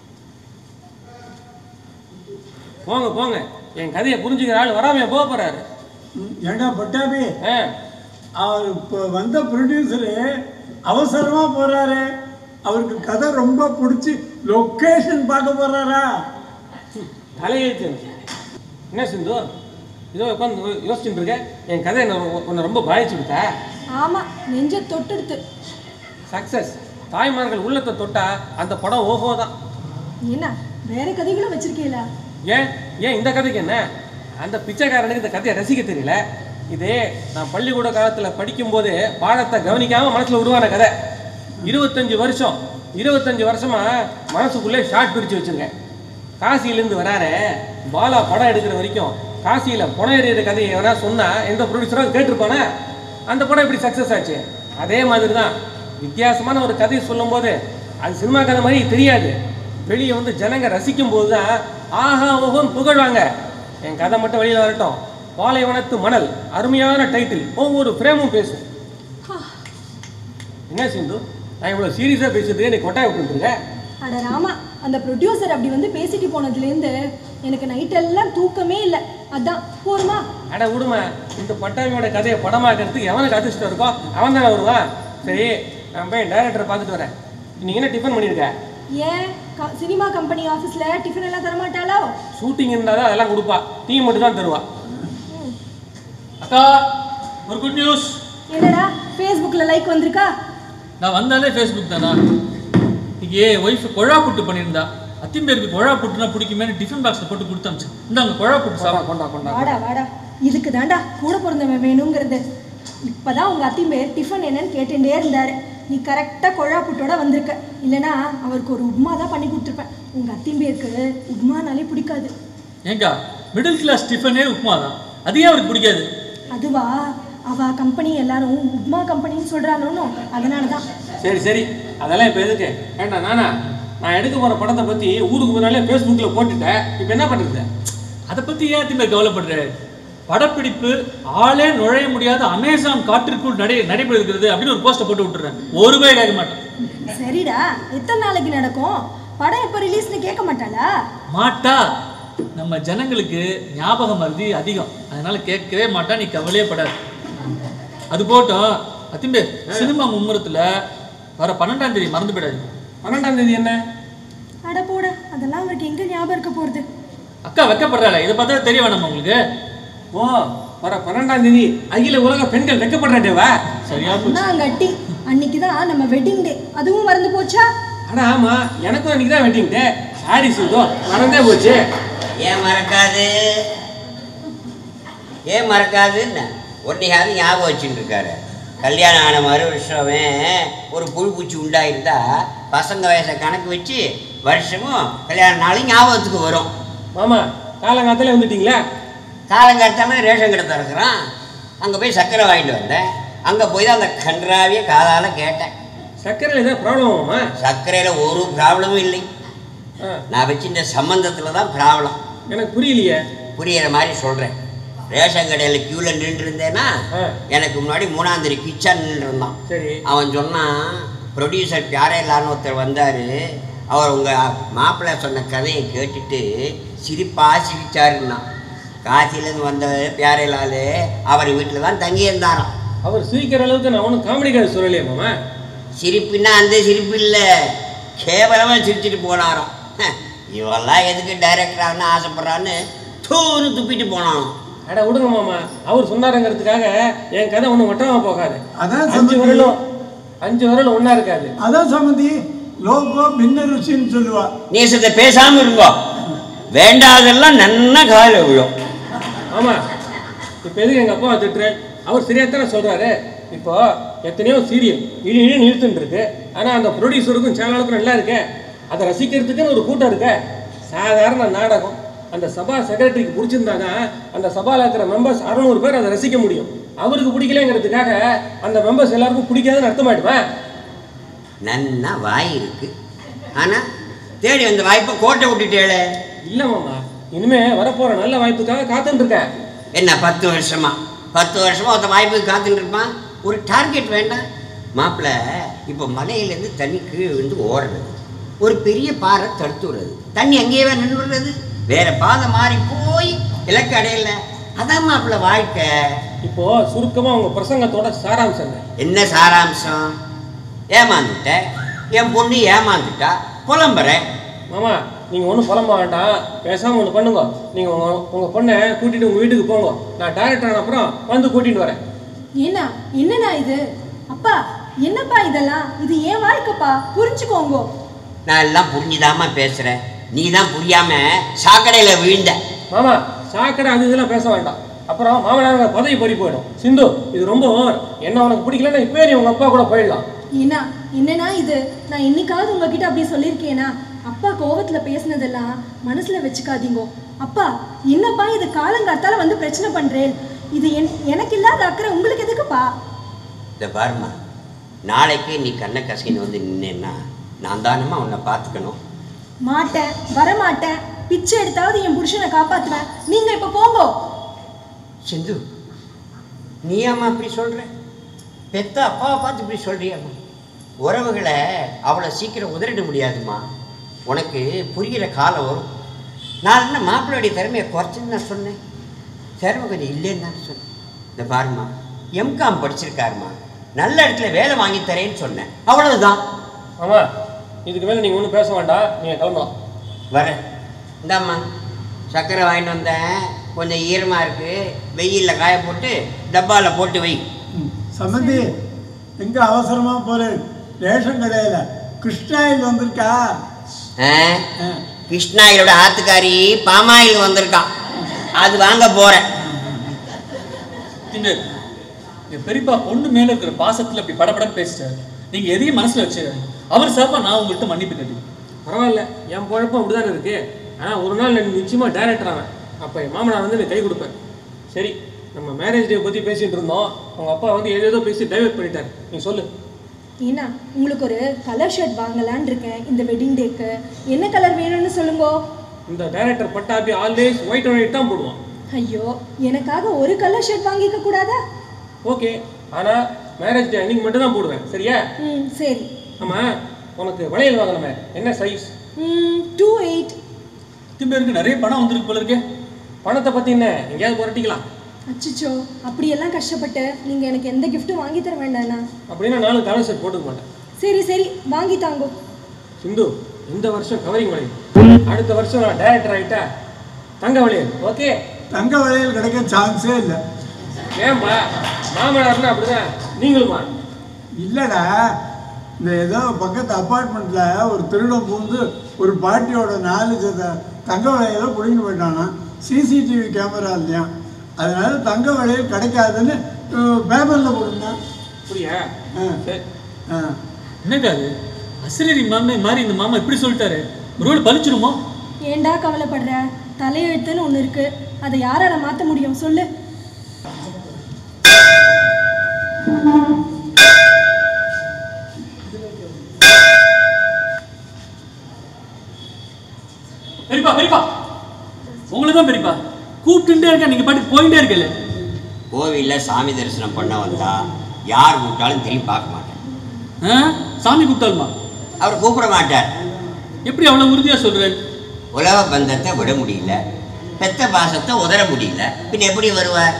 போங்க போங்க என் கதையை புரிஞ்சுக்கிற ஆள் வராமையா போக போறாரு ஏண்டா பட்டாபி ஆ, அவர் இப்போ வந்த ப்ரொடியூசரு அவசரமா போறாரு அவருக்கு கதை ரொம்ப பிடிச்சி லொக்கேஷன் பார்க்க போறாரா தலையெழுத்து என்ன சிந்து இதோ உட்காந்து யோசிச்சுட்டு இருக்க என் கதை என்ன உன்னை ரொம்ப பாதிச்சு விட்டா ஆமா நெஞ்ச தொட்டுடுத்து சக்சஸ் தாய்மார்கள் உள்ளத்தை தொட்டா அந்த படம் ஓஹோ தான் என்ன வேற கதைகளும் வச்சிருக்கீங்களா ஏன் ஏன் இந்த கதைக்கு என்ன அந்த பிச்சைக்காரனுக்கு இந்த கதையை ரசிக்க தெரியல இதே நான் பள்ளிக்கூட காலத்தில் படிக்கும்போது பாடத்தை கவனிக்காம மனசுல உருவான கதை இருபத்தஞ்சு வருஷம் இருபத்தஞ்சு வருஷமா மனசுக்குள்ளே ஷார்ட் பிரித்து வச்சிருக்கேன் காசியிலேருந்து வராரு பாலா படம் எடுக்கிற வரைக்கும் காசியில் புனம் எறிகிற கதையை எவனா சொன்னா எந்த ப்ரொடியூசரும் கேட்டிருப்பானா அந்த படம் எப்படி சக்ஸஸ் ஆச்சு அதே மாதிரி தான் வித்தியாசமான ஒரு கதையை சொல்லும்போது அது சினிமா கதை மாதிரி தெரியாது வெளியே வந்து ஜனங்க ரசிக்கும் போது தான் ஆஹா ஓஹோன்னு புகழ்வாங்க என் கதை மட்டும் வெளியில் வரட்டும் பாலைவனத்து மணல் அருமையான டைட்டில் ஒவ்வொரு ஃப்ரேமும் பேசும் என்ன சிந்து நான் இவ்வளோ சீரியஸாக பேசிட்டு நீ கொட்டாய விட்டுருக்க அட ராமா அந்த ப்ரொடியூசர் அப்படி வந்து பேசிட்டு போனதுலேருந்து எனக்கு நைட்டெல்லாம் தூக்கமே இல்லை அதான் போருமா அட விடுமா இந்த பட்டாமியோட கதையை படமாக்கிறதுக்கு எவனுக்கு அதிர்ஷ்டம் இருக்கோ அவன் தானே வருவான் சரி நான் போய் டைரக்டரை பார்த்துட்டு வரேன் நீ என்ன டிஃபன் பண்ணியிருக்க ஏன் க- சினிமா கம்பெனி ஆஃபீஸில் டிஃபன் எல்லாம் தரமாட்டாளோ ஷூட்டிங் இருந்தால் தான் அதெல்லாம் கொடுப்பா டீ மட்டும் தான் தருவா அக்கா ஒரு குட் நியூஸ் என்னடா ஃபேஸ்புக்கில் லைக் வந்திருக்கா நான் வந்தாலே ஃபேஸ்புக் தானா இன்னைக்கு ஒய்ஃப் கொழா புட்டு பண்ணியிருந்தா அத்திம்பேருக்கு கொழா புட்டுனா பிடிக்குமேனு டிஃபன் பாக்ஸில் போட்டு கொடுத்து அமிச்சேன் இந்தாங்க கொழா புட்டு சாப்பிட கொண்டா கொண்டா வாடா வாடா இதுக்கு தாண்டா கூட பிறந்தவன் வேணுங்கிறது இப்பதான் உங்க அத்திம்பேர் டிஃபன் என்னன்னு கேட்டுட்டே இருந்தாரு நீ கரெக்டாக கொழா புட்டோட வந்திருக்க இல்லைனா அவருக்கு ஒரு உப்மா தான் பண்ணி கொடுத்துருப்பேன் உங்க அத்திம்பேருக்கு உப்மானாலே பிடிக்காது ஏங்கா மிடில் கிளாஸ் டிஃபனே உப்புமா தான் அது ஏன் அவருக்கு பிடிக்காது அதுவா அவ கம்பெனி எல்லாரும் உப்மா கம்பெனின்னு சொல்றானோ அதனால தான் சரி சரி அதெல்லாம் இப்போ எதுக்கு ஏண்டா நானா நான் எடுக்க போகிற படத்தை பற்றி ஊருக்கு முன்னாலே ஃபேஸ்புக்கில் போட்டுட்டேன் இப்போ என்ன பண்ணுறது அதை பத்தி ஏன் திரும்ப கவலைப்படுற படப்பிடிப்பு ஆளே நுழைய முடியாத அமேசான் காட்டிற்குள் நடை நடைபெறுகிறது அப்படின்னு ஒரு போஸ்ட்டை போட்டு விட்டுறேன் ஒரு பேர் கேட்க மாட்டேன் சரிடா எத்தனை நாளைக்கு நடக்கும் படம் எப்போ ரிலீஸ்னு கேட்க மாட்டாளா மாட்டா நம்ம ஜனங்களுக்கு ஞாபக மருதி அதிகம் அதனால கேட்கவே மாட்டா நீ கவலையே படாது அது போட்டும் அத்திம்பே சினிமா மும்முரத்துல வர பன்னெண்டாம் தேதி மறந்து போயிடாது பன்னெண்டாம் தேதி என்ன அட போட அதெல்லாம் அவருக்கு எங்க ஞாபகம் இருக்க போறது அக்கா வைக்கப்படுறாள இதை பார்த்தா தெரிய வேணாமா உங்களுக்கு ஓ வர பன்னெண்டாம் தேதி அகில உலக பெண்கள் வெக்கப்படுறேவா சரியா போச்சு நான் கட்டி அன்னைக்கு தான் நம்ம வெட்டிங் டே அதுவும் மறந்து போச்சா அட ஆமா எனக்கும் அன்னைக்கு தான் வெட்டிங் டே சாரி சுதம் மறந்தே போச்சு ஏன் மறக்காது ஏன் மறக்காதுன்னு ஒன்றையாவது ஞாபகம் வச்சுட்டு இருக்காரு கல்யாணம் ஆன மறு வருஷமே ஒரு புழு பூச்சி உண்டாயிருந்தா பசங்க வயசை கணக்கு வச்சு வருஷமும் கல்யாண நாளும் ஞாபகத்துக்கு வரும் மாமா காலங்காத்தாலே வந்துட்டீங்களா காலங்காத்தாமல் ரேஷன் கடை திறக்கிறான் அங்கே போய் சர்க்கரை வாங்கிட்டு வந்தேன் அங்கே போய் தான் அந்த கன்றாவிய காதால் கேட்டேன் சர்க்கரையில் ஏதாவது ப்ராப்ளம் மாமா சர்க்கரையில் ஒரு ப்ராப்ளமும் இல்லை ஆ, நான் வச்சிருந்த சம்பந்தத்தில் தான் ப்ராப்ளம் எனக்கு புரியலையே புரியிற மாதிரி சொல்கிறேன் ரேஷன் கடையில் க்யூவில் நின்றுருந்தேன்னா ஆ. எனக்கு முன்னாடி மூணாந்திரி கிச்சன் நின்றுருந்தான் சரி அவன் சொன்னான் ப்ரொடியூசர் பியாரேலான்னு ஒருத்தர் வந்தார் அவர் உங்கள் மாப்பிள்ளை சொன்ன கதையை கேட்டுட்டு சிரிப்பாக சிரிச்சாருன்னா காசிலேருந்து வந்தவர் பியாரேலால் அவர் வீட்டில் தான் தங்கியிருந்தாராம் அவர் சிரிக்கிற அளவுக்கு நான் ஒன்றும் காமெடி கதை சொல்லலையே மாமா சிரிப்புன்னா அந்த சிரிப்பு இல்லை கேவலமாக சிரிச்சிட்டு போனாராம் ஹ, இவெல்லாம் எதுக்கு டைரக்டர் ஆகணும்னு ஆசைப்படுறான்னு தூன்னு துப்பிட்டு போனான் அட விடுங்க மாமா அவர் சொன்னாருங்கிறதுக்காக என் கதை ஒன்றும் ஒட்டாம போகாது அதான் அஞ்சு சம்மந்தி. விரலும் அஞ்சு விரலும் ஒன்றா இருக்காது அதான் சம்மந்தி லோகோ பின்ன ருச்சின்னு சொல்லுவா நேசத்தை பேசாமல் இருங்கோ வேண்டாதெல்லாம் நன்னா காலில் விழும் ஆமா இப்போ எதுக்கு எங்கள் அப்பாவை திட்டுறேன் அவர் சரியாத்தானே சொல்கிறாரு இப்போ எத்தனையோ சீரியல் இழி இழி நிறுத்துன்னு இருக்கு ஆனால் அந்த ப்ரொடியூசருக்கும் சேனலுக்கும் நல்லா இருக்கே அதை ரசிக்கிறதுக்குன்னு ஒரு கூட்டம் இருக்கே சாதாரண நாடகம் அந்த சபா செக்ரட்டரிக்கு பிடிச்சிருந்தாங்க அந்த சபாவில் இருக்கிற மெம்பர்ஸ் அறநூறு பேர் அதை ரசிக்க முடியும் அவருக்கு பிடிக்கலங்கிறதுக்காக அந்த மெம்பர்ஸ் எல்லாருக்கும் பிடிக்காதுன்னு அர்த்தமாயிடுவேன் நன்னா வாய் இருக்கு ஆனால் தேடி வந்த வாய்ப்பை கோட்டை விட்டுட்டேளே இல்லை மாமா இனிமே வரப்போகிற நல்ல வாய்ப்புக்காக காத்துட்டு இருக்கேன் என்ன பத்து வருஷமா பத்து வருஷமா ஒருத்த வாய்ப்புக்கு காத்துட்டு இருப்பான் ஒரு டார்கெட் வேண்டாம் மாப்பிள்ளை இப்போ மலையிலேருந்து தண்ணி கீழே விழுந்து ஓடுறது ஒரு பெரிய பாறை தடுத்து விடுறது தண்ணி அங்கேயே நின்றுடுறது வேற பாதை மாறி போய் இலக்கு அடையல அதான் மாப்பிள்ளை வாழ்க்கை இப்போ சுருக்கமாக உங்கள் பிரசங்கத்தோட சாராம்சம் என்ன? என்ன சாராம்சம் ஏமாந்துட்டேன் என் பொண்ணு ஏமாந்துட்டா புலம்புறேன் மாமா நீங்கள் ஒன்றும் புலம்ப வேண்டாம் பேசாமல் ஒன்று பண்ணுங்க நீங்கள் உங்கள் உங்கள் பொண்ணை கூட்டிகிட்டு உங்கள் வீட்டுக்கு போங்க நான் டைரக்டர் ஆன அப்புறம் வந்து கூட்டிகிட்டு வரேன் ஏன்னா என்னண்ணா இது அப்பா என்னப்பா இதெல்லாம் இது ஏன் வாழ்க்கைப்பா புரிஞ்சுக்கோங்க நான் எல்லாம் புரிஞ்சுதாம்மா பேசுகிறேன் நீ தான் புரியாமல் சாக்கடையில் விழுந்த மாமா சாக்கடை அது இதெல்லாம் பேச வேண்டாம் அப்புறம் மாமனார் பதவி பறி போயிடும் சிந்து இது ரொம்ப ஓவர் என்ன உனக்கு பிடிக்கலன்னா இப்போயே நீ உங்கள் அப்பா கூட போயிடலாம் ஏன்னா என்னன்னா இது நான் என்னைக்காவது உங்ககிட்ட அப்படி சொல்லியிருக்கேனா அப்பா கோவத்துல பேசுனதெல்லாம் மனசுல வச்சுக்காதீங்கோ அப்பா என்னப்பா இது காலங்காத்தால வந்து பிரச்சனை பண்றேன் இது என் எனக்கு இல்லாத அக்கறை உங்களுக்கு எதுக்குப்பா இந்த பாருமா நாளைக்கே நீ கண்ணை கசக்கின்னு வந்து நின்னேன்னா நான் தானம்மா உன்னை பார்த்துக்கணும் மாட்டேன் வரமாட்டேன் பிச்சை எடுத்தாவது என் புருஷனை காப்பாத்துவேன் நீங்க இப்ப போங்கோ சிந்து நீ அம்மா அப்படி சொல்கிற பெத்த அப்பாவை பார்த்து இப்படி சொல்கிறியாம்மா உறவுகளை அவ்வளோ சீக்கிரம் உதறிட முடியாதும்மா உனக்கு புரிகிற காலம் வரும் நான் என்ன மாப்பிள்ளையுடைய திறமையை குறைச்சுன்னு நான் சொன்னேன் திறமை கொஞ்சம் இல்லைன்னு தான் சொன்னேன் இந்த பாருமா எம்காம் படிச்சிருக்காருமா நல்ல இடத்துல வேலை வாங்கி தரேன்னு சொன்னேன் அவ்வளவுதான் மாமா இதுக்கு மேலே நீங்கள் ஒன்றும் பேச வேண்டாம் நீங்கள் கிளம்பலாம் வரேன் இந்தாம்மா சர்க்கரை வாங்கிட்டு வந்தேன் கொஞ்சம் ஈரமாக இருக்குது வெயிலில் காய போட்டு டப்பாவில் போட்டு வை ம். சம்மந்தி எங்க அவசரமா போறேன் ரேஷன் கடையில கிருஷ்ணாயில் வந்திருக்கா ஆ? ஆ. கிருஷ்ணாயிலோட ஆத்துக்காரி பாமாயில் வந்திருக்கான் அது வாங்க போகிறேன் திண்டர் என் பெரியப்பா பொண்ணு மேல இருக்கிற பாசத்துல அப்படி படபடன்னு பேசிட்டாரு நீங்க எதையும் மனசுல வச்சிடாதீங்க அவர் சார்பா நான் உங்கள்கிட்ட மன்னிப்பு கேட்டேன் பரவாயில்ல என் குழப்பம் அப்படி தானே இருக்கு ஆனால் ஒரு நாள் நான் நிச்சயமாக டைரக்டர் ஆவேன் அப்போ என் மாமனார் வந்து எனக்கு கை கொடுப்பேன் சரி நம்ம மேரேஜ் டே பற்றி பேசிட்டு இருந்தோம் அவங்க அப்பா வந்து ஏதேதோ பேசி டைவர்ட் பண்ணிட்டாரு நீ சொல்லு ஏன்னா உங்களுக்கு ஒரு கலர் ஷர்ட் வாங்கலான்னு இருக்கேன் இந்த வெட்டிங் டேக்கு என்ன கலர் வேணும்னு சொல்லுங்க இந்த director Pattabi always white and white தான் போடுவான் ஐயோ எனக்காக ஒரு கலர் ஷர்ட் வாங்கிக்க கூடாதா ஓகே ஆனால் மேரேஜ் டே அன்னைக்கு மட்டும் தான் போடுவேன் சரியா ம் சரி ஆமாம் உனக்கு வளையல் வாங்கணுமே என்ன சைஸ் ம் டூ எயிட் பேருக்கு நிறைய பணம் வந்திருக்கு போல இருக்கே பணத்தை பற்றி என்ன எங்கேயாவது புரட்டிக்கலாம் அச்சிச்சோ அப்படியெல்லாம் கஷ்டப்பட்டு நீங்கள் எனக்கு எந்த கிஃப்ட்டும் வாங்கி தர வேண்டாண்ணா அப்படின்னா நானும் கலர் ஷர்ட் போட்டுக்க மாட்டேன் சரி சரி வாங்கி தாங்கோ சிந்து இந்த வருஷம் கவரிங் வளையல் அடுத்த வருஷம் நான் டைரக்டர் ஆகிட்டா தங்க வளையல் ஓகே தங்க வளையல் கிடைக்க சான்ஸே இல்லை ஏன்பா மாமனார்னா அப்படிதான் நீங்களுமா இல்லைடா இந்த ஏதோ பக்கத்து அப்பார்ட்மெண்ட்டில் ஒரு திருடன் பூந்து ஒரு பாட்டியோட நாலு ஜத தங்க வளையலை பிடிங்கிட்டு போயிட்டானா சிசிடிவி கேமரா இல்லையா அதனால தங்க வளையல் கிடைக்காதுன்னு பேப்பரில் போட்டிருந்தான் புரியா ஆ. சரி ஆ என்னக்கா அது அசிரரி மாமே மாதிரி இந்த மாமா இப்படி சொல்லிட்டாரு ரோடு பலிச்சிருமோ ஏன்டா கவலைப்படுற தலையெழுத்துன்னு ஒன்று இருக்கு அதை யாரால மாற்ற முடியும் சொல்லு பெரியப்பா பெரியப்பா உங்களை தான் பெரியப்பா கூப்பிட்டுட்டே இருக்கேன் நீங்க பாட்டுக்கு போயிட்டே இருக்கல கோவிலில் சாமி தரிசனம் பண்ண வந்தா யார் கூப்பிட்டாலும் திரும்பி பார்க்க மாட்டேன் சாமி கூப்பிட்டாலுமா அவர் கூப்பிட மாட்டார் எப்படி அவ்வளவு உறுதியா சொல்றாரு உலக பந்தத்தை விட முடியல பெத்த பாசத்தை உதற முடியல பின் எப்படி வருவார்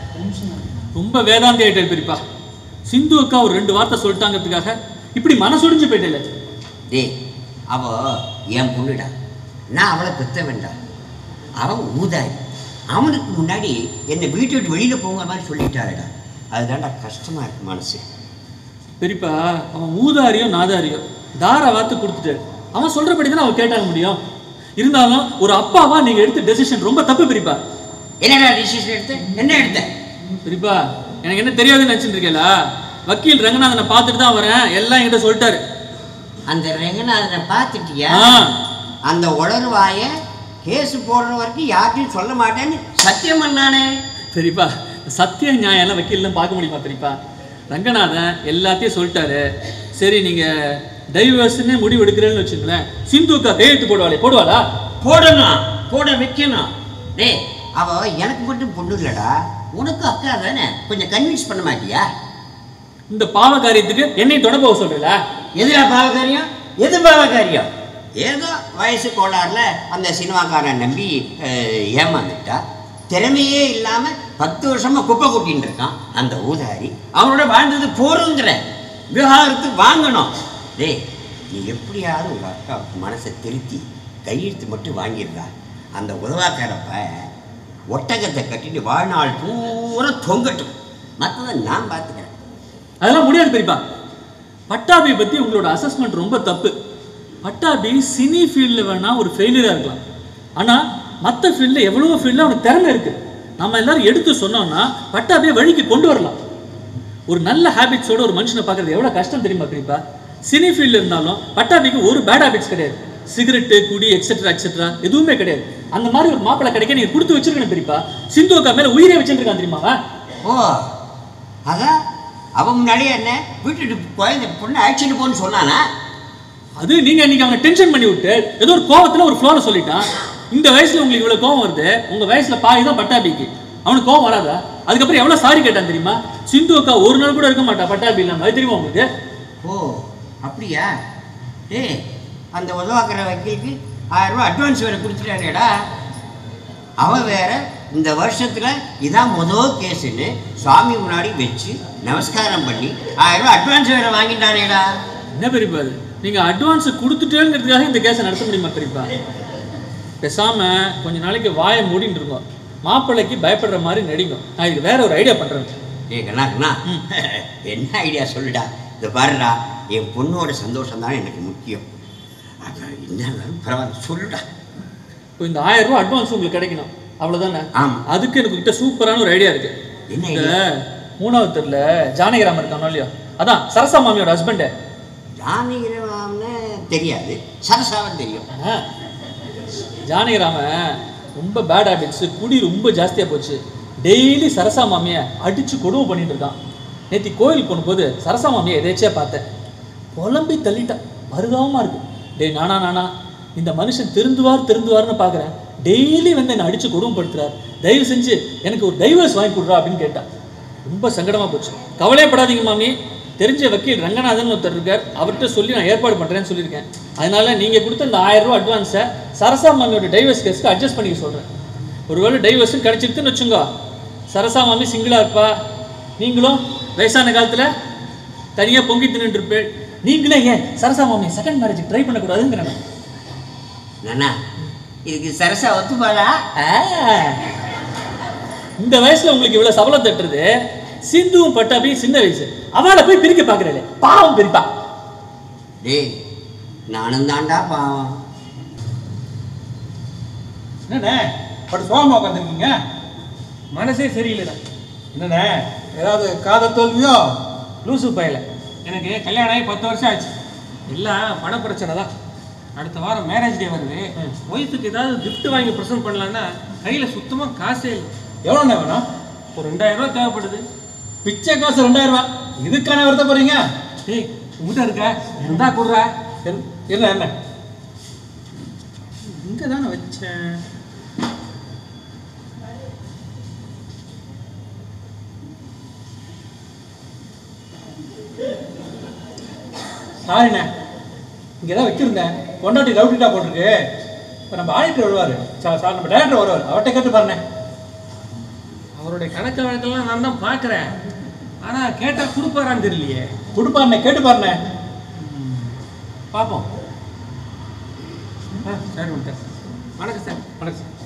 ரொம்ப வேதாந்தி ஆயிட்டாரு பெரியப்பா சிந்து அக்கா ஒரு ரெண்டு வார்த்தை சொல்லிட்டாங்கிறதுக்காக இப்படி மனசொடிஞ்சு போயிட்டேல டேய் அவ என் பொண்ணுடா நான் அவளை பெத்த வேண்டாம் அவன் ஊதாரி அவனுக்கு முன்னாடி என்னை வீட்டை விட்டு வெளியில் போங்கிற மாதிரி சொல்லிட்டாருடா அதுதான்டா கஷ்டமா இருக்கு மனசு பெரியப்பா அவன் ஊதாரியோ நாதாரியோ தார வார்த்தை கொடுத்துட்டாரு அவன் சொல்றபடி தானே அவன் கேட்டாங்க முடியும் இருந்தாலும் ஒரு அப்பாவா நீங்க எடுத்த டெசிஷன் ரொம்ப தப்பு பெரியப்பா என்னடா டிசிஷன் எடுத்த என்ன எடுத்த பெரியப்பா எனக்கு என்ன தெரியாதுன்னு நினைச்சிட்டு இருக்கேளா வக்கீல் ரங்கநாதனை பார்த்துட்டு தான் வரேன் எல்லாம் என்கிட்ட சொல்லிட்டாரு அந்த ரெங்கநாதனை பார்த்துட்டியா ஆ. அந்த உளறுவாய கேஸ் போடுற வரைக்கும் யார்கிட்டையும் சொல்ல மாட்டேன்னு சத்தியம் பண்ணானே பெரியப்பா சத்திய நியாயம் எல்லாம் வக்கீல்லாம் பார்க்க முடியுமா பெரியப்பா ரங்கநாதன் எல்லாத்தையும் சொல்லிட்டாரு சரி நீங்க டைவர்ஸ்னு முடிவு எடுக்கிறேன்னு வச்சுங்களேன் சிந்துக்கா கையெழுத்து போடுவாளே போடுவாளா போடணும் போட வைக்கணும் டேய் அவ எனக்கு மட்டும் பொண்ணு இல்லடா உனக்கு அக்கா தானே கொஞ்சம் கன்வின்ஸ் பண்ண மாட்டியா இந்த பாவ காரியத்துக்கு என்னை தொட போக சொல்றல எதுடா பாவகாரியம் எது பாவகாரியம் ஏதோ வயசு கோளாறுல அந்த சினிமாக்காரன் நம்பி அஹ், ஏமாந்துட்டா திறமையே இல்லாம பத்து வருஷமா குப்பை கொட்டின்னு இருக்கான் அந்த ஊதாரி அவனோட வாழ்ந்தது போருங்கிற விவகாரத்து வாங்கணும் டேய் நீ எப்படியாவது உங்க அக்காவுக்கு மனசை திருத்தி கையெழுத்து மட்டும் வாங்கிடுறா அந்த உதவாக்காரப்ப ஒட்டகத்தை கட்டிட்டு வாழ்நாள் பூரா தொங்கட்டும் மற்றதை நான் பார்த்துக்கிறேன் அதெல்லாம் முடியாது பெரியப்பா பட்டாபியை பத்தி உங்களோட அசஸ்மெண்ட் ரொம்ப தப்பு பட்டாபி சினி ஃபீல்டில் வேணா ஒரு ஃபெயிலியராக இருக்கலாம் ஆனா மற்ற ஃபீல்டில் எவ்வளவோ ஃபீல்டில் அவனுக்கு திறமை இருக்கு நம்ம எல்லாரும் எடுத்து சொன்னோம்னா பட்டாபியை வழிக்கு கொண்டு வரலாம் ஒரு நல்ல ஹேபிட்ஸோட ஒரு மனுஷனை பார்க்கறது எவ்வளோ கஷ்டம் தெரியுமா பெரியப்பா சினி ஃபீல்டில் இருந்தாலும் பட்டாபிக்கு ஒரு பேட் ஹேபிட்ஸ் கிடையாது சிகரெட்டு குடி எக்ஸெட்ரா எக்ஸெட்ரா எதுவுமே கிடையாது அந்த மாதிரி ஒரு மாப்பிள்ளை கிடைக்க நீங்க கொடுத்து வச்சிருக்கணும் பெரியப்பா சிந்து அக்கா மேல உயிரே வச்சிருக்கான் தெரியுமா அவன்? ஓ அதான் அவன் முன்னாடியே என்ன வீட்டுட்டு குழந்தை பொண்ணு அழைச்சிட்டு போன்னு சொன்னானா அது நீங்க அன்னைக்கு அவனை டென்ஷன் பண்ணி விட்டு ஏதோ ஒரு கோவத்துல ஒரு ஃப்ளோல சொல்லிட்டான் இந்த வயசுல உங்களுக்கு இவ்வளவு கோவம் வருது உங்க வயசுல பாதி தான் பட்டாபிக்கு அவனுக்கு கோவம் வராதா அதுக்கப்புறம் எவ்வளவு சாரி கேட்டான் தெரியுமா சிந்து அக்கா ஒரு நாள் கூட இருக்க மாட்டா பட்டாபி இல்லாம அது தெரியுமா உங்களுக்கு ஓ அப்படியா டேய் அந்த உதவாக்கிற வக்கீலுக்கு ஆயிரம் ரூபாய் அட்வான்ஸ் வேறு கொடுத்துட்டானேடா அவன் வேற இந்த வருஷத்துல இதான் முதல் கேஸுன்னு சுவாமி முன்னாடி வச்சு நமஸ்காரம் பண்ணி ஆயிரம் ரூபாய் அட்வான்ஸ் வேற வாங்கிட்டானேடா என்ன பெரியப்பா அது நீங்க அட்வான்ஸ் கொடுத்துட்டேங்கிறதுக்காக இந்த கேஸை நடத்த முடியுமா பெரியப்பா பேசாம கொஞ்ச நாளைக்கு வாயை மூடிட்டு இருக்கோம் மாப்பிள்ளைக்கு பயப்படுற மாதிரி நடிக்கும் நான் இதுக்கு வேற ஒரு ஐடியா பண்றேன் ஏய் கண்ணா கண்ணா என்ன ஐடியா சொல்லுடா இந்த பாருடா என் பொண்ணோட சந்தோஷம் தான் எனக்கு முக்கியம் அதான் என்ன இருந்தாலும் பரவாயில்ல சொல்லுடா இப்போ இந்த ஆயிரம் ரூபாய் அட்வான்ஸ் உங்களுக்கு கிடைக்கணும் அவ்வளவுதானே ஆமா. அதுக்கு எனக்கு கிட்ட சூப்பரான ஒரு ஐடியா இருக்கு என்ன இந்த idea? மூணாவது தெருல ஜானகிராமன் இருக்கானோ இல்லையோ அதான் சரசா மாமியோட ஹஸ்பண்டு ஜானகிரமாம்னு தெரியாது சரசாவன் தெரியும் ஜானகிராமன் ரொம்ப பேட் ஹேபிட்ஸ் குடி ரொம்ப ஜாஸ்தியா போச்சு டெய்லி சரசா மாமியை அடிச்சு கொடுமை பண்ணிட்டு இருக்கான் நேத்தி கோயில் போகும்போது சரசா மாமியை எதேச்சியா பார்த்தேன் புலம்பி தள்ளிட்டான் பரிதாபமா இருக்கு டேய் நானா நானா இந்த மனுஷன் திருந்துவார் திருந்துவார்னு பார்க்குறேன் டெய்லி வந்து என்னை அடிச்சு கொடுமைப்படுத்துறார் தயவு செஞ்சு எனக்கு ஒரு டைவர்ஸ் வாங்கி கொடுறா அப்படின்னு கேட்டான் ரொம்ப சங்கடமா போச்சு கவலையப்படாதீங்க மாமி தெரிஞ்ச வக்கீல் ரங்கநாதன் ஒருத்தர் இருக்கார் அவர்கிட்ட சொல்லி நான் ஏற்பாடு பண்ணுறேன்னு சொல்லியிருக்கேன் அதனால நீங்கள் கொடுத்த இந்த ஆயிரம் ரூபா அட்வான்ஸை சரசா மாமியோட டைவர்ஸ் கேஸ்க்கு அட்ஜஸ்ட் பண்ணிக்க சொல்கிறேன் ஒருவேளை டைவர்ஸும் கிடச்சிருக்குன்னு வச்சுங்கோ சரசா மாமி சிங்கிளாக இருப்பா நீங்களும் வயசான காலத்தில் தனியாக பொங்கி தின்னுட்டு இருப்பேன் நீங்களே ஏன் சரசா மாமி செகண்ட் மேரேஜ் ட்ரை பண்ணக்கூடாதுங்கிறேன் நானா இதுக்கு சரசா ஒத்துப்பாளா ஆ. இந்த வயசுல உங்களுக்கு இவ்வளவு சபலம் தட்டுறது சிந்துவும் பட்டாபியும் சின்ன வயசு அவளை போய் பிரிக்க பாக்குறேன் பாவம் பிரிப்பா டேய் நானும் தான்டா பாவம் என்னண்ணே பட்டு சோகமாக உட்காந்துருக்கீங்க மனசே சரியில்லைண்ணா என்னண்ணே ஏதாவது காதல் தோல்வியோ லூசு பயல எனக்கு கல்யாணம் ஆகி பத்து வருஷம் ஆச்சு எல்லாம் பண பிரச்சனை தான் அடுத்த வாரம் மேரேஜ் டே வருது ஒய்ஃபுக்கு ஏதாவது gift வாங்கி ப்ரெசென்ட் பண்ணலான்னா கையில் சுத்தமாக காசே இல்லை எவ்வளோண்ணே வேணும் ஒரு ரெண்டாயிரம் ரூபா தேவைப்படுது பிச்சை காசு ரெண்டாயிரம் ரூபாய் இதுக்கான வருத்த போறீங்க டேய் உங்ககிட்ட இருக்க இருந்தா கொடுறா என்ன என்ன இங்கே தானே வச்சேன் சாரிண்ணே இங்கே தான் வச்சிருந்தேன் பொண்டாட்டி ரவுட்டிட்டா போட்டிருக்கு இப்போ நம்ம ஆடிட்டர் வருவார் சார் சார் நம்ம டேரக்டர் வருவார் அவர்கிட்ட கேட்டு பாருண்ணே அவருடைய கணக்கு வழக்கெல்லாம் நான் தான் பார்க்குறேன் ஆனால் கேட்டால் கொடுப்பாரான்னு தெரியலையே கொடுப்பாருண்ணே கேட்டு பாருண்ணே பார்ப்போம் ஆ சரி விட்டேன் வணக்கம் சார் வணக்கம் சார்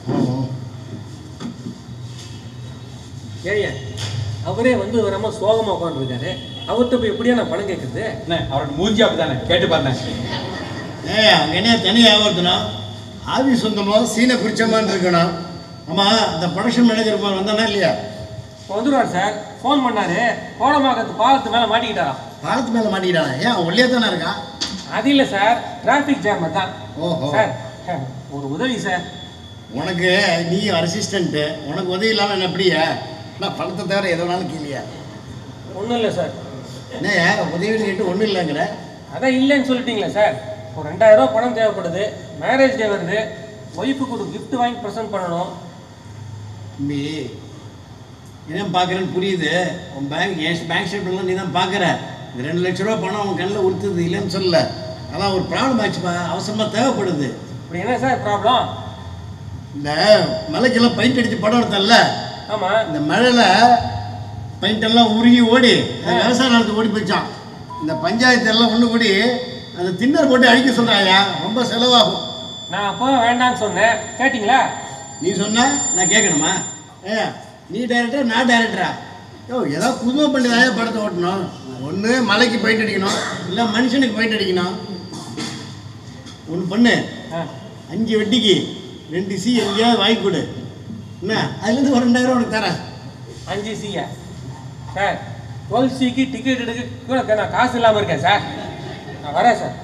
ஏய்யா அவரே வந்து வராமல் சோகமாக உட்காந்துருக்காரு அவர்கிட்ட போய் எப்படியா நான் பணம் கேட்குறது அண்ணே அவரோட மூஞ்சி அப்படிதானே கேட்டு பாருண்ணே ஏ அங்கே என்ன தனி ஆவர்த்தணும் ஆஃபீஸ் சொந்தமோ சீனை குறிச்சமான்னு இருக்கணும் ஆமாம் அந்த ப்ரொடக்ஷன் மேனேஜர் வந்தானா இல்லையா இப்போ வந்துடுவார் சார் ஃபோன் பண்ணாரு கோலமாக்கத்து பாலத்து மேலே மாட்டிக்கிட்டாராம் பாலத்து மேலே மாட்டிக்கிட்டானா ஏன் அவன் ஒல்லியாக தானே இருக்கான் அது இல்லை சார் டிராஃபிக் ஜாம் தான் ஓஹோ. சார் ஒரு உதவி சார் உனக்கு நீ அசிஸ்டண்ட்டு உனக்கு உதவி இல்லாமல் என்ன எப்படியா நான் பணத்தை தவிர எது வேணாலும் கேளியா ஒன்றும் இல்லை சார் என்னையா உதவின்னு கேட்டு ஒன்றும் இல்லைங்கிற அதான் இல்லைன்னு சொல்லிட்டீங்களே சார் ஒரு ரெண்டாயிரம் ரூபாய் பணம் தேவைப்படுது மேரேஜ் டே வருது ஒய்ஃபுக்கு ஒரு gift வாங்கி ப்ரெசென்ட் பண்ணணும் தம்பி என்ன பார்க்குறேன்னு புரியுது உன் பேங்க் என் பேங்க் ஸ்டேட்மெண்ட்லாம் நீ தான் பார்க்குற இந்த ரெண்டு லட்ச ரூபா பணம் உன் கண்ணில் உறுத்துது இல்லைன்னு சொல்லல அதான் ஒரு ப்ராப்ளம் ஆச்சுப்பா அவசரமாக தேவைப்படுது இப்படி என்ன சார் ப்ராப்ளம் இந்த மலைக்கெல்லாம் பெயிண்ட் அடித்து படம் எடுத்தல ஆமாம் இந்த மழையில் பெயிண்ட் எல்லாம் உருகி ஓடி அந்த விவசாய நிலத்துக்கு ஓடி போச்சான் இந்த பஞ்சாயத்து எல்லாம் ஒன்று கூடி அந்த திண்ணர் போட்டு அழிக்க சொல்கிறாயா ரொம்ப செலவாகும் நான் அப்போ வேண்டாம்னு சொன்னேன் கேட்டிங்களா நீ சொன்ன நான் கேட்கணுமா ஏ நீ டைரக்டர் நான் டைரக்டரா யோ ஏதாவது புதுமை பண்ணி தான் படத்தை ஓட்டணும் ஒன்று மலைக்கு பெயிண்ட் அடிக்கணும் இல்லை மனுஷனுக்கு பெயிண்ட் அடிக்கணும் ஒன்று பண்ணு ஆ அஞ்சு வட்டிக்கு ரெண்டு சி எங்கேயாவது வாங்கி கொடு என்ன அதுலேருந்து ஒரு ரெண்டாயிரம் உனக்கு தரேன் அஞ்சு சியா சார் டுவெல் சிக்கு டிக்கெட் எடுக்க கூட நான் காசு இல்லாமல் இருக்கேன் சார் நான் வரேன் சார்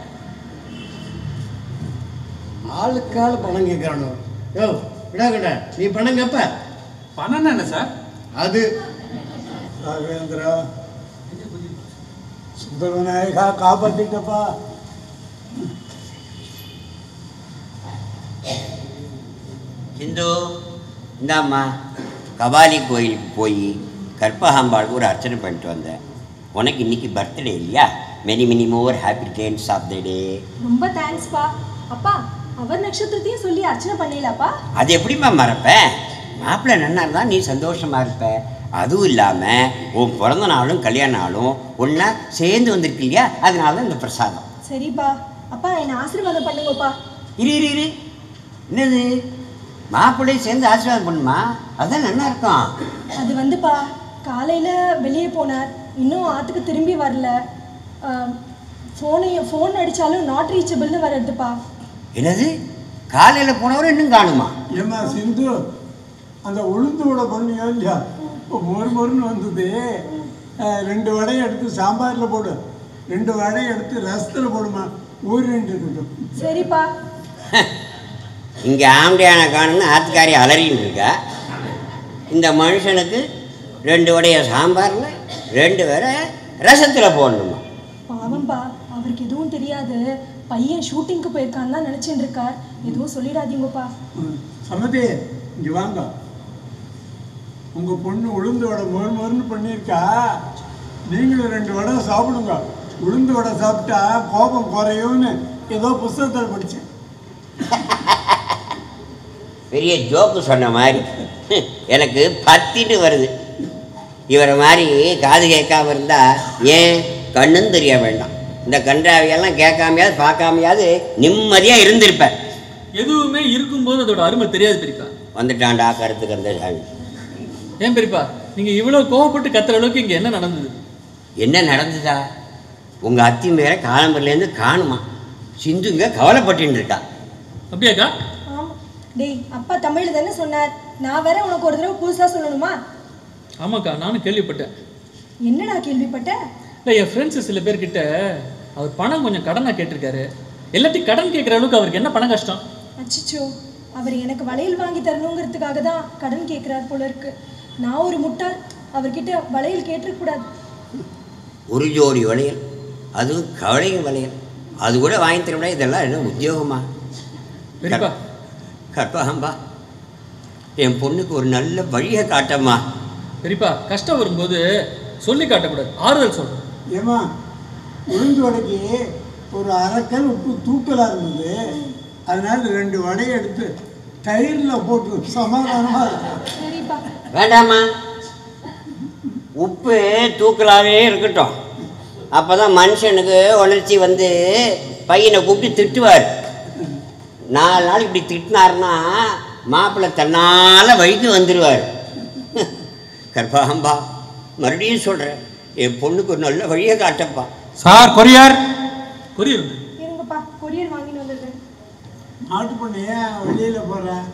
ஆளுக்கு ஆள் பணம் கேட்குறானோ யோ விடா கட்ட நீ பணம் கேப்ப பணம் என்ன சார் அது ராகவேந்திரா சுந்தரநாயகா காப்பாத்திட்டப்பா சிந்து இந்தாம்மா கபாலி கோயிலுக்கு போய் கற்பகாம்பாளுக்கு ஒரு அர்ச்சனை பண்ணிட்டு வந்தேன் உனக்கு இன்னைக்கு பர்த்டே இல்லையா many many more happy returns of the day ரொம்ப தேங்க்ஸ்ப்பா அப்பா அவர் நட்சத்திரத்தையும் சொல்லி அர்ச்சனை பண்ணலாப்பா அது எப்படிம்மா மறப்பேன் மாப்பிள்ளை நன்னா இருந்தால் நீ சந்தோஷமா இருப்ப அதுவும் இல்லாமல் உன் பிறந்த நாளும் கல்யாண நாளும் ஒன்றா சேர்ந்து வந்திருக்கு இல்லையா அதனால தான் இந்த பிரசாதம் சரிப்பா அப்பா என்னை ஆசீர்வாதம் பண்ணுங்கப்பா இரு இரு இரு என்னது மாப்பிள்ளையும் சேர்ந்து ஆசீர்வாதம் பண்ணுமா அதான் நல்லா இருக்கும் அது வந்துப்பா காலையில் வெளியே போனார் இன்னும் ஆற்றுக்கு திரும்பி வரல ஃபோனையும் ஃபோன் அடித்தாலும் நாட் ரீச்சபிள்னு வருதுப்பா என்னது காலையில் போனவரை இன்னும் காணுமா ஏம்மா சிந்து அந்த உளுந்து விட பண்ணியோ இல்லையா இப்போ மொறு மொறுன்னு வந்தது அஹ், ரெண்டு வடையை எடுத்து சாம்பாரில் போடு ரெண்டு வடையை எடுத்து ரசத்தில் போடுமா ஊறிட்டு இருக்கட்டும் சரிப்பா இங்கே ஆம்படியான காணுன்னு ஆத்துக்காரி அலறின்னு இருக்கா இந்த மனுஷனுக்கு ரெண்டு வடைய சாம்பாரில் ரெண்டு வரை ரசத்தில் போடணுமா பாவம்பா அவருக்கு எதுவும் தெரியாது பையன் ஷூட்டிங்க்கு போயிருக்கான்னு தான் நினச்சிட்டு இருக்கார் எதுவும் சொல்லிடாதீங்கப்பா ம், சம்மதி இங்கே வாங்க உங்கள் பொண்ணு உளுந்து வடை மொறு மொறுன்னு பண்ணியிருக்கா நீங்களும் ரெண்டு வடை சாப்பிடுங்க உளுந்து வடை சாப்பிட்டா கோபம் குறையும்னு ஏதோ புஸ்தகத்தில் படித்தேன் பெரிய ஜோக்கு சொன்ன மாதிரி எனக்கு பத்திட்டு வருது இவரை மாதிரி காது கேட்காம இருந்தா ஏன் கண்ணும் தெரிய வேண்டாம் இந்த கன்றாவியெல்லாம் கேட்காமையாவது பார்க்காமையாவது நிம்மதியாக இருந்திருப்பேன் எதுவுமே இருக்கும்போது அதோட அருமை தெரியாது பெரியப்பா வந்துட்டான்டா கருத்து கந்த சாமி ஏன் பெரியப்பா நீங்க இவ்வளவு கோவப்பட்டு கத்துற அளவுக்கு இங்க என்ன நடந்தது என்ன நடந்ததா உங்கள் அத்தி மேல காலம்பரிலேருந்து காணுமா சிந்துங்க கவலைப்பட்டுன்னு இருக்கா அப்படியாக்கா ஆமாம் டேய் அப்பா தமிழ் தானே சொன்னார் நான் வேற உனக்கு ஒரு தடவை புதுசாக சொல்லணுமா ஆமாக்கா நானும் கேள்விப்பட்டேன் என்னடா கேள்விப்பட்ட இல்லை என் ஃப்ரெண்ட்ஸ் சில பேர்கிட்ட அவர் பணம் கொஞ்சம் கடனாக கேட்டிருக்காரு எல்லாத்தையும் கடன் கேட்குற அளவுக்கு அவருக்கு என்ன பணம் கஷ்டம் அச்சிச்சோ அவர் எனக்கு வளையல் வாங்கி தரணுங்கிறதுக்காக தான் கடன் கேட்குறார் போல இருக்கு நான் ஒரு முட்டாள் அவர்கிட்ட வளையல் கேட்டிருக்கக்கூடாது ஒரு ஜோடி வளையல் அதுவும் கவலைங்க வளையல் அது கூட வாங்கி தர முடியாது இதெல்லாம் என்ன உத்தியோகமா பெரியப்பா கற்பகம்பா என் பொண்ணுக்கு ஒரு நல்ல வழியை காட்டம்மா பெரியப்பா கஷ்டம் வரும்போது சொல்லி காட்டக்கூடாது ஆறுதல் சொல்லணும் ஏமா உளுந்து வடைக்கு ஒரு அரைக்கல் உப்பு தூக்கலாக இருந்தது அதனால ரெண்டு வடையை எடுத்து தயிரில் போட்டு சமாதானமாக இருக்கும் சரிப்பா வேண்டாம்மா உப்பு தூக்கலாகவே இருக்கட்டும் அப்போ தான் மனுஷனுக்கு உணர்ச்சி வந்து பையனை கூப்பிட்டு திட்டுவார் நாலு நாள் இப்படி திட்டினாருன்னா மாப்பிள்ளை தன்னால் வழிக்கு வந்துடுவார் கர்ப்பாம்பா மறுபடியும் சொல்கிறேன் என் பொண்ணுக்கு ஒரு நல்ல வழியை காட்டப்பா சார் கொரியார் கொரியர் வந்து இருங்கப்பா கொரியர் வாங்கிட்டு வந்துடுறேன் மாட்டு பொண்ணு ஏன் வெளியில் போகிறேன்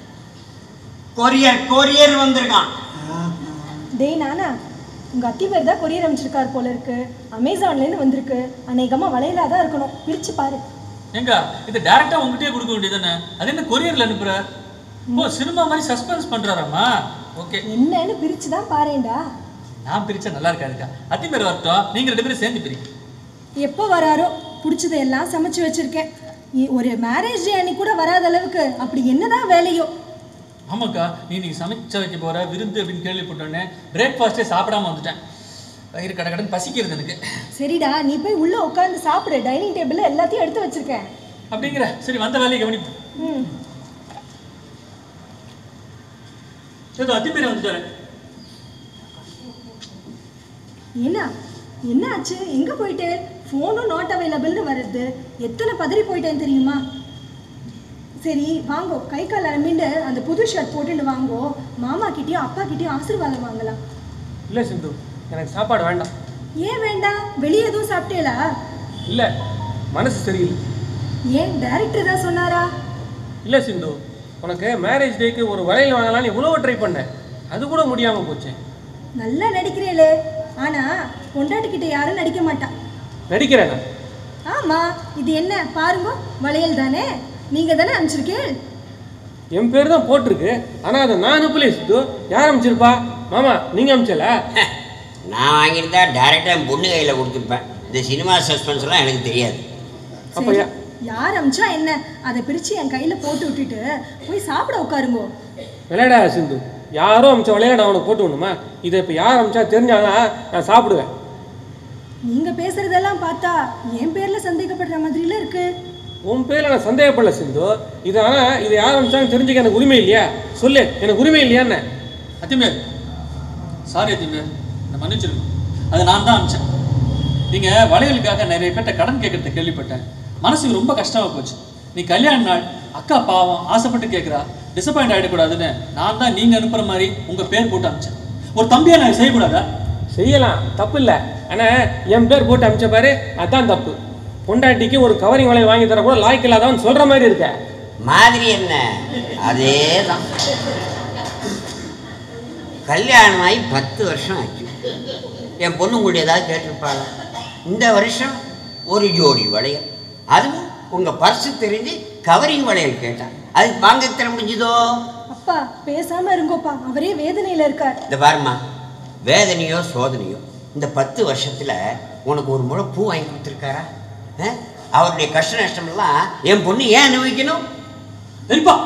கொரியர் கொரியர் வந்திருக்கான் டேய் நானா உங்கள் அத்தி பேர் தான் கொரியர் அனுப்பிச்சிருக்கார் போல இருக்கு அமேசான்லேருந்து வந்திருக்கு அநேகமாக வளையலாக தான் இருக்கணும் பிரிச்சு பாரு ஏங்க இது டேரக்டா உங்ககிட்டயே கொடுக்க வேண்டியதானே அது என்ன கொரியர்ல அனுப்புற ஓ சினிமா மாதிரி சஸ்பென்ஸ் பண்றாராமா ஓகே என்னன்னு பிரிச்சு தான் பாருடா நான் பிரிச்சா நல்லா இருக்காதுக்கா அத்தி பேர் வரட்டும் நீங்க ரெண்டு பேரும் சேர்ந்து பிரி எப்போ வராரோ பிடிச்சதையெல்லாம் சமைச்சு வச்சிருக்கேன் இ- ஒரு மேரேஜ் டே அன்னைக்கு கூட வராத அளவுக்கு அப்படி என்னதான் வேலையோ ஆமாக்கா நீ இன்னைக்கு சமைச்ச வைக்க போற விருந்து அப்படின்னு கேள்விப்பட்டோன்னே பிரேக்ஃபாஸ்டே சாப்பிடாம வந்துட்டேன் வயிறு கடை கடன் பசிக்கிறது எனக்கு சரிடா நீ போய் உள்ள உட்காந்து சாப்பிடு டைனிங் டேபிள்ல எல்லாத்தையும் எடுத்து வச்சிருக்கேன் அப்படிங்கிற சரி வந்த வேலையை கவனிப்போம் ம் ஏதோ அத்தி பேர் வந்துட்டாரு என்ன என்ன ஆச்சு எங்க போயிட்டேன் ஃபோனும் நாட் அவைலபிள்னு வருது எத்தனை பதறி போயிட்டேன் தெரியுமா சரி வாங்கோ கை கால் அலம்பிண்டு அந்த புது ஷர்ட் போட்டுட்டு வாங்கோ மாமா கிட்டயும் அப்பா கிட்டயும் ஆசீர்வாதம் வாங்கலாம் இல்லை சிந்து எனக்கு சாப்பாடு வேண்டாம் ஏன் வேண்டாம் வெளியே எதுவும் சாப்பிட்டேலா இல்லை மனசு சரியில்லை ஏன் டைரக்டர் தான் சொன்னாரா இல்லை சிந்து உனக்கு மேரேஜ் டேக்கு ஒரு வளையல் வாங்கலாம்னு இவ்வளோ ட்ரை பண்ணேன் அது கூட முடியாமல் போச்சு நல்லா நடிக்கிறேளே ஆனா பொண்டாட்டிக்கிட்ட யாரும் நடிக்க மாட்டா நடிக்கிறேன் நான் ஆமா இது என்ன பாருங்க வளையல் தானே நீங்க தானே அனுப்பிச்சிருக்கேன் என் பேர் தான் போட்டிருக்கு ஆனால் அதை நான் அனுப்பலையே சித்து யார் அனுப்பிச்சிருப்பா மாமா நீங்கள் அனுப்பிச்சல நான் வாங்கியிருந்தா டேரெக்டாக என் பொண்ணு கையில் கொடுத்துருப்பேன் இந்த சினிமா சஸ்பென்ஸ்லாம் எனக்கு தெரியாது அப்போ சரி, யார் அமிச்சா என்ன அதை பிரிச்சு என் கையில போட்டு விட்டுட்டு போய் சாப்பிட உட்காருங்கோ விளையாடா சிந்து யாரோ அமிச்ச விளையாட அவனுக்கு போட்டு விடணுமா இதை இப்போ யார் அமிச்சா தெரிஞ்சாதான் நான் சாப்பிடுவேன் நீங்க பேசுறதெல்லாம் பார்த்தா என் பேர்ல சந்தேகப்படுற மாதிரில இருக்கு உன் பேரில் நான் சந்தேகப்படல சிந்து இது ஆனால் இதை யார் அமிச்சான்னு தெரிஞ்சுக்க எனக்கு உரிமை இல்லையா சொல்லு எனக்கு உரிமை இல்லையான்னு அத்திமேர் சாரி அத்திமேர் நான் மன்னிச்சிருங்க அது நான் தான் அனுப்பிச்சேன் நீங்கள் வளையலுக்காக நிறைய பேர்ட்ட கடன் கேட்கறத கேள்விப்பட்டேன் மனசுக்கு ரொம்ப கஷ்டமா போச்சு நீ கல்யாண நாள் அக்கா பாவம் ஆசைப்பட்டு கேட்குறா டிசப்பாயிண்ட் ஆகிடக்கூடாதுன்னு நான் தான் நீங்கள் அனுப்புகிற மாதிரி உங்கள் பேர் போட்டு அனுப்பிச்சேன் ஒரு தம்பியை நான் செய்யக்கூடாதா செய்யலாம் தப்பு இல்லை ஆனால் என் பேர் போட்டு அமிச்ச பாரு அதான் தப்பு பொண்டாட்டிக்கு ஒரு கவரிங் வளையல் வாங்கி தர கூட லாய்க்கு இல்லாதவன் சொல்கிற மாதிரி இருக்க மாதிரி என்ன அதே தான் கல்யாணம் ஆகி பத்து வருஷம் ஆச்சு என் பொண்ணு உங்கள்ட்ட ஏதாவது கேட்டிருப்பாளா இந்த வருஷம் ஒரு ஜோடி வளையல் அதுவும் உங்கள் பர்ஸு தெரிஞ்சு கவரிங் வளையல் கேட்டான் அதுக்கு வாங்க தர முடிஞ்சுதோ அப்ப அப்பா பேசாம இருங்கோப்பா அவரே வேதனையில இருக்கார் இந்த பாரும்மா வேதனையோ சோதனையோ இந்த பத்து வருஷத்துல உனக்கு ஒரு முறை பூ வாங்கி கொடுத்துருக்காரா ஆ? அவருடைய கஷ்ட நஷ்டமெல்லாம் என் பொண்ணு ஏன் அனுபவிக்கணும் சரிப்பா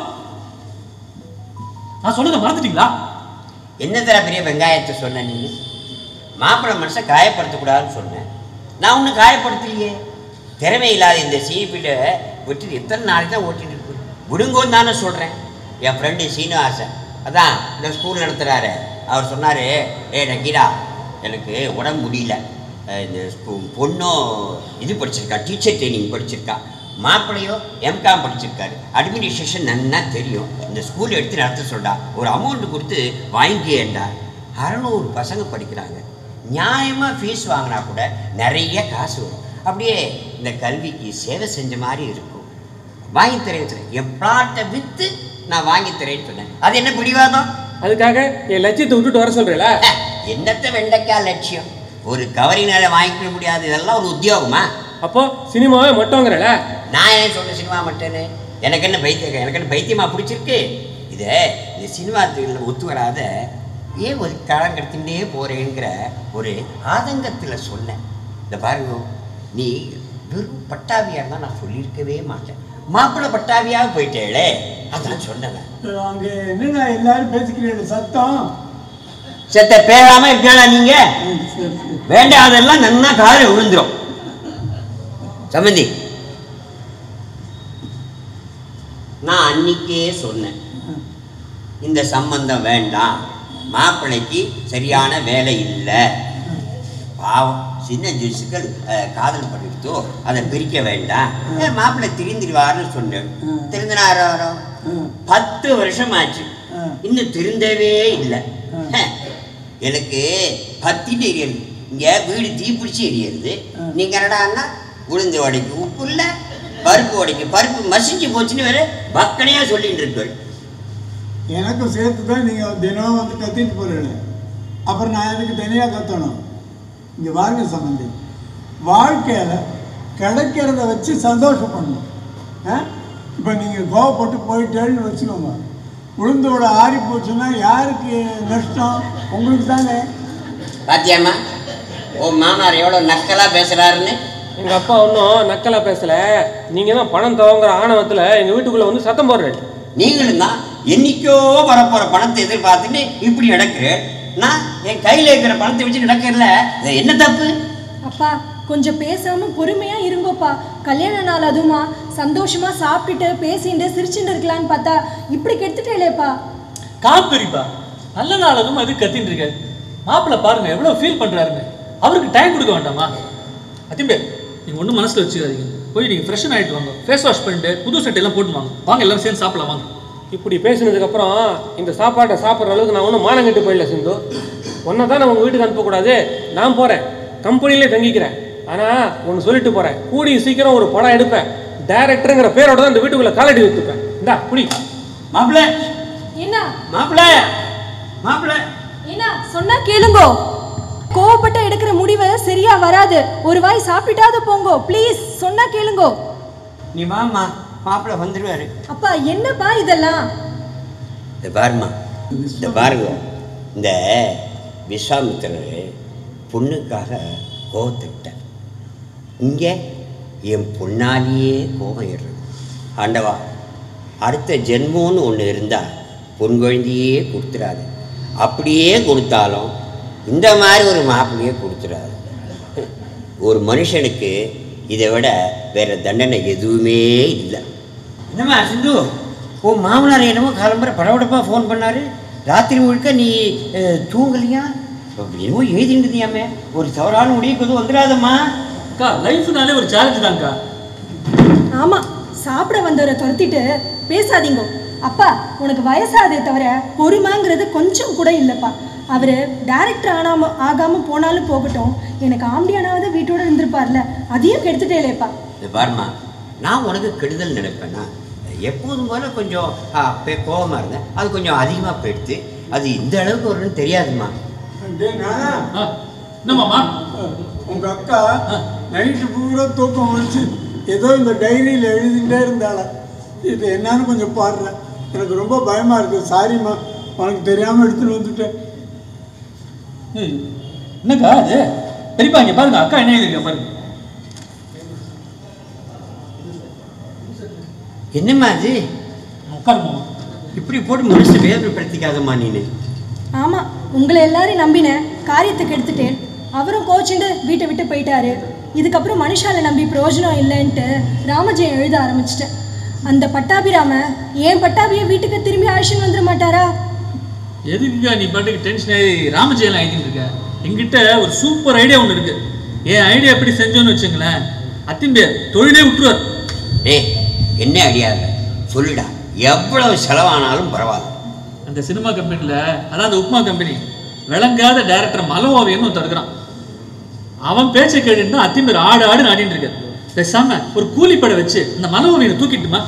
நான் சொன்னதை மறந்துட்டீங்களா என்ன தர பெரிய வெங்காயத்தை சொன்ன நீ மாப்பிள்ளை மனசை காயப்படுத்தக்கூடாதுன்னு சொன்னேன் நான் ஒன்றும் காயப்படுத்தலையே திறமை இல்லாத இந்த சிபியில் விட்டு எத்தனை நாளைக்கு தான் ஓட்டிட்டு இருக்கு விடுங்கோன்னு தானே சொல்கிறேன் என் ஃப்ரெண்டு சீனிவாசன் அதான் இந்த ஸ்கூல் நடத்துகிறாரு அவர் சொன்னார் ஏ நக்கீரா எனக்கு உடம்பு முடியல அஹ் இந்த ஸ்கூ- பொண்ணும் இது படிச்சிருக்கா டீச்சர் ட்ரைனிங் படிச்சிருக்கா மாப்பிள்ளையோ எம்காம் படிச்சிருக்காரு அட்மினிஸ்ட்ரேஷன் நன்னா தெரியும் இந்த ஸ்கூல் எடுத்து நடத்த சொல்டா ஒரு அமௌண்ட் கொடுத்து வாங்கிக்கேன்டா அறநூறு பசங்க படிக்கிறாங்க நியாயமாக ஃபீஸ் வாங்கினா கூட நிறைய காசு வரும் அப்படியே இந்த கல்விக்கு சேவை செஞ்ச மாதிரி இருக்கும் வாங்கி தரேன்னு சொன்னேன் என் பிளாட்டை விற்று நான் வாங்கி தரேன்னு சொன்னேன் அது என்ன பிடிவாதம் அதுக்காக என் லட்சியத்தை விட்டுட்டு வர சொல்றேல அஹ், என்னத்த வெண்டைக்காய் லட்சியம் ஒரு கவரினால வாங்கிக்க முடியாது இதெல்லாம் ஒரு உத்தியோகமா அப்போ சினிமாவே மட்டோங்கிறல நான் ஏன் சொல்ற சினிமா மட்டும்னு எனக்கு என்ன பைத்தியம் எனக்கு என்ன பைத்தியமா பிடிச்சிருக்கு இதை இந்த சினிமா தொழிலில் ஒத்து வராத ஏன் ஒரு காலம் கடத்திகிட்டே போறேங்கிற ஒரு ஆதங்கத்தில் சொன்னேன் இந்த பாருங்க நீ வெறும் பட்டாவியாக இருந்தால் நான் சொல்லியிருக்கவே மாட்டேன் மாப்பிள்ளை பட்டாவியாக போயிட்டேளே அதான் சொன்னேன் அங்க என்னடா எல்லாரும் பேசிக்கிறீங்க சத்தம் செத்த பேராம இருக்கா நீங்க ம், சரி சரி வேண்டாதெல்லாம் நன்னா காலில் விழுந்துரும் சம்மந்தி நான் அன்னைக்கே சொன்னேன் இந்த சம்பந்தம் வேண்டாம் மாப்பிள்ளைக்கு சரியான வேலை இல்லை பாவம் சின்ன ஜூஸுக்கள் காதல் பண்ணிடுத்தோ அதை பிரிக்க வேண்டாம் ஏன் மாப்பிள்ளை திருந்திடுவார்னு சொன்னேன் ம். திருந்தினாரோ ம். பத்து வருஷம் ஆச்சு ம். இன்னும் திருந்தவே இல்லை ம். ஹே, எனக்கு பத்திட்டு எரியுது இங்க வீடு தீப்பிடிச்சு எரியுது ம். நீங்க என்னடான்னா உளுந்து வடைக்கு உப்பு இல்லை பருப்பு வடைக்கு பருப்பு மசிஞ்சு போச்சுன்னு வேற பக்கனையா சொல்லிட்டு இருக்கள் எனக்கும் சேர்த்து தான் நீங்கள் தினம் வந்து கத்திட்டு போகிறீங்க அப்புறம் நான் எதுக்கு தனியாக கத்தணும் இங்கே வாருங்க சம்பந்தி வாழ்க்கையில் கிடைக்கிறத வச்சு சந்தோஷப்படணும் ஆ இப்போ நீங்கள் கோவப்பட்டு போயிட்டேன்னு வச்சுக்கோங்க உளுந்தோட ஆறி போச்சுன்னா யாருக்கு நஷ்டம் உங்களுக்கு தானே பாத்தியாம்மா உன் மாமனார் எவ்வளவு நக்கலா பேசுறாருன்னு எங்க அப்பா ஒன்றும் நக்கலா பேசல நீங்க தான் பணம் தவங்கிற ஆணவத்துல எங்க வீட்டுக்குள்ள வந்து சத்தம் போடுறேன் நீங்களும் தான் என்னைக்கோ வரப்போற பணத்தை எதிர்பார்த்துட்டு இப்படி நடக்கிறேன் நான் என் கையில இருக்கிற பணத்தை வச்சு நடக்கிறல இது என்ன தப்பு அப்பா கொஞ்சம் பேசாம பொறுமையா இருங்கோப்பா கல்யாண நாள் அதுவுமா சந்தோஷமா சாப்பிட்டுட்டு பேசிட்டு சிரிச்சுட்டு இருக்கலான்னு பார்த்தா இப்படி கெடுத்துட்டேலேப்பா காப்பெரிப்பா நல்ல நாள் அதுவும் அது கத்தின்னு இருக்க மாப்பிள்ளை பாருங்க எவ்வளவு ஃபீல் பண்றாருன்னு அவருக்கு டைம் கொடுக்க வேண்டாமா அதிம்பே நீங்க ஒன்றும் மனசுல வச்சுக்காதீங்க போய் நீங்க ஃப்ரெஷன் ஆயிட்டு வாங்க ஃபேஸ் வாஷ் பண்ணிட்டு புது சட்டை எல்லாம் போட்டு வாங்க வாங்க எல்லாரும் சேர்ந்து சாப்பிடலாம் வாங்க இப்படி பேசினதுக்கு அப்புறம் இந்த சாப்பாட்டை சாப்பிட்ற அளவுக்கு நான் ஒன்றும் மானம் கெட்டு போயிடல சிந்து ஒன்றை தான் நான் உங்கள் வீட்டுக்கு அனுப்பக்கூடாது நான் போகிறேன் கம்பெனிலே தங்கிக்கிறேன் ஆனால் ஒன்று சொல்லிட்டு போகிறேன் கூடி சீக்கிரம் ஒரு படம் எடுப்பேன் டைரக்டருங்கிற பேரோட தான் இந்த வீட்டுக்குள்ளே காலடி வைத்துப்பேன் இந்தா குடி மாப்பிள்ள என்ன மாப்பிள்ள மாப்பிள்ள என்ன சொன்னா கேளுங்கோ கோவப்பட்ட எடுக்கிற முடிவு சரியா வராது ஒரு வாய் சாப்பிட்டாவது போங்கோ ப்ளீஸ் சொன்னா கேளுங்கோ நீ வாம்மா மாப்பிள்ள வந்துடுவாரு அப்பா என்னப்பா இதெல்லாம் இந்த பாருமா இந்த பாருங்க இந்த விஸ்வாமித்திரர் பொண்ணுக்காக கோவத்துக்கிட்டார் இங்கே என் பொண்ணாலேயே கோபம் ஏறுறது ஆண்டவா அடுத்த ஜென்மம்னு ஒன்று இருந்தால் பொன் குழந்தையே கொடுத்துடாது அப்படியே கொடுத்தாலும் இந்த மாதிரி ஒரு மாப்பிள்ளையே கொடுத்துடாது ஒரு மனுஷனுக்கு இதை விட வேற தண்டனை எதுவுமே இல்லை என்னம்மா சிந்து உன் மாமனார் என்னமோ காலம்பரை படபடப்பாக ஃபோன் பண்ணாரு ராத்திரி முழுக்க நீ அஹ், தூங்கலையா என்னமோ எழுதிட்டுதியாமே ஒரு தவறான முடிவுக்கு எதுவும் வந்துடாதம்மா அக்கா லைஃப்னாலே ஒரு சேலஞ்சு தான்க்கா ஆமா சாப்பிட வந்தவரை துரத்திட்டு பேசாதீங்கோ அப்பா உனக்கு வயசாதே தவிர பொறுமைங்கிறது கொஞ்சம் கூட இல்லைப்பா அவர் டைரக்டர் ஆனாம ஆகாம போனாலும் போகட்டும் எனக்கு ஆம்பியானாவது வீட்டோட இருந்திருப்பார்ல அதையும் கெடுத்துட்டேலேப்பா இது பாருமா நான் உனக்கு கெடுதல் நினைப்பேன்னா எப்போதும் போல கொஞ்சம் ஆ, பே- கோவமா இருந்தேன் அது கொஞ்சம் அதிகமாக போயிடுத்து அது இந்த அளவுக்கு வரும்னு தெரியாதுமா டேய் நானா ஆ, என்னம்மாம்மா உங்க அக்கா நைட்டு பூரா தூக்கம் வந்துச்சு ஏதோ இந்த டைரியில் எழுதிட்டே இருந்தாள இது என்னன்னு கொஞ்சம் பாடுறேன் எனக்கு ரொம்ப பயமாக இருக்குது சாரிம்மா உனக்கு தெரியாமல் எடுத்துகிட்டு வந்துட்டேன் ஏய், என்னக்கா அது பெரியப்பா இங்க பாருங்க அக்கா என்ன எழுதிருக்கா பாருங்க என்னம்மா அது உட்காருமா இப்படி போட்டு மனசு வேதனைப்படுத்திக்காதம்மா நீனு ஆமாம் உங்களை எல்லாரையும் நம்பினேன் காரியத்துக்கு எடுத்துட்டேன் அவரும் கோச்சுண்டு வீட்டை விட்டு போயிட்டாரு இதுக்கப்புறம் மனுஷால நம்பி பிரயோஜனம் இல்லைன்ட்டு ராமஜெயம் எழுத ஆரம்பிச்சிட்டேன் அந்த பட்டாபிராம ஏன் பட்டாபியை வீட்டுக்கு திரும்பி அழைச்சின்னு வந்துட மாட்டாரா எதுக்குக்கா நீ பாட்டுக்கு டென்ஷன் ஆகி ராமஜெயலாம் ஆகிட்டு இருக்க என்கிட்ட ஒரு சூப்பர் ஐடியா ஒன்று இருக்கு என் ஐடியா எப்படி செஞ்சோன்னு வச்சுங்களேன் அத்திம்பே தொழிலே விட்டுருவார் டேய் என்ன ஐடியா இல்லை சொல்லுடா எவ்வளவு செலவானாலும் பரவாயில்ல அந்த சினிமா கம்பெனியில் அதான் அந்த உப்மா கம்பெனி விளங்காத டைரக்டர் மலோவியன்னு ஒருத்தர் இருக்கிறான் அவன் பேச்சை கேட்டுட்டு தான் அத்திம்பேர் ஆடு ஆடு ஆடிட்டு இருக்காரு பேசாம ஒரு கூலிப்படை வச்சு இந்த மலோவியனை தூக்கிட்டுமா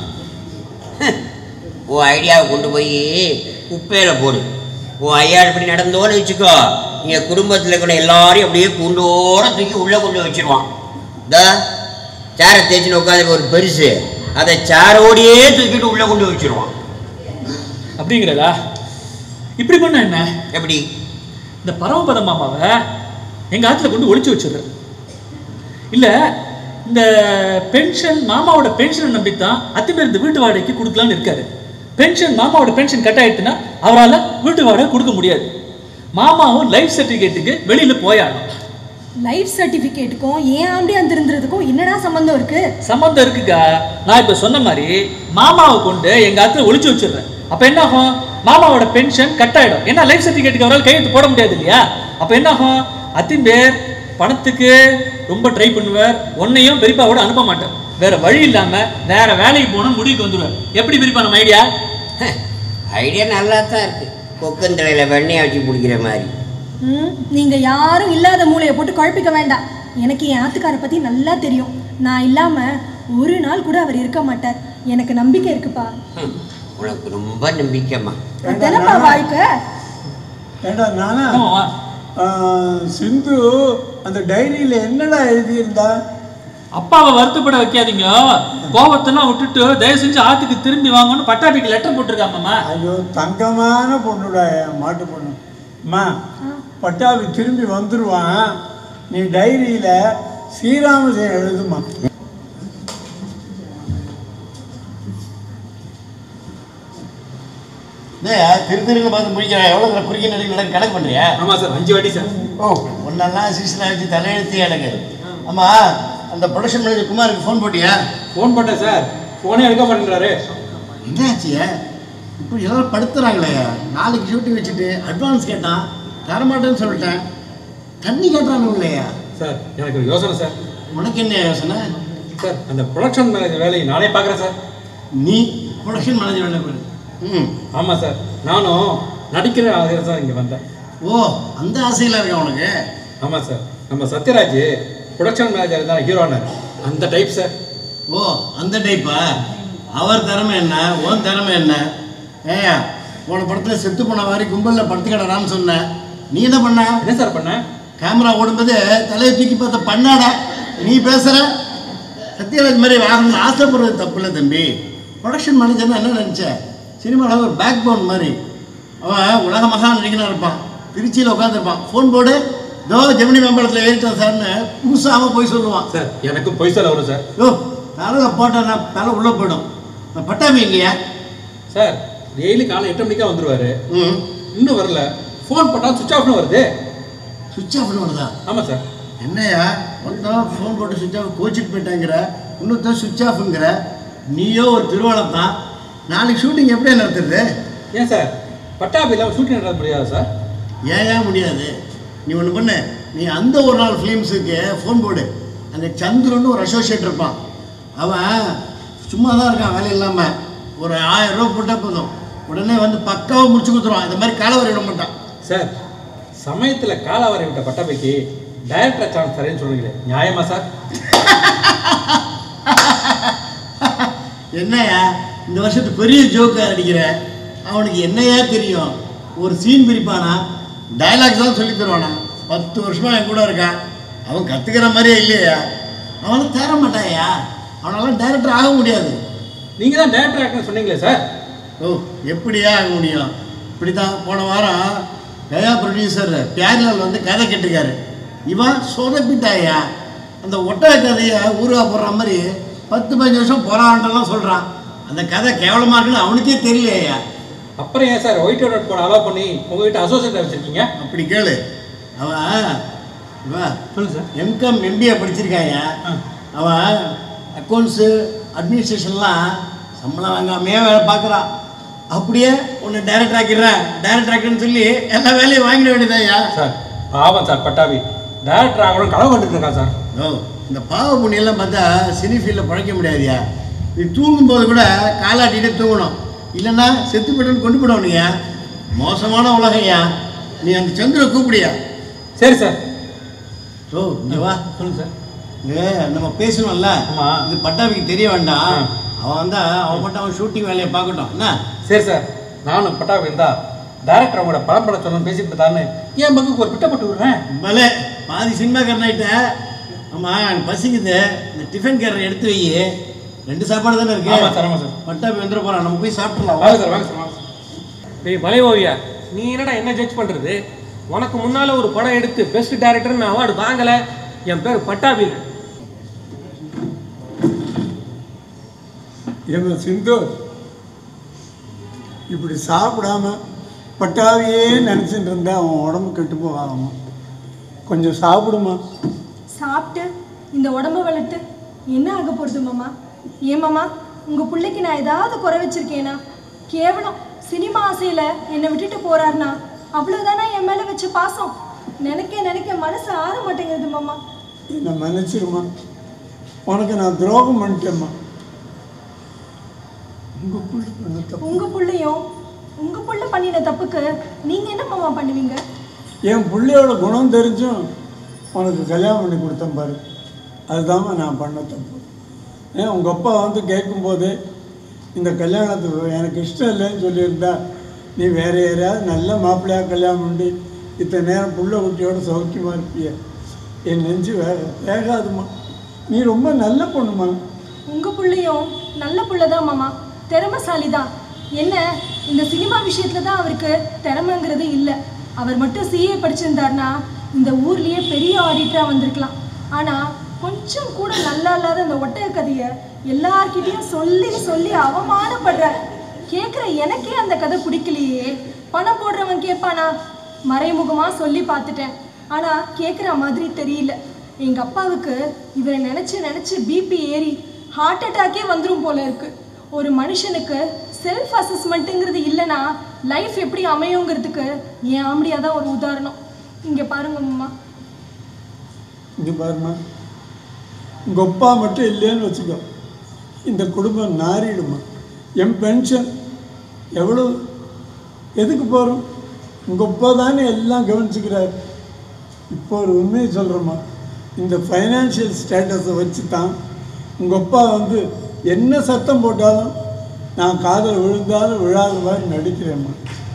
உன் ஐடியாவை கொண்டு போய் குப்பையில் போடு உன் ஐயா இப்படி நடந்தோன்னு வச்சுக்கோ என் குடும்பத்தில் இருக்கிற எல்லாரையும் அப்படியே கூண்டோட தூக்கி உள்ளே கொண்டு வச்சிருவான் இந்த சேரை தேய்ச்சின்னு உட்காந்து ஒரு பெருசு அதை சேரோடையே தூக்கிட்டு உள்ளே கொண்டு வச்சிருவான் அப்படிங்கிறதா இப்படி பண்ண என்ன எப்படி இந்த பரமபத மாமாவை எங்க ஆத்துல கொண்டு ஒளிச்சு வச்சிடுறது இல்ல இந்த பென்ஷன் மாமாவோட பென்ஷனை நம்பித்தான் அத்திமேர் இந்த வீட்டு வாடகைக்கு கொடுக்கலான்னு இருக்காரு பென்ஷன் மாமாவோட பென்ஷன் கட் ஆயிடுச்சுன்னா அவரால் வீட்டு வாடகை கொடுக்க முடியாது மாமாவும் லைஃப் சர்டிஃபிகேட்டுக்கு வெளியில போயாடணும் லைஃப் சர்டிஃபிகேட்டுக்கும் ஏன் ஆம்படியா திருந்துறதுக்கும் என்னடா சம்மந்தம் இருக்கு சம்மந்தம் இருக்குக்கா நான் இப்ப சொன்ன மாதிரி மாமாவை கொண்டு எங்க ஆத்துல ஒளிச்சு வச்சிடுறேன் அப்ப என்ன ஆகும் மாமாவோட பென்ஷன் கட் ஆயிடும் ஏன்னா லைஃப் சர்டிஃபிகேட்டுக்கு அவரால் கையெழுத்து போட முடியாது இல்லையா அப்ப என்ன ஆகும் அத்திம்பேர் பணத்துக்கு ரொம்ப ட்ரை பண்ணுவார் உன்னையும் பெரியப்பாவோட அனுப்ப மாட்டார் வேற வழி இல்லாம வேற வேலைக்கு போகணும் முடிவுக்கு வந்துடுவார் எப்படி பெரியப்பா நம்ம ஐடியா ஐடியா நல்லா தான் இருக்கு கொக்கந்தலையில் வெண்ணெயை வச்சு பிடிக்கிற மாதிரி ம் நீங்க யாரும் இல்லாத மூளையை போட்டு குழப்பிக்க வேண்டாம் எனக்கு என் ஆத்துக்காரை பத்தி நல்லா தெரியும் நான் இல்லாம ஒரு நாள் கூட அவர் இருக்க மாட்டார் எனக்கு நம்பிக்கை இருக்குப்பா ஹம், உனக்கு ரொம்ப நம்பிக்கைம்மா அதானப்பா வாழ்க்கை ஏண்டா நானா ஆமாவா? ஆ, சிந்து அந்த டைரியில் என்னடா எழுதியிருந்தா அப்பாவை வருத்தப்பட வைக்காதீங்க கோவத்தெல்லாம் விட்டுட்டு தயவு செஞ்சு ஆத்துக்கு திரும்பி வாங்கன்னு பட்டாபிக்கு லெட்டர் போட்டிருக்காமம்மா ஐயோ தங்கமான பொண்ணுடா என் மாட்டு பொண்ணு அம்மா பட்டாபி திரும்பி வந்துடுவான் நீ டைரியில் ஸ்ரீராமஜெயம் எழுதுமா என்னய்யா திரு திருன்னு பார்த்து முடிக்கிறேன் எவ்வளோ தூரம் குறுக்கி நடிகை கணக்கு பண்ணுறியா ஆமா சார் அஞ்சு வாட்டி சார் ஓ ஒன்னெல்லாம் அசிஸ்டன்ட் வச்சு தலையெழுத்தி எனக்கு ஆமா அந்த ப்ரொடக்ஷன் மேனேஜர் குமாருக்கு ஃபோன் போட்டியா ஃபோன் பண்ணேன் சார் ஃபோனே எடுக்க மாட்டேன்றாரு என்னாச்சியா இப்படி எல்லாரும் படுத்துறாங்களே நாளைக்கு ஷூட்டிங் வச்சுட்டு அட்வான்ஸ் கேட்டான் தரமாட்டேன்னு சொல்லிட்டேன் தண்ணி கேட்டானுங்களேயா சார் எனக்கு ஒரு யோசனை சார் உனக்கு என்ன யோசனை சார் அந்த ப்ரொடக்ஷன் மேனேஜர் வேலையை நானே பார்க்குறேன் சார் நீ ப்ரொடக்ஷன் மேனேஜர் வேலை பாரு ம் ஆமாம் சார் நானும் நடிக்கிற ஆகிற சார் இங்கே வந்தேன் ஓ அந்த ஆசையில் இருக்கா உனக்கு ஆமாம் சார் நம்ம சத்யராஜ் ப்ரொடக்ஷன் மேனேஜர் தான் ஹீரோனர் அந்த டைப் சார் ஓ அந்த டைப்பா அவர் திறமை என்ன உன் திறமை என்ன ஏயா போன படத்தில் செத்து போன மாதிரி கும்பலில் படுத்துக்கிடறான்னு சொன்னேன் நீ என்ன பண்ண என்ன சார் பண்ண கேமரா ஓடும்போது தலையை தூக்கி பார்த்த பண்ணாட நீ பேசுகிற சத்யராஜ் மாதிரி வாங்கணும்னு ஆசைப்படுறது தப்பு இல்லை தம்பி ப்ரொடக்ஷன் மேனேஜர்னா என்ன நினச்ச சினிமாவில் ஒரு பேக் போன் மாதிரி அவன் உலக மகா நடிகனாக இருப்பான் திருச்சியில் உட்காந்துருப்பான் ஃபோன் போடு தோ ஜெமினி மேம்படத்தில் ஏறிட்டான் சார்னு புதுசாக போய் சொல்லுவான் சார் எனக்கும் பொய்சால வரும் சார் யோ தலையில் போட்டேன்னா தலை உள்ளே போயிடும் இந்த பட்டாமி இல்லையா சார் டெய்லி காலை எட்டு மணிக்கா வந்துருவாரு ம் இன்னும் வரல ஃபோன் பண்ணால் சுவிச் ஆஃப்னு வருது சுவிட்ச் ஆஃப்னு வருதா ஆமாம் சார் என்னையா ஒருத்தன் ஃபோன் போட்டு சுவிட்ச் ஆஃப் கோச்சிட்டு போயிட்டாங்கிற இன்னொருத்தன் சுவிட்ச் ஆஃப்ங்கிற நீயோ ஒரு திருவாளம் தான் நாளைக்கு ஷூட்டிங் எப்படி நடத்துறது ஏன் சார் பட்டாபி இல்லாமல் ஷூட்டிங் நடத்த முடியாதா சார் ஏன் ஏன் முடியாது நீ ஒன்று பண்ணு நீ அந்த ஒரு நாள் ஃபிலிம்ஸுக்கு ஃபோன் போடு அங்கே சந்திரன்னு ஒரு அசோசியேட் இருப்பான் அவன் சும்மா தான் இருக்கான் வேலை இல்லாமல் ஒரு ஆயிரம் ரூபா போட்டால் போதும் உடனே வந்து பக்காவாக முடிச்சு கொடுத்துருவான் இந்த மாதிரி காலவரை விட மாட்டான் சார் சமயத்தில் காலாவரை விட்ட பட்டாபிக்கு டைரக்டர் சான்ஸ் தரேன்னு சொல்றீங்களே நியாயமா சார் என்னையா இந்த வருஷத்து பெரிய ஜோக்கை அடிக்கிற அவனுக்கு என்னையா தெரியும் ஒரு சீன் பிரிப்பானா டைலாக்ஸ் தான் சொல்லி தருவானா பத்து வருஷமா என் கூட இருக்கான் அவன் கற்றுக்கிற மாதிரியே இல்லையா அவனை தேர மாட்டாயா அவனால டைரக்டர் ஆக முடியாது நீங்கள் தான் டைரக்டர் ஆக்கணும்னு சொன்னீங்களே சார் ஓ எப்படியா ஆக முடியும் இப்படி தான் போன வாரம் கயா ப்ரொடியூசர் பியாரிலால் வந்து கதை கேட்டிருக்காரு இவன் சொதப்பிட்டாயா அந்த ஒட்டக கதையை ஊருகா போடுற மாதிரி பத்து பதினஞ்சு வருஷம் போராண்டெல்லாம் சொல்கிறான் அந்த கதை கேவலமாக இருக்குன்னு அவனுக்கே தெரியலையா அப்புறம் ஏன் சார் ஒயிட் நோட் போட அலோவ் பண்ணி உங்ககிட்ட அசோசியேட் வச்சிருக்கீங்க அப்படி கேளு அவன் இவன் சொல்லுங்க சார் எம்காம் எம்பிஏ படிச்சிருக்காயா அவன் அக்கௌண்ட்ஸு அட்மினிஸ்ட்ரேஷன்லாம் சம்பளம் வாங்காமையே வேலை பார்க்குறான் அப்படியே உன்னை டைரக்டர் ஆக்கிடுறேன் டைரக்டர் ஆக்கின்னு சொல்லி எல்லா வேலையும் வாங்கிட வேண்டியதாயா சார் பாவம் சார் பட்டாபி டேரக்டர் ஆகணும் கனவு கண்டுட்டு இருக்கான் சார் ஓ இந்த பாவ புண்ணியெல்லாம் பார்த்தா சினி ஃபீல்டில் பழைக்க முடியாதுயா நீ தூங்கும்போது கூட காலாட்டிகிட்டே தூங்கணும் இல்லைன்னா செத்து போய்ட்டுன்னு கொண்டு போடணுயா மோசமான உலகம்யா நீ அந்த சந்திர கூப்பிடியா சரி சார் ஓ இங்க வா சொல்லுங்க சார் இது நம்ம பேசணும்ல ஆமா. இது பட்டாபிக்கு தெரிய வேண்டாம் ஆ. அவன் வந்தா அவன் மட்டும் அவன் ஷூட்டிங் வேலையை பார்க்கட்டும் என்ன சரி சார் நானும் பட்டாபி இருந்தா டேரக்டர் அவங்களோட படம் படம் சொல்லணும் பேசிட்டு இருந்தாருன்னு என் பங்குக்கு ஒரு பிட்ட போட்டு விடுறேன் பலே பாதி சினிமாக்காரன் ஆகிட்ட ஆமா எனக்கு பசிக்குது இந்த டிஃபன் கேரர் எடுத்து வை ரெண்டு சாப்பாடு தானே இருக்கு ஆமா சார் ஆமா சார் பட்டாபி வந்துட போறான் நம்ம போய் சாப்பிடலாம் வாங்க சார் வாங்க சார் வாங்க சார் டேய் மலை ஓவியா நீ என்னடா என்ன ஜட்ஜ் பண்றது உனக்கு முன்னால ஒரு படம் எடுத்து பெஸ்ட் டைரக்டர்னு அவார்டு வாங்கல என் பேர் பட்டாபி ஏமா சிந்து இப்படி சாப்பிடாம பட்டாவையே நினச்சிட்டு இருந்தா அவன் உடம்பு கெட்டு போகாமா கொஞ்சம் சாப்பிடுமா சாப்பிட்டு இந்த உடம்ப வளர்த்து என்ன ஆக போகிறது மாமா ஏன் மாமா உங்கள் பிள்ளைக்கு நான் ஏதாவது குறை வச்சிருக்கேனா கேவலம் சினிமா ஆசையில் என்னை விட்டுட்டு போறாருனா அவ்வளோதானா என் மேலே வச்ச பாசம் நினைக்க நினைக்க மனசு ஆற மாட்டேங்குது மாமா என்னை மன்னிச்சிருமா உனக்கு நான் துரோகம் பண்ணிட்டேம்மா உங்கள் புள்ள பண்ண தப்பு உங்கள் பிள்ளையும் உங்கள் புள்ள பண்ணின தப்புக்கு நீங்கள் என்ன மாமா பண்ணுவீங்க என் பிள்ளையோட குணம் தெரிஞ்சும் உனக்கு கல்யாணம் பண்ணி கொடுத்தேன் பாரு அதுதாம்மா நான் பண்ண தப்பு ஏன் உங்கள் அப்பா வந்து கேட்கும்போது இந்த கல்யாணத்துக்கு எனக்கு இஷ்டம் இல்லைன்னு சொல்லியிருந்தா நீ வேற யாரையாவது நல்ல மாப்பிள்ளையாக கல்யாணம் பண்ணி இத்தனை நேரம் புள்ள குட்டியோட சௌக்கியமாக இருப்பிய என் நெஞ்சு வே வேகாதுமா நீ ரொம்ப நல்ல பொண்ணுமா உங்கள் புள்ளையும் நல்ல புள்ள தான் மாமா திறமைசாலி தான் என்ன இந்த சினிமா விஷயத்துல தான் அவருக்கு திறமைங்கிறது இல்லை அவர் மட்டும் சிஏ படிச்சிருந்தாருன்னா இந்த ஊர்லயே பெரிய ஆடிட்டரா வந்திருக்கலாம் ஆனா கொஞ்சம் கூட நல்லா இல்லாத அந்த ஒட்டக கதையை எல்லார்கிட்டயும் சொல்லி சொல்லி அவமானப்படுற கேட்குற எனக்கே அந்த கதை பிடிக்கலையே பணம் போடுறவன் கேட்பானா மறைமுகமா சொல்லி பார்த்துட்டேன் ஆனா கேட்குற மாதிரி தெரியல எங்க அப்பாவுக்கு இவரை நினைச்சு நினைச்சு பிபி ஏறி ஹார்ட் அட்டாக்கே வந்துரும் போல இருக்கு ஒரு மனுஷனுக்கு செல்ஃப் அசஸ்மெண்ட்டுங்கிறது இல்லைன்னா லைஃப் எப்படி அமையுங்கிறதுக்கு என் ஆம்படியா தான் ஒரு உதாரணம் இங்க பாருங்க அம்மா இங்கே பாருமா உங்கள் அப்பா மட்டும் இல்லைன்னு வச்சுக்கோ இந்த குடும்பம் நாறிடுமா என் பென்ஷன் எவ்வளோ எதுக்கு போகிறோம் உங்கள் அப்பா தானே எல்லாம் கவனிச்சுக்கிறார் இப்போ ஒரு உண்மையை சொல்கிறேம்மா இந்த ஃபைனான்ஷியல் ஸ்டேட்டஸை வச்சு தான் உங்கள் அப்பா வந்து என்ன சத்தம் போட்டாலும் நான் காதல் விழுந்தாலும் விழாத மாதிரி நடிக்கிறேம்மா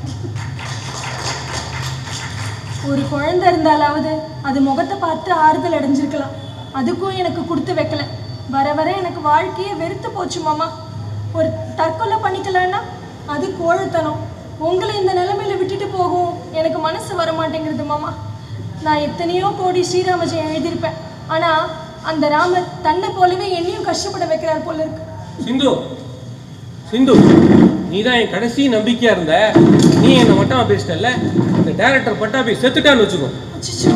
ஒரு குழந்தை இருந்தாலாவது அது முகத்தை பார்த்து ஆறுதல் அடைஞ்சிருக்கலாம் அதுக்கும் எனக்கு கொடுத்து வைக்கல வர வர எனக்கு வாழ்க்கையே வெறுத்து போச்சு மாமா ஒரு தற்கொலை பண்ணிக்கலான்னா அது கோழத்தனம் உங்களை இந்த நிலைமையில விட்டுட்டு போகும் எனக்கு மனசு வர மாட்டேங்கிறது மாமா நான் எத்தனையோ கோடி ஸ்ரீராம ஜெயம் எழுதியிருப்பேன் ஆனா அந்த ராமர் தன்னை போலவே என்னையும் கஷ்டப்பட வைக்கிறார் போல இருக்கு சிந்து சிந்து நீ தான் என் கடைசி நம்பிக்கையா இருந்த நீ என்னை மட்டமா பேசிட்டல்ல இந்த டேரக்டர் பட்டாபி செத்துட்டான்னு வச்சுக்கோ அச்சச்சோ.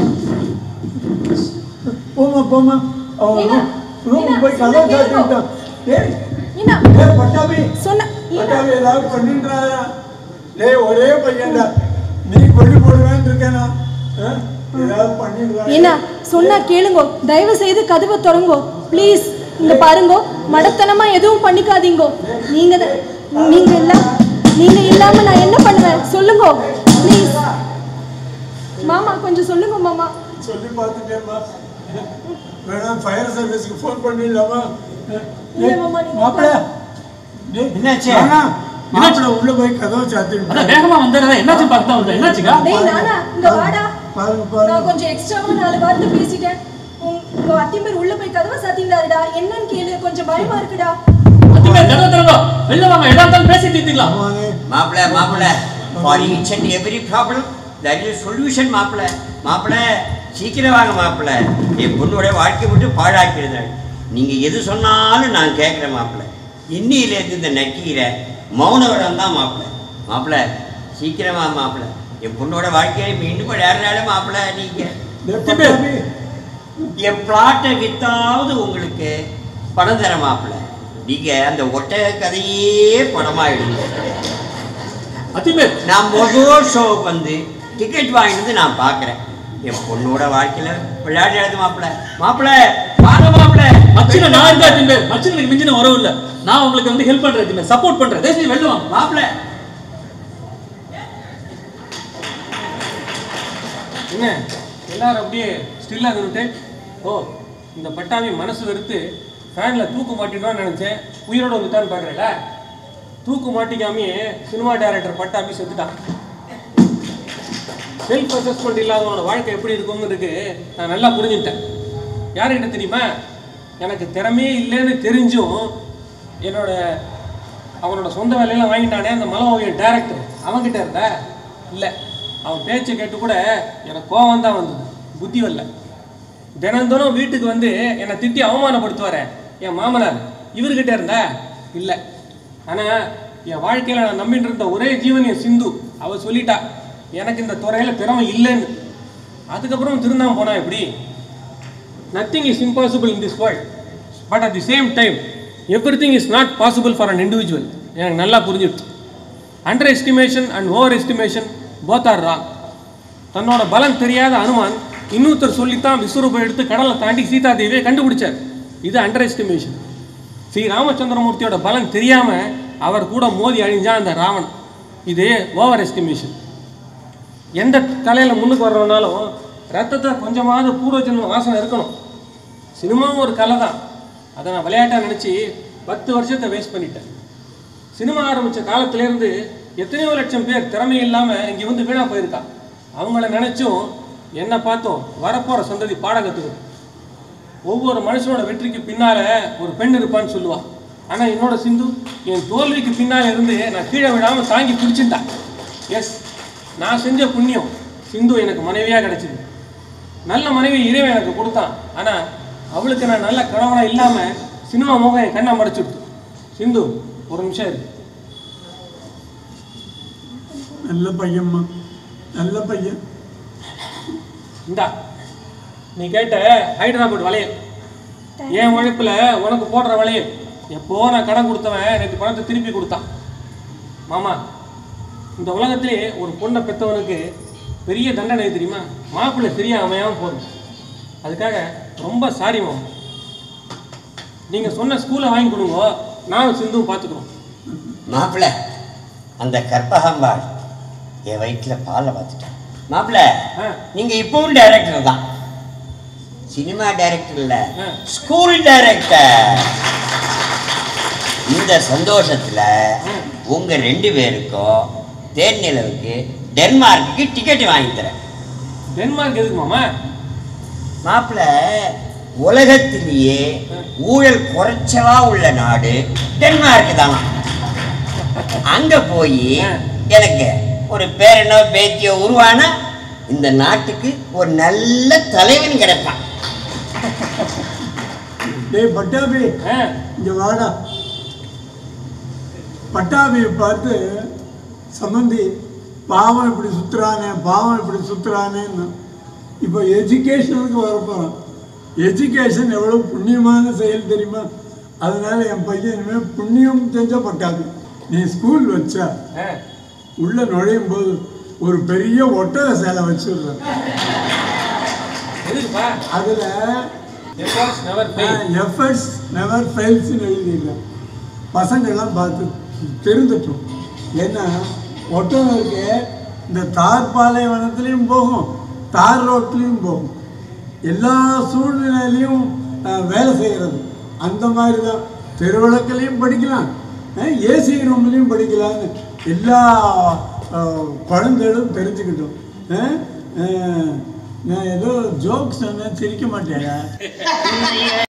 போமா போமா அவன் மீனா, ரூம் மீனா, போய் கதை சொன்னா கேளுங்க. காட்டிட்டான் டேய் என்ன டேய் பட்டாபி சொன்ன என்ன பட்டாபி ஏதாவது பண்ணின்றாயா டேய் ஒரே பையன்டா நீ கொடி போடுவேன்னு இருக்கேனா ஆ? ஏதாவது பண்ணிடுறா என்ன சொன்னா கேளுங்கோ தயவு செய்து கதவை திறங்கோ ப்ளீஸ் இங்க பாருங்கோ மடத்தனமா எதுவும் பண்ணிக்காதீங்கோ நீங்க தான் நீங்க எல்லாம் நீங்க இல்லாம நான் என்ன பண்ணுவேன் சொல்லுங்கோ ப்ளீஸ் மாமா கொஞ்சம் சொல்லுங்க மாமா சொல்லி பார்த்துட்டேம்மா வேணாம் ஃபயர் சர்வீஸ்க்கு ஃபோன் பண்ணிடலாமா இல்ல மாமா, நீங்க மாப்பிள்ள டேய் என்னாச்சு? மாப்பிள்ள உள்ள போய் கதவை சாத்திட்டு அதான் வேகமா வந்துடுறதா என்னாச்சு பார்த்தா வந்து என்னாச்சுக்கா டேய் நானா இங்க வாடா பாருங்க நான் பாருங்க கொஞ்சம் எக்ஸ்ட்ராவா நாலு வார்த்தை பேசிட்டேன் உங்க உங்க அத்திம்பேர் உள்ள போய் கதவை சாத்திண்டாருடா என்னன்னு கேளு கொஞ்சம் பயமா இருக்குடா அத்திமே கதை திறங்கோ வெளில வாங்க எதா இருந்தாலும் பேசி தீர்த்துக்கலாம் அவனே மாப்பிள மாப்பிள for each and every problem that is solution மாப்பிள மாப்பிள சீக்கிரம் வாங்க மாப்பிள என் பொண்ணோட வாழ்க்கை விட்டு பாழாக்கிறது நீங்க எது சொன்னாலும் நான் கேட்குறேன் மாப்பிள இன்னிலேருந்து இந்த நக்கீரை மௌனவரம் தான் மாப்பிள மாப்பிள சீக்கிரமா மாப்பிள என் பொண்ணோட வாழ்க்கையை மீண்டும் யாருனாலும் மாப்பிள நீங்க டேய் பட்டாபி, என் பிளாட்டை வித்தாவது உங்களுக்கு பணம் தர மாப்பிள நீங்க அந்த ஒட்டக கதையே படமாயிடுங்க அத்திமேல் நான் முதல் ஷோவுக்கு வந்து டிக்கெட் வாங்கினது நான் பார்க்குறேன் என் பொண்ணோட வாழ்க்கையில விளையாடுறது மாப்பிள மாப்பிள வாங்க மாப்பிள மச்சின நான் இருக்கா அத்திமேல் மச்சினுக்கு மிஞ்சின உறவு இல்ல நான் உங்களுக்கு வந்து ஹெல்ப் பண்றேன் அத்திமேல் சப்போர்ட் பண்றேன் தயவுசெய்து வெளில வாங்க மாப்பிள என்ன எல்லாரும் அப்படியே ஸ்டில்லாக இருந்துட்டு ஓ இந்த பட்டாமி மனசு வெறுத்து ஃபேனில் தூக்கு மாட்டிடுவான்னு நினச்சேன் உயிரோட வந்துட்டான்னு பார்க்குறேன்ல தூக்கு மாட்டிக்காமையே சினிமா டைரக்டர் பட்டாமி செத்துட்டான் செல்ஃப் அசஸ்மெண்ட் இல்லாதவனோட வாழ்க்கை எப்படி இருக்குங்கிறதுக்கு நான் நல்லா புரிஞ்சுட்டேன் யாருக்கிட்ட தெரியுமா எனக்கு திறமையே இல்லைன்னு தெரிஞ்சும் என்னோட அவனோட சொந்த வேலையெல்லாம் வாங்கிட்டானே அந்த மலோவிய டேரக்டர் அவன்கிட்ட இருந்தா இல்லை அவன் பேச்சை கேட்டு கூட எனக்கு கோவம் தான் வந்தது புத்தி வரல தினந்தோறும் வீட்டுக்கு வந்து என்னை திட்டி அவமானப்படுத்துவாரே என் மாமனார் இவர்கிட்ட இருந்தா இல்லை ஆனால் என் வாழ்க்கையில் நான் நம்பிட்டு இருந்த ஒரே ஜீவன் என் சிந்து அவ சொல்லிட்டா எனக்கு இந்த துறையில் திறமை இல்லைன்னு அதுக்கப்புறம் திருந்தாம போனா எப்படி nothing is impossible in this world but at the same time everything is not possible for an individual எனக்கு நல்லா புரிஞ்சிடுச்சு underestimation and overestimation both are wrong தன்னோட பலம் தெரியாத அனுமான் இன்னொருத்தர் சொல்லித்தான் விஸ்வரூபம் எடுத்து கடலை தாண்டி சீதா தேவியை கண்டுபிடிச்சார் இது அண்டர் எஸ்டிமேஷன் ஸ்ரீ ராமச்சந்திரமூர்த்தியோட பலம் தெரியாம அவர் கூட மோதி அழிஞ்சான் அந்த ராவணன் இது ஓவர் எஸ்டிமேஷன் எந்த கலையில் முன்னுக்கு வர்றவனாலும் ரத்தத்தை கொஞ்சமாவது பூர்வஜன்ம வாசனை இருக்கணும் சினிமாவும் ஒரு கலை தான் அதை நான் விளையாட்டாக நினச்சி பத்து வருஷத்தை வேஸ்ட் பண்ணிட்டேன் சினிமா ஆரம்பித்த காலத்திலேருந்து எத்தனையோ லட்சம் பேர் திறமை இல்லாமல் இங்கே வந்து வீணாக போயிருக்கா அவங்கள நினச்சும் என்னை பார்த்தும் வரப்போகிற சந்ததி பாடம் கற்றுக்கணும் ஒவ்வொரு மனுஷனோட வெற்றிக்கு பின்னால் ஒரு பெண் இருப்பான்னு சொல்லுவா ஆனால் என்னோட சிந்து என் தோல்விக்கு பின்னால் இருந்து நான் கீழே விடாமல் தாங்கி பிடிச்சிருந்தா எஸ் நான் செஞ்ச புண்ணியம் சிந்து எனக்கு மனைவியாக கிடைச்சிது நல்ல மனைவி இறைவன் எனக்கு கொடுத்தான் ஆனால் அவளுக்கு நான் நல்ல கணவனாக இல்லாமல் சினிமா முகம் என் கண்ணை மறைச்சுடுது சிந்து ஒரு நிமிஷம் இருக்கு நல்ல பையன்மா நல்ல பையன் இந்தா நீ கேட்ட ஹைதராபாத் வளையல் என் உழைப்புல உனக்கு போடுற வளையல் எப்போ நான் கடன் கொடுத்தவன் எனக்கு பணத்தை திருப்பி கொடுத்தான் மாமா இந்த உலகத்திலே ஒரு பொண்ணை பெற்றவனுக்கு பெரிய தண்டனை எது தெரியுமா மாப்பிள்ளை சரியா அமையாம போதும் அதுக்காக ரொம்ப சாரி மாமா நீங்க சொன்ன ஸ்கூலை வாங்கி கொடுங்க நானும் சிந்துவும் பார்த்துக்குறோம் மாப்பிள அந்த கற்பகாம்பாள் என் வயிற்றுல பாலை பார்த்துட்டேன் மாப்பிள ஆ. நீங்க இப்பவும் டைரக்டர் தான் சினிமா டைரக்டர் இல்ல ஆ. ஸ்கூல் டைரக்டர் இந்த சந்தோஷத்துல உங்க ரெண்டு பேருக்கும் தேர்நிலவுக்கு டென்மார்க்குக்கு டிக்கெட் வாங்கி தரேன் டென்மார்க் எதுக்கு மாமா மாப்பிள உலகத்திலேயே ஊழல் குறைச்சலா உள்ள நாடு டென்மார்க் தானா அங்க போய் எனக்கு ஒரு பேரனோ பேத்தியோ உருவானா இந்த நாட்டுக்கு ஒரு நல்ல தலைவன் கிடைப்பான் டேய் பட்டாபி ஆ இங்க வாடா பட்டாபியை பார்த்து சம்மந்தி பாவம் இப்படி சுத்துறானே பாவம் இப்படி சுத்துறானேன்னு இப்போ எஜுகேஷனுக்கு வரப்போகிறோம் எஜுகேஷன் எவ்வளோ புண்ணியமான செயல் தெரியுமா அதனால என் பையன் இனிமேல் புண்ணியம் செஞ்ச பட்டாபி நீ ஸ்கூல் வச்சா ஆ உள்ள நுழையும் போது ஒரு பெரிய ஒட்டக சேலை வச்சுடுறேன் எதுக்குப்பா அதில் efforts never fail efforts never ஃபெயில்ஸ்னு எழுதியிருக்கேன் பசங்கள்லாம் பார்த்து தெரிந்துட்டோம் ஏன்னா ஒட்டகருக்கு இந்த தார் பாலைவனத்துலேயும் போகும் தார் ரோட்லேயும் போகும் எல்லா சூழ்நிலையிலையும் அஹ், வேலை செய்கிறது அந்த மாதிரி தான் தெருவிளக்குலையும் படிக்கலாம் ஏசி ரூம்லேயும் படிக்கலாம்னு எல்லா அஹ், குழந்தைகளும் தெரிஞ்சுக்கிட்டோம் அஹ், அஹ், நான் ஏதோ ஜோக் சொன்னேன் சிரிக்க மாட்டேன்